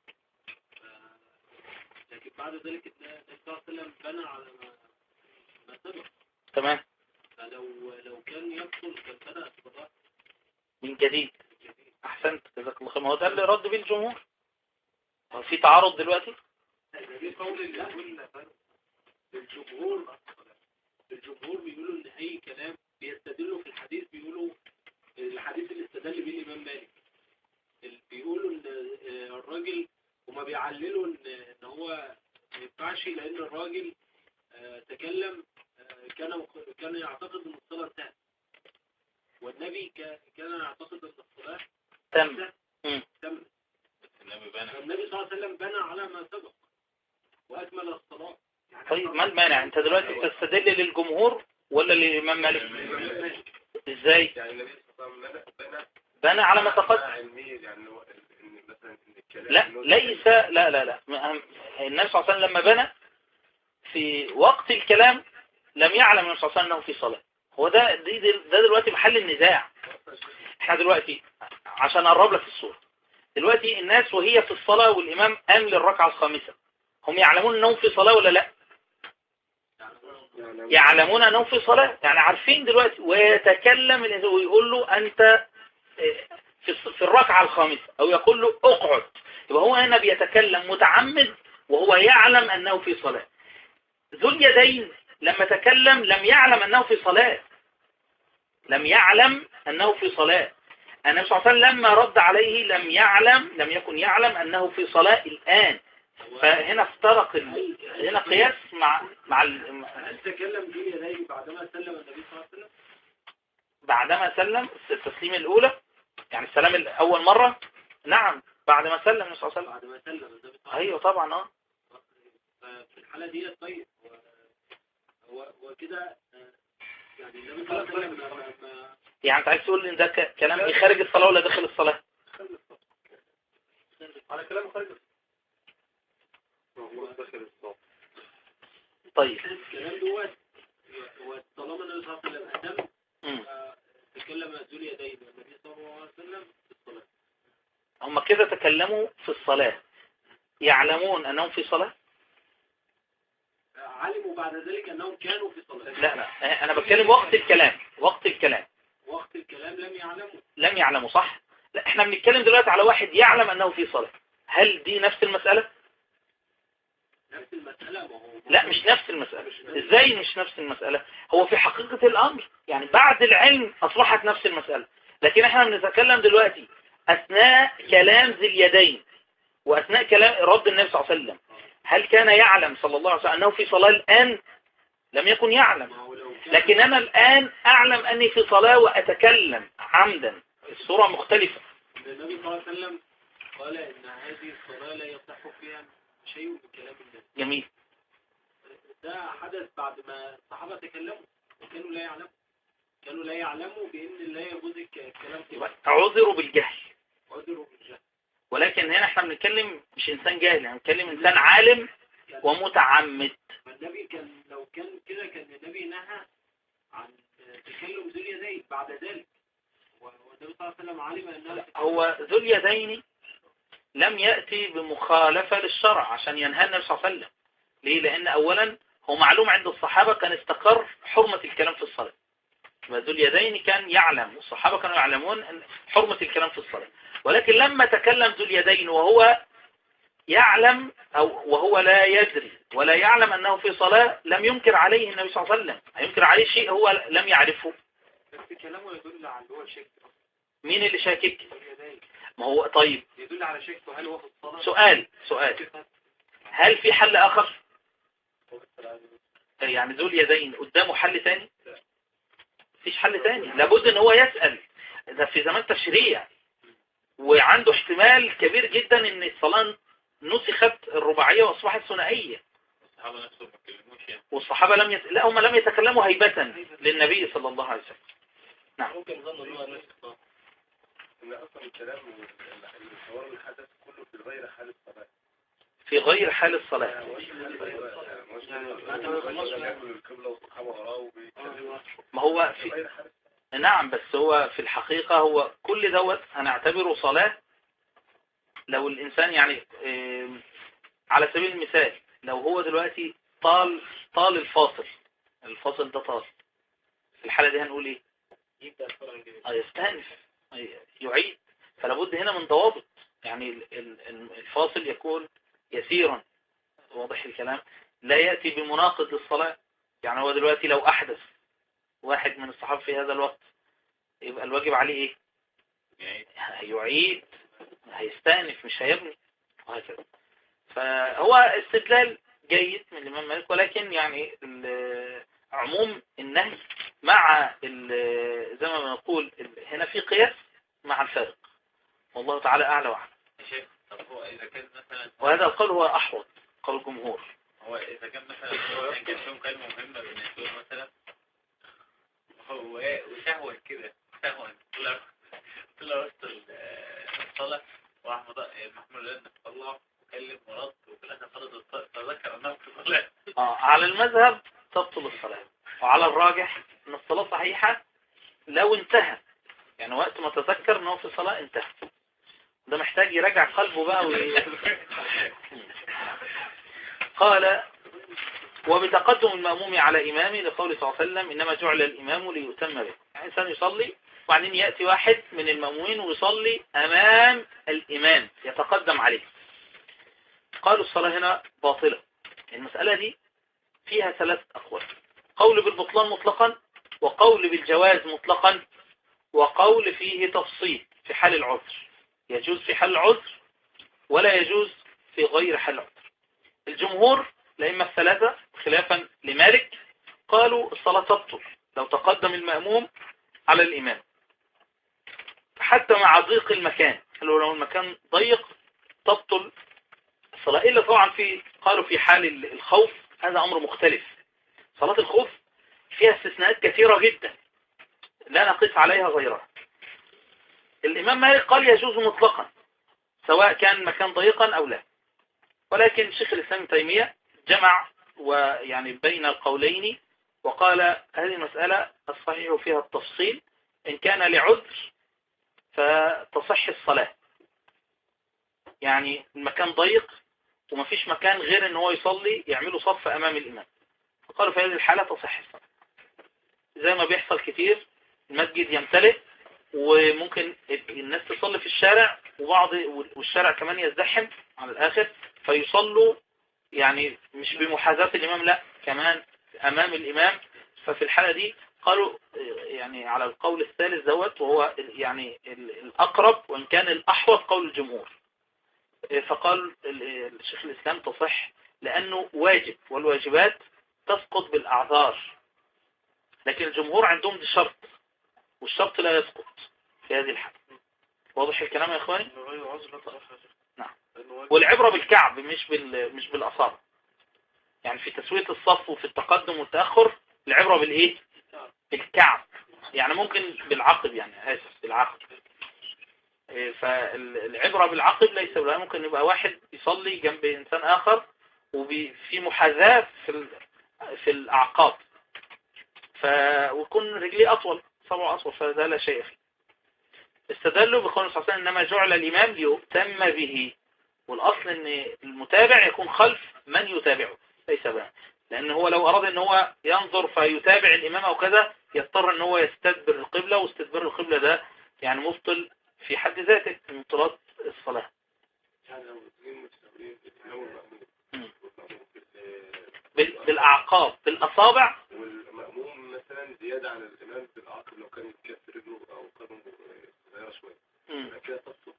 Speaker 3: لكن بعد ذلك النبي صلى الله عليه وسلم بنى على ما ما سبق
Speaker 2: تمام
Speaker 3: فلو لو كان يبطل كان بنى الصلاة
Speaker 2: من جديد احسنت جزاك الله خير ما هو ده اللي رد بيه الجمهور هو في تعارض دلوقتي
Speaker 3: في قول الجمهور الجمهور الجمهور بيقولوا ان اي كلام بيستدلوا في الحديث بيقولوا الحديث اللي استدل بيه الامام مالك بيقولوا ان الراجل هما بيعللوا ان ان هو ما ينفعش لان الراجل تكلم كان كان يعتقد ان الصلاه انتهت والنبي كان يعتقد ان الصلاه
Speaker 2: تم
Speaker 3: تم النبي صلى الله عليه وسلم بنى على ما سبق واكمل الصلاه
Speaker 2: طيب ما المانع انت دلوقتي بتستدل للجمهور ولا للامام مالك ازاي
Speaker 5: يعني النبي صلى الله عليه وسلم بنى
Speaker 2: بنى على ما تقدم
Speaker 5: علميا يعني هو ان مثلا ان الكلام
Speaker 2: لا ليس لا لا لا النبي صلى الله عليه وسلم لما بنى في وقت الكلام لم يعلم النبي صلى الله عليه وسلم انه في صلاة هو ده دي ده دلوقتي محل النزاع احنا دلوقتي عشان اقرب لك الصورة دلوقتي الناس وهي في الصلاة والامام قام للركعة الخامسة هم يعلمون انهم في صلاة ولا لا يعلمون انهم في صلاة يعني عارفين دلوقتي ويتكلم ويقول له انت في في الركعة الخامسة او يقول له اقعد يبقى هو هنا بيتكلم متعمد وهو يعلم انه في صلاة ذو اليدين لما تكلم لم يعلم أنه في صلاة لم يعلم أنه في صلاة النبي صلى الله عليه وسلم لما رد عليه لم يعلم لم يكن يعلم أنه في صلاة الآن فهنا افترق ال... هنا قياس مع مع ال...
Speaker 3: هل تكلم دي يديه بعدما سلم النبي صلى الله عليه وسلم
Speaker 2: بعدما سلم التسليم الأولى يعني السلام الأول مرة نعم بعد ما سلم النبي صلى الله عليه وسلم
Speaker 3: بعد ما سلم النبي صلى الله عليه وسلم
Speaker 2: أيوه طبعا اه
Speaker 3: في الحالة دي طيب هو هو كده يعني النبي صلى الله عليه وسلم ما- ما-
Speaker 2: يعني انت عايز تقول ان ده ك- كلام ايه خارج الصلاة ولا داخل الصلاة
Speaker 3: على كلام خارج
Speaker 5: هو داخل الصف
Speaker 2: طيب
Speaker 3: الكلام دوت هو طالما النبي صلى الله عليه وسلم أتم
Speaker 2: مم.
Speaker 3: آه، تكلم ذو اليدين والنبي صلى الله عليه وسلم في الصلاة
Speaker 2: هم كده تكلموا في الصلاة يعلمون أنهم في صلاة
Speaker 3: آه، علموا بعد ذلك أنهم كانوا في صلاة
Speaker 2: لا لا أنا بتكلم وقت الكلام وقت الكلام
Speaker 3: وقت الكلام لم يعلموا
Speaker 2: لم يعلموا صح لا احنا بنتكلم دلوقتي على واحد يعلم أنه في صلاة هل دي نفس المسألة
Speaker 3: نفس المسألة ما هو
Speaker 2: لا مش نفس المسألة ازاي مش نفس المسألة هو في حقيقة الأمر يعني بعد العلم أصبحت نفس المسألة لكن احنا بنتكلم دلوقتي أثناء كلام ذي اليدين وأثناء كلام رد النبي صلى الله عليه وسلم هل كان يعلم صلى الله عليه وسلم أنه في صلاة الآن لم يكن يعلم
Speaker 3: ما هو لو كان
Speaker 2: لكن أنا الآن أعلم أني في صلاة وأتكلم عمدا الصورة مختلفة
Speaker 3: النبي صلى الله عليه وسلم قال إن هذه الصلاة لا يصح فيها شيء من كلام الناس
Speaker 2: جميل
Speaker 3: ده حدث بعد ما الصحابة تكلموا وكانوا لا يعلموا كانوا لا يعلموا بأن لا يجوز الك- الكلام في
Speaker 2: يبقى عذروا بالجهل
Speaker 3: عذروا بالجهل
Speaker 2: ولكن هنا احنا بنتكلم مش إنسان جاهل يعني بنتكلم إنسان عالم ومتعمد
Speaker 3: فالنبي كان لو كان كده كان النبي نهى عن تكلم ذو اليدين بعد ذلك والنبي صلى الله عليه وسلم علم انها
Speaker 2: هو ذو اليدين لم يأتي بمخالفة للشرع عشان ينهى النبي صلى الله عليه وسلم ليه؟ لأن أولا هو معلوم عند الصحابة كان استقر حرمة الكلام في الصلاة يبقى ذو اليدين كان يعلم والصحابة كانوا يعلمون أن حرمة الكلام في الصلاة ولكن لما تكلم ذو اليدين وهو يعلم أو وهو لا يدري ولا يعلم أنه في صلاة لم ينكر عليه النبي صلى الله عليه وسلم هينكر عليه شيء هو لم يعرفه
Speaker 3: بس كلامه يدل على اللي هو شك
Speaker 2: مين اللي شاكك
Speaker 3: ذو اليدين
Speaker 2: ما هو طيب
Speaker 3: يدل على شك هل هو في الصلاة
Speaker 2: سؤال سؤال هل في حل آخر يعني ذو اليدين قدامه حل تاني مفيش حل تاني لابد ان هو يسأل ده في زمان تشريع وعنده احتمال كبير جدا ان الصلاة نسخت الرباعية واصبحت ثنائية
Speaker 4: الصحابة نفسهم ما اتكلموش يعني
Speaker 2: والصحابة لم يت... لا هم لم يتكلموا هيبة للنبي صلى الله عليه وسلم
Speaker 3: ممكن يظن ان هو نسخ
Speaker 5: ان اصلا الكلام والحوار الحدث كله في غير حال الصلاه
Speaker 2: في غير حال الصلاة
Speaker 5: القبله والصحابه وراه وبيتكلموا
Speaker 2: ما هو
Speaker 5: في
Speaker 2: في
Speaker 5: غير حال
Speaker 2: نعم بس هو في الحقيقة هو كل دوت هنعتبره صلاة لو الإنسان يعني آم، على سبيل المثال لو هو دلوقتي طال طال الفاصل الفاصل ده طال في الحالة دي هنقول ايه
Speaker 3: يبدأ الصلاة الجديدة
Speaker 2: آه، يستأنف آه، يعيد فلابد هنا من ضوابط يعني ال- ال- ال- الفاصل يكون يسيرا واضح الكلام لا يأتي بمناقض للصلاة يعني هو دلوقتي لو أحدث واحد من الصحابة في هذا الوقت يبقى الواجب عليه ايه
Speaker 4: يعني
Speaker 2: هيعيد هيستأنف مش هيبني وهكذا فهو استدلال جيد من الإمام مالك ولكن يعني ال- عموم النهي مع ال- زي ما بنقول ال- هنا في قياس مع الفارق والله تعالى أعلى وأعلم
Speaker 4: يا شيخ طب هو إذا كان مثلا
Speaker 2: وهذا القول هو أحوط قول الجمهور
Speaker 4: هو إذا كان مثلا هو كان فيهم كلمة مهمة بالنسبة له مثلا هو وشهوة كده شهوة طلع طلع وسط ال- الصلاة وأحمد محمود لأن طلع وكلم ورد وفي الآخر فرض الصلاة تذكر أنه في صلاة
Speaker 2: آه على المذهب تبطل الصلاة وعلى الراجح أن الصلاة صحيحة لو انتهى يعني وقت ما تذكر أنه في صلاة انتهى ده محتاج يراجع قلبه بقى وي... قال وبتقدم المأموم على إمامه لقول صلى الله عليه وسلم إنما جعل الإمام ليؤتم به يعني إنسان يصلي وبعدين يأتي واحد من المأمومين ويصلي أمام الإمام يتقدم عليه قالوا الصلاة هنا باطلة المسألة دي فيها ثلاث أقوال قول بالبطلان مطلقا وقول بالجواز مطلقا وقول فيه تفصيل في حال العذر يجوز في حال العذر ولا يجوز في غير حال العذر الجمهور الأئمة الثلاثة خلافا لمالك قالوا الصلاة تبطل لو تقدم المأموم على الإمام حتى مع ضيق المكان قالوا لو المكان ضيق تبطل الصلاة إلا طبعا في قالوا في حال الخوف هذا أمر مختلف صلاة الخوف فيها استثناءات كثيرة جدا لا نقيس عليها غيرها الإمام مالك قال يجوز مطلقا سواء كان مكان ضيقا أو لا ولكن شيخ الإسلام تيمية جمع ويعني بين القولين وقال هذه المسألة الصحيح فيها التفصيل إن كان لعذر فتصح الصلاة يعني المكان ضيق وما فيش مكان غير ان هو يصلي يعملوا صف امام الامام فقالوا في هذه الحالة تصح الصلاة زي ما بيحصل كتير المسجد يمتلئ وممكن الناس تصلي في الشارع وبعض والشارع كمان يزدحم على الآخر فيصلوا يعني مش بمحاذاة الإمام لا كمان أمام الإمام ففي الحالة دي قالوا يعني على القول الثالث دوت وهو يعني الأقرب وإن كان الأحوط قول الجمهور فقال الشيخ الإسلام تصح لأنه واجب والواجبات تسقط بالأعذار لكن الجمهور عندهم دي شرط والشرط لا يسقط في هذه الحالة واضح الكلام يا اخواني نعم والعبرة بالكعب مش بال مش بالاصابع يعني في تسوية الصف وفي التقدم والتأخر العبرة بالايه بالكعب يعني ممكن بالعقب يعني اسف بالعقب إيه، فالعبرة بالعقب ليس ولا ممكن يبقى واحد يصلي جنب انسان اخر وفي محاذاة في في الاعقاب ف ويكون رجليه اطول صبعه اطول فده لا شيء فيه استدلوا بقول صلى الله عليه وسلم انما جعل الامام ليؤتم به والاصل ان المتابع يكون خلف من يتابعه ليس بقى لان هو لو اراد ان هو ينظر فيتابع الامام او كذا يضطر ان هو يستدبر القبلة واستدبار القبلة ده يعني مبطل في حد ذاته من مبطلات الصلاة بالاعقاب بالاصابع
Speaker 5: والمأموم مثلا زيادة عن الامام بالعقب لو كان يتكسر رجله او كان صغيرة شوية كده تبطل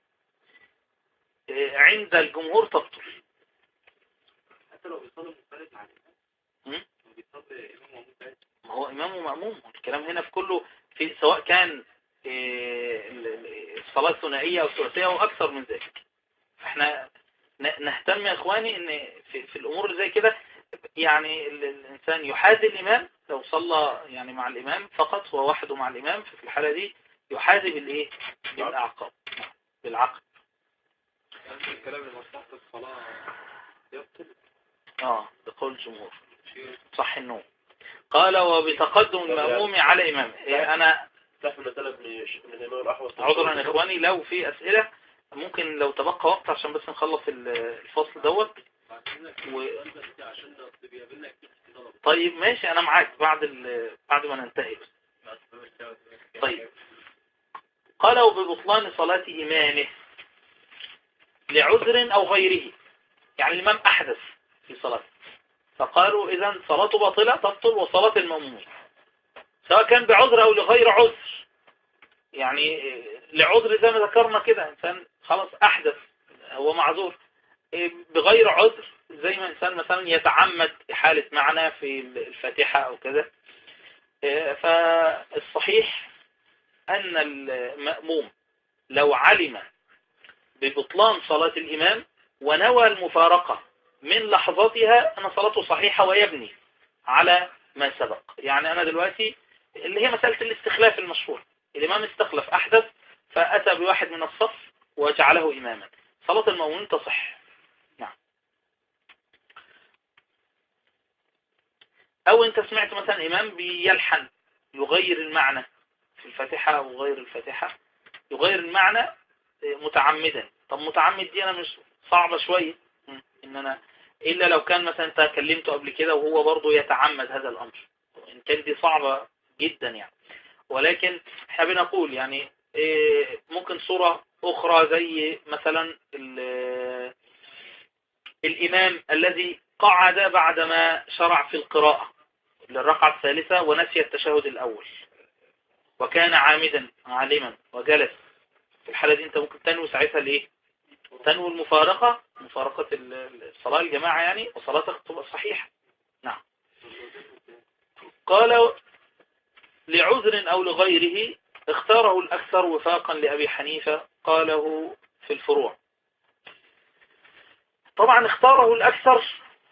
Speaker 2: عند الجمهور تبطل
Speaker 3: حتى لو بيصلي منفرد مع الامام بيصلي امام ومأموم
Speaker 2: ما هو امام ومأموم الكلام هنا في كله في سواء كان الصلاة الثنائية أو الثلاثية أو أكثر من ذلك احنا نهتم يا إخواني ان في, في الأمور اللي زي كده يعني الإنسان يحاذي الإمام لو صلى يعني مع الإمام فقط هو وحده مع الإمام ففي الحالة دي يحاذي بالإيه بالأعقاب بالعقل
Speaker 5: الكلام لمصلحة الصلاة يبطل
Speaker 2: اه بقول الجمهور صح النوم قال وبتقدم المأموم على إمامه يعني أنا
Speaker 5: من الإمام الأحوص
Speaker 2: عذرا إخواني لو في أسئلة ممكن لو تبقى وقت عشان بس نخلص الفصل دوت و... طيب ماشي أنا معاك بعد ال... بعد ما ننتهي طيب قالوا ببطلان صلاة إمامه لعذر أو غيره يعني الإمام أحدث في صلاة فقالوا إذا صلاته باطلة تبطل وصلاة المأمومين سواء كان بعذر أو لغير عذر يعني لعذر زي ما ذكرنا كده إنسان خلاص أحدث هو معذور بغير عذر زي ما إنسان مثلا يتعمد إحالة معنى في الفاتحة أو كذا فالصحيح أن المأموم لو علم ببطلان صلاة الإمام ونوى المفارقة من لحظاتها أن صلاته صحيحة ويبني على ما سبق يعني أنا دلوقتي اللي هي مسألة الاستخلاف المشهور الإمام استخلف أحدث فأتى بواحد من الصف وجعله إماما صلاة المؤمنين تصح نعم أو أنت سمعت مثلا إمام بيلحن يغير المعنى في الفاتحة أو غير الفاتحة يغير المعنى متعمدا طب متعمد دي أنا مش صعبة شوية إن أنا إلا لو كان مثلا أنت كلمته قبل كده وهو برضه يتعمد هذا الأمر إن كان دي صعبة جدا يعني ولكن احنا بنقول يعني ممكن صورة أخرى زي مثلا الإمام الذي قعد بعدما شرع في القراءة للرقعة الثالثة ونسي التشهد الأول وكان عامدا عالما وجلس في الحالة دي انت ممكن تنوي ساعتها الايه تنوي المفارقة مفارقة الصلاة الجماعة يعني وصلاتك تبقى صحيحة نعم قال لعذر أو لغيره اختاره الأكثر وفاقا لأبي حنيفة قاله في الفروع طبعا اختاره الأكثر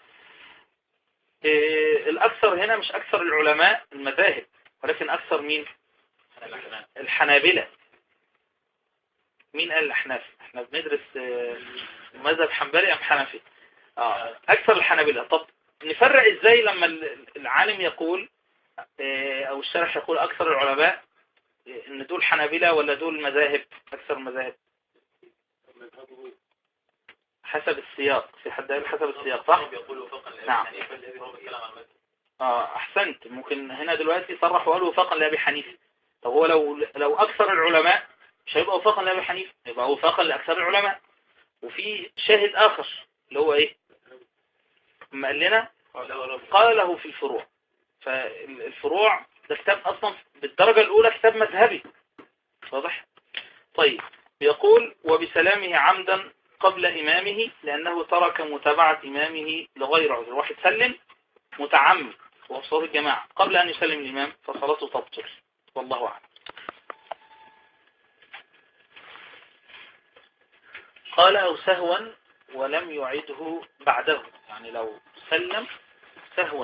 Speaker 2: إيه الأكثر هنا مش أكثر العلماء المذاهب ولكن أكثر مين الحنابلة مين قال الأحناف احنا بندرس آه، مذهب حنبلي أم حنفي آه أكثر الحنابلة طب نفرق إزاي لما ال- العالم يقول آه، أو الشرح يقول أكثر العلماء آه، إن دول حنابلة ولا دول مذاهب أكثر المذاهب
Speaker 3: مذهبه
Speaker 2: حسب السياق في حد قال حسب السياق صح؟
Speaker 4: يقول وفقا لأبي
Speaker 2: نعم.
Speaker 4: حنيفة الذي هو بيتكلم عن المذهب
Speaker 2: اه احسنت ممكن هنا دلوقتي صرح وقال وفاقا لابي حنيفه طب هو لو لو اكثر العلماء مش هيبقى وفاقا لابي حنيفه يبقى وفاقا لاكثر العلماء وفي شاهد اخر اللي هو ايه ما قال لنا قال له في الفروع فالفروع ده كتاب اصلا بالدرجه الاولى كتاب مذهبي واضح طيب يقول وبسلامه عمدا قبل امامه لانه ترك متابعه امامه لغير عذر واحد سلم متعمد وهو صلاة الجماعة قبل أن يسلم الإمام فصلاته تبطل والله أعلم قال أو سهوا ولم يعده بعده يعني لو سلم سهوا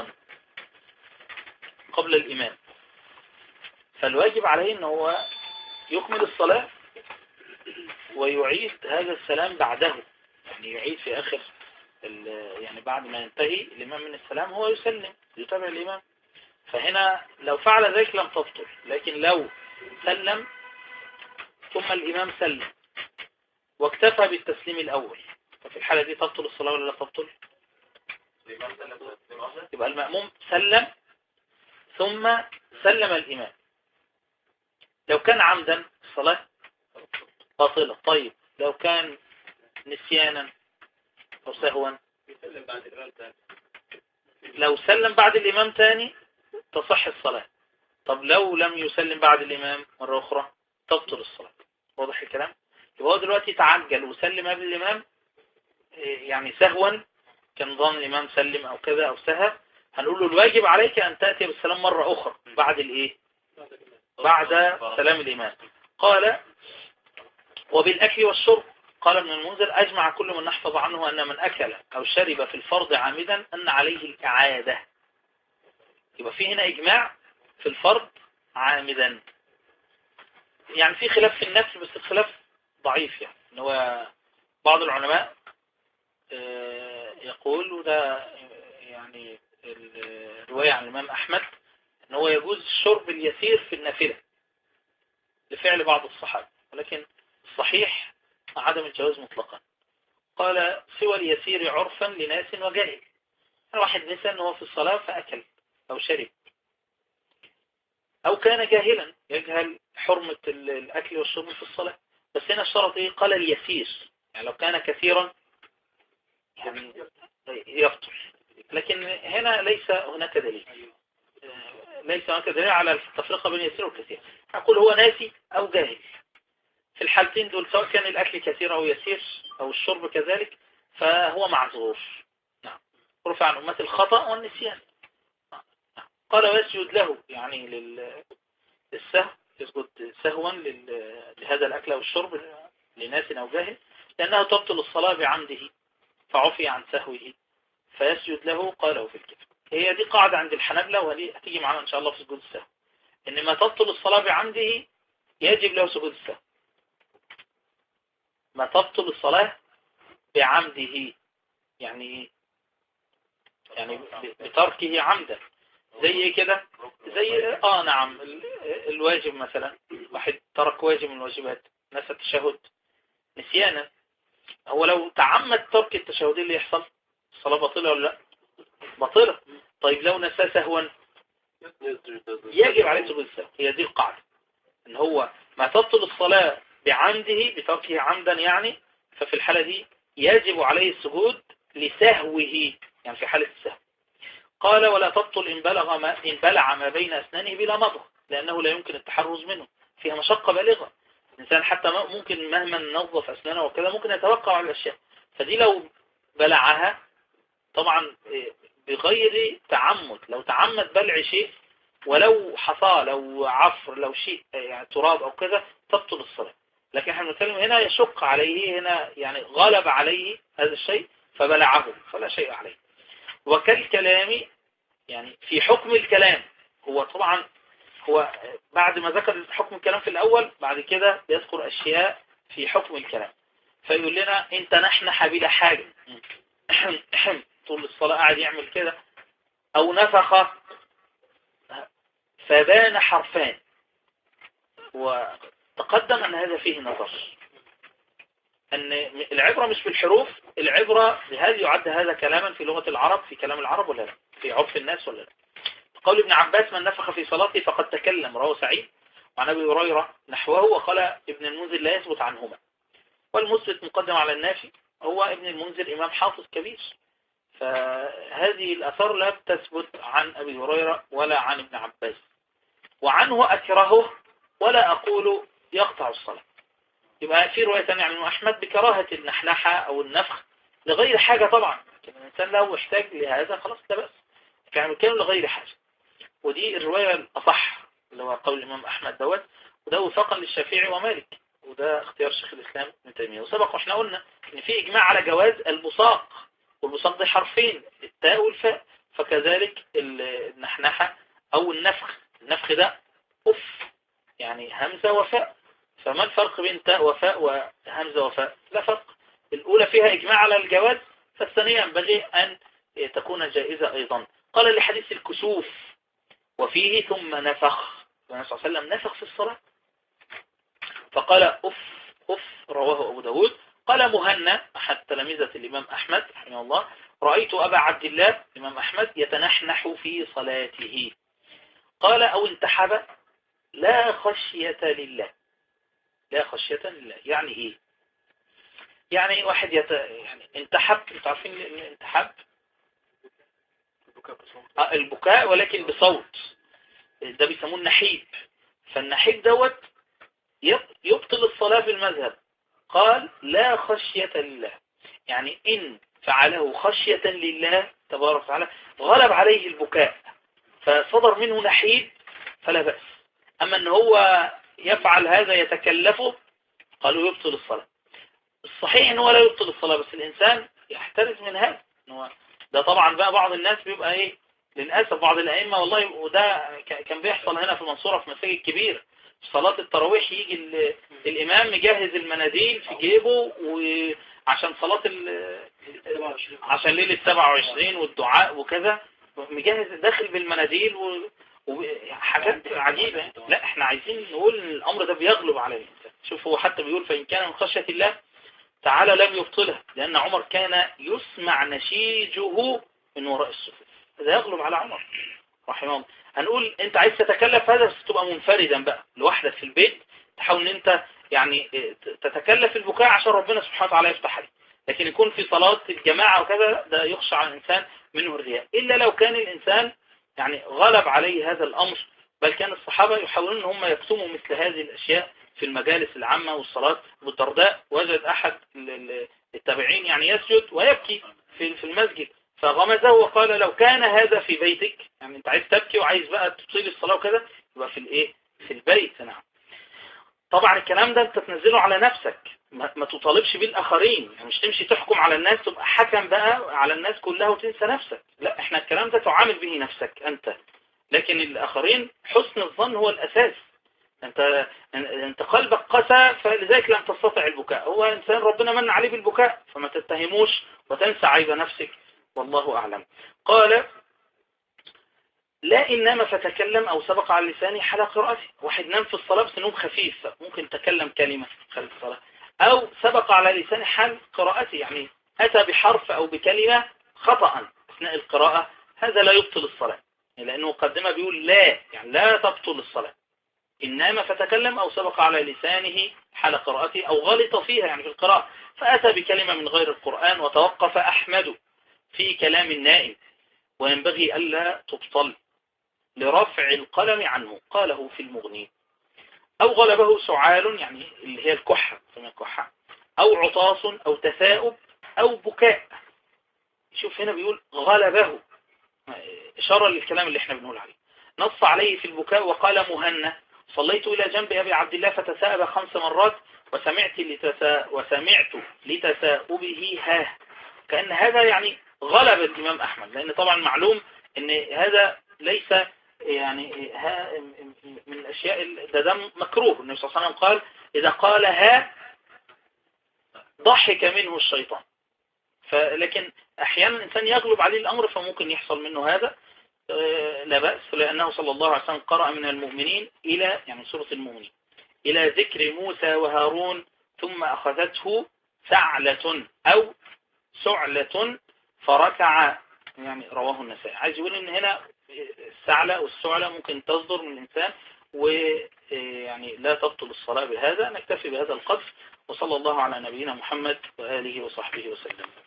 Speaker 2: قبل الإمام فالواجب عليه أن هو يكمل الصلاة ويعيد هذا السلام بعده يعني يعيد في آخر ال- يعني بعد ما ينتهي الإمام من السلام هو يسلم يتابع الإمام فهنا لو فعل ذلك لم تبطل لكن لو سلم ثم الإمام سلم واكتفى بالتسليم الأول ففي الحالة دي تبطل الصلاة ولا لا تبطل
Speaker 4: الإمام سلم تسليم واحدة
Speaker 2: يبقى المأموم سلم ثم سلم الإمام لو كان عمدا الصلاة باطلة طيب لو كان نسيانا أو سهوا
Speaker 4: بيسلم بعد الإمام تاني
Speaker 2: لو سلم بعد الإمام تاني تصح الصلاة طب لو لم يسلم بعد الإمام مرة أخرى تبطل الصلاة واضح الكلام يبقى هو دلوقتي تعجل وسلم قبل الإمام إيه، يعني سهوا كان ظن الإمام سلم أو كذا أو سهى هنقول له الواجب عليك أن تأتي بالسلام مرة أخرى بعد الإيه بعد سلام الإمام قال وبالأكل والشرب قال ابن المنذر أجمع كل من نحفظ عنه أن من أكل أو شرب في الفرض عامدا أن عليه الإعادة يبقى في هنا إجماع في الفرض عامدا يعني في خلاف في النفس بس الخلاف ضعيف يعني إن هو بعض العلماء آه، يقول وده يعني الرواية عن الإمام أحمد أن هو يجوز الشرب اليسير في النافلة لفعل بعض الصحابة ولكن الصحيح عدم الجواز مطلقا قال سوى اليسير عرفا لناس وجاهل واحد نسى أنه في الصلاة فأكل أو شرب أو كان جاهلا يجهل حرمة ال- الأكل والشرب في الصلاة بس هنا الشرط إيه قال اليسير يعني لو كان كثيرا يعني يفطر لكن هنا ليس هناك دليل ليس هناك دليل على التفرقة بين يسير وكثير أقول هو ناسي أو جاهل في الحالتين دول سواء كان الأكل كثير أو يسير أو الشرب كذلك فهو معذور نعم رفع عن أمة الخطأ والنسيان نعم. قال ويسجد له يعني لل- للسهو يسجد سهوا لل- لهذا الأكل أو الشرب لناس أو جاهل لأنه تبطل الصلاة بعمده فعفي عن سهوه فيسجد له قاله في الكتاب هي دي قاعدة عند الحنابلة وهذه هتيجي معانا إن شاء الله في سجود السهو إن ما تبطل الصلاة بعمده يجب له سجود السهو ما تبطل الصلاة بعمده يعني إيه؟ يعني ب- بتركه عمدا زي ايه كده زي اه نعم ال- الواجب مثلا واحد ترك واجب من الواجبات نسى التشهد نسيانا هو لو تعمد ترك التشهد إيه اللي يحصل الصلاة باطلة ولا لا باطلة طيب لو نسى سهوا يجب عليه سجود السهو هي دي القاعدة ان هو ما تبطل الصلاة بعمده بتركه عمدا يعني ففي الحالة دي يجب عليه السجود لسهوه يعني في حالة السهو قال ولا تبطل إن بلغ ما, إن بلع ما بين أسنانه بلا مضغ لأنه لا يمكن التحرز منه فيها مشقة بالغة الإنسان حتى ما- ممكن مهما نظف أسنانه وكذا ممكن يتوقع على الأشياء فدي لو بلعها طبعا إيه، بغير تعمد لو تعمد بلع شيء ولو حصى لو عفر لو شيء يعني تراب أو كذا تبطل الصلاة لكن احنا بنتكلم هنا يشق عليه هنا يعني غلب عليه هذا الشيء فبلعه فلا شيء عليه وكالكلام يعني في حكم الكلام هو طبعا هو بعد ما ذكر حكم الكلام في الأول بعد كده يذكر أشياء في حكم الكلام فيقول لنا انت نحنح بلا حاجة طول الصلاة قاعد يعمل كده او نفخ فبان حرفان وتقدم ان هذا فيه نظر ان العبرة مش بالحروف العبرة بهذا يعد هذا كلاما في لغة العرب في كلام العرب ولا لا في عرف الناس ولا لا قول ابن عباس من نفخ في صلاته فقد تكلم رواه سعيد وعن ابي هريره نحوه وقال ابن المنذر لا يثبت عنهما والمثبت مقدم على النافي هو ابن المنذر إمام حافظ كبير فهذه الأثار لا تثبت عن أبي هريرة ولا عن ابن عباس وعنه أكرهه ولا أقول يقطع الصلاة يبقى في رواية ثانية عن أحمد بكراهة النحنحة أو النفخ لغير حاجة طبعا الإنسان لو احتاج لهذا خلاص لا بأس كان كان لغير حاجة ودي الرواية الأصح اللي هو قول الإمام أحمد دوت وده وفاقا للشافعي ومالك وده اختيار شيخ الإسلام ابن تيمية وسبق واحنا قلنا ان في اجماع على جواز البصاق والبصاق ده حرفين التاء والفاء فكذلك النحنحة او النفخ النفخ ده اف يعني همزة وفاء فما الفرق بين تاء وفاء وهمزة وفاء لا فرق الاولى فيها اجماع على الجواز فالثانية ينبغي ان تكون جائزة ايضا قال لحديث الكسوف وفيه ثم نفخ النبي صلى الله عليه وسلم نفخ في الصلاة فقال أف أف رواه أبو داود قال مهنا أحد تلاميذة الإمام أحمد رحمه الله رأيت أبا عبد الله الإمام أحمد يتنحنح في صلاته قال أو انتحب لا خشية لله لا خشية لله يعني إيه يعني واحد يت... يعني انتحب انتوا عارفين الانتحاب آه، البكاء ولكن بصوت ده بيسموه النحيب فالنحيب دوت يبطل الصلاة في المذهب قال لا خشية لله يعني إن فعله خشية لله تبارك وتعالى غلب عليه البكاء فصدر منه نحيب فلا بأس أما أن هو يفعل هذا يتكلفه قالوا يبطل الصلاة الصحيح أنه لا يبطل الصلاة بس الإنسان يحترز من هذا ده طبعا بقى بعض الناس بيبقى إيه للأسف بعض الأئمة والله وده كان بيحصل هنا في المنصورة في مساجد كبيرة صلاة التراويح يجي الإمام مجهز المناديل في جيبه وعشان صلاة عشان ليلة 27 والدعاء وكذا مجهز داخل بالمناديل وحاجات عجيبة لا احنا عايزين نقول ان الامر ده بيغلب على الانسان شوف هو حتى بيقول فإن كان من خشية الله تعالى لم يبطله لأن عمر كان يسمع نشيجه من وراء الصفوف هذا يغلب على عمر رحمه الله هنقول انت عايز تتكلف هذا بس تبقى منفردا بقى لوحدك في البيت تحاول ان انت يعني تتكلف البكاء عشان ربنا سبحانه وتعالى يفتح عليك لكن يكون في صلاة الجماعة وكذا ده يخشى على الإنسان منه الرياء إلا لو كان الإنسان يعني غلب عليه هذا الأمر بل كان الصحابة يحاولون ان هم يكتموا مثل هذه الأشياء في المجالس العامة والصلاة بالدرداء وجد أحد التابعين يعني يسجد ويبكي في المسجد فغمزه وقال لو كان هذا في بيتك يعني انت عايز تبكي وعايز بقى تطيل الصلاة وكذا يبقى في الايه في البيت نعم طبعا الكلام ده انت تنزله على نفسك ما تطالبش بيه الاخرين يعني مش تمشي تحكم على الناس تبقى حكم بقى على الناس كلها وتنسى نفسك لا احنا الكلام ده تعامل به نفسك انت لكن الاخرين حسن الظن هو الاساس انت انت قلبك قسى فلذلك لم تستطع البكاء هو انسان ربنا من عليه بالبكاء فما تتهموش وتنسى عيب نفسك والله أعلم قال لا إن نام فتكلم أو سبق على لسانه حال قراءته واحد نام في الصلاة بس نوم خفيف ممكن تكلم كلمة خلف الصلاة أو سبق على لسانه حال قراءته يعني أتى بحرف أو بكلمة خطأ أثناء القراءة هذا لا يبطل الصلاة لأنه قدمه بيقول لا يعني لا تبطل الصلاة إن نام فتكلم أو سبق على لسانه حال قراءته أو غلط فيها يعني في القراءة فأتى بكلمة من غير القرآن وتوقف أحمد في كلام النائم وينبغي ألا تبطل لرفع القلم عنه قاله في المغني أو غلبه سعال يعني اللي هي الكحة الكحة أو عطاس أو تثاؤب أو بكاء شوف هنا بيقول غلبه إشارة للكلام اللي احنا بنقول عليه نص عليه في البكاء وقال مهنة صليت إلى جنب أبي عبد الله فتثاءب خمس مرات وسمعت لتسا وسمعت لتثاؤبه ها كأن هذا يعني غلب الإمام أحمد لأن طبعا معلوم أن هذا ليس يعني من الأشياء ده ده مكروه النبي صلى الله عليه وسلم قال إذا قال ها ضحك منه الشيطان فلكن احيانا الانسان يغلب عليه الامر فممكن يحصل منه هذا آه، لا بأس لأنه صلى الله عليه وسلم قرأ من المؤمنين إلى يعني سورة المؤمنين إلى ذكر موسى وهارون ثم أخذته سعلة أو سعلة فركع يعني رواه النسائي عايز يقول ان هنا السعلة والسعلة ممكن تصدر من الإنسان ويعني لا تبطل الصلاة بهذا نكتفي بهذا القدر وصلى الله على نبينا محمد وآله وصحبه وسلم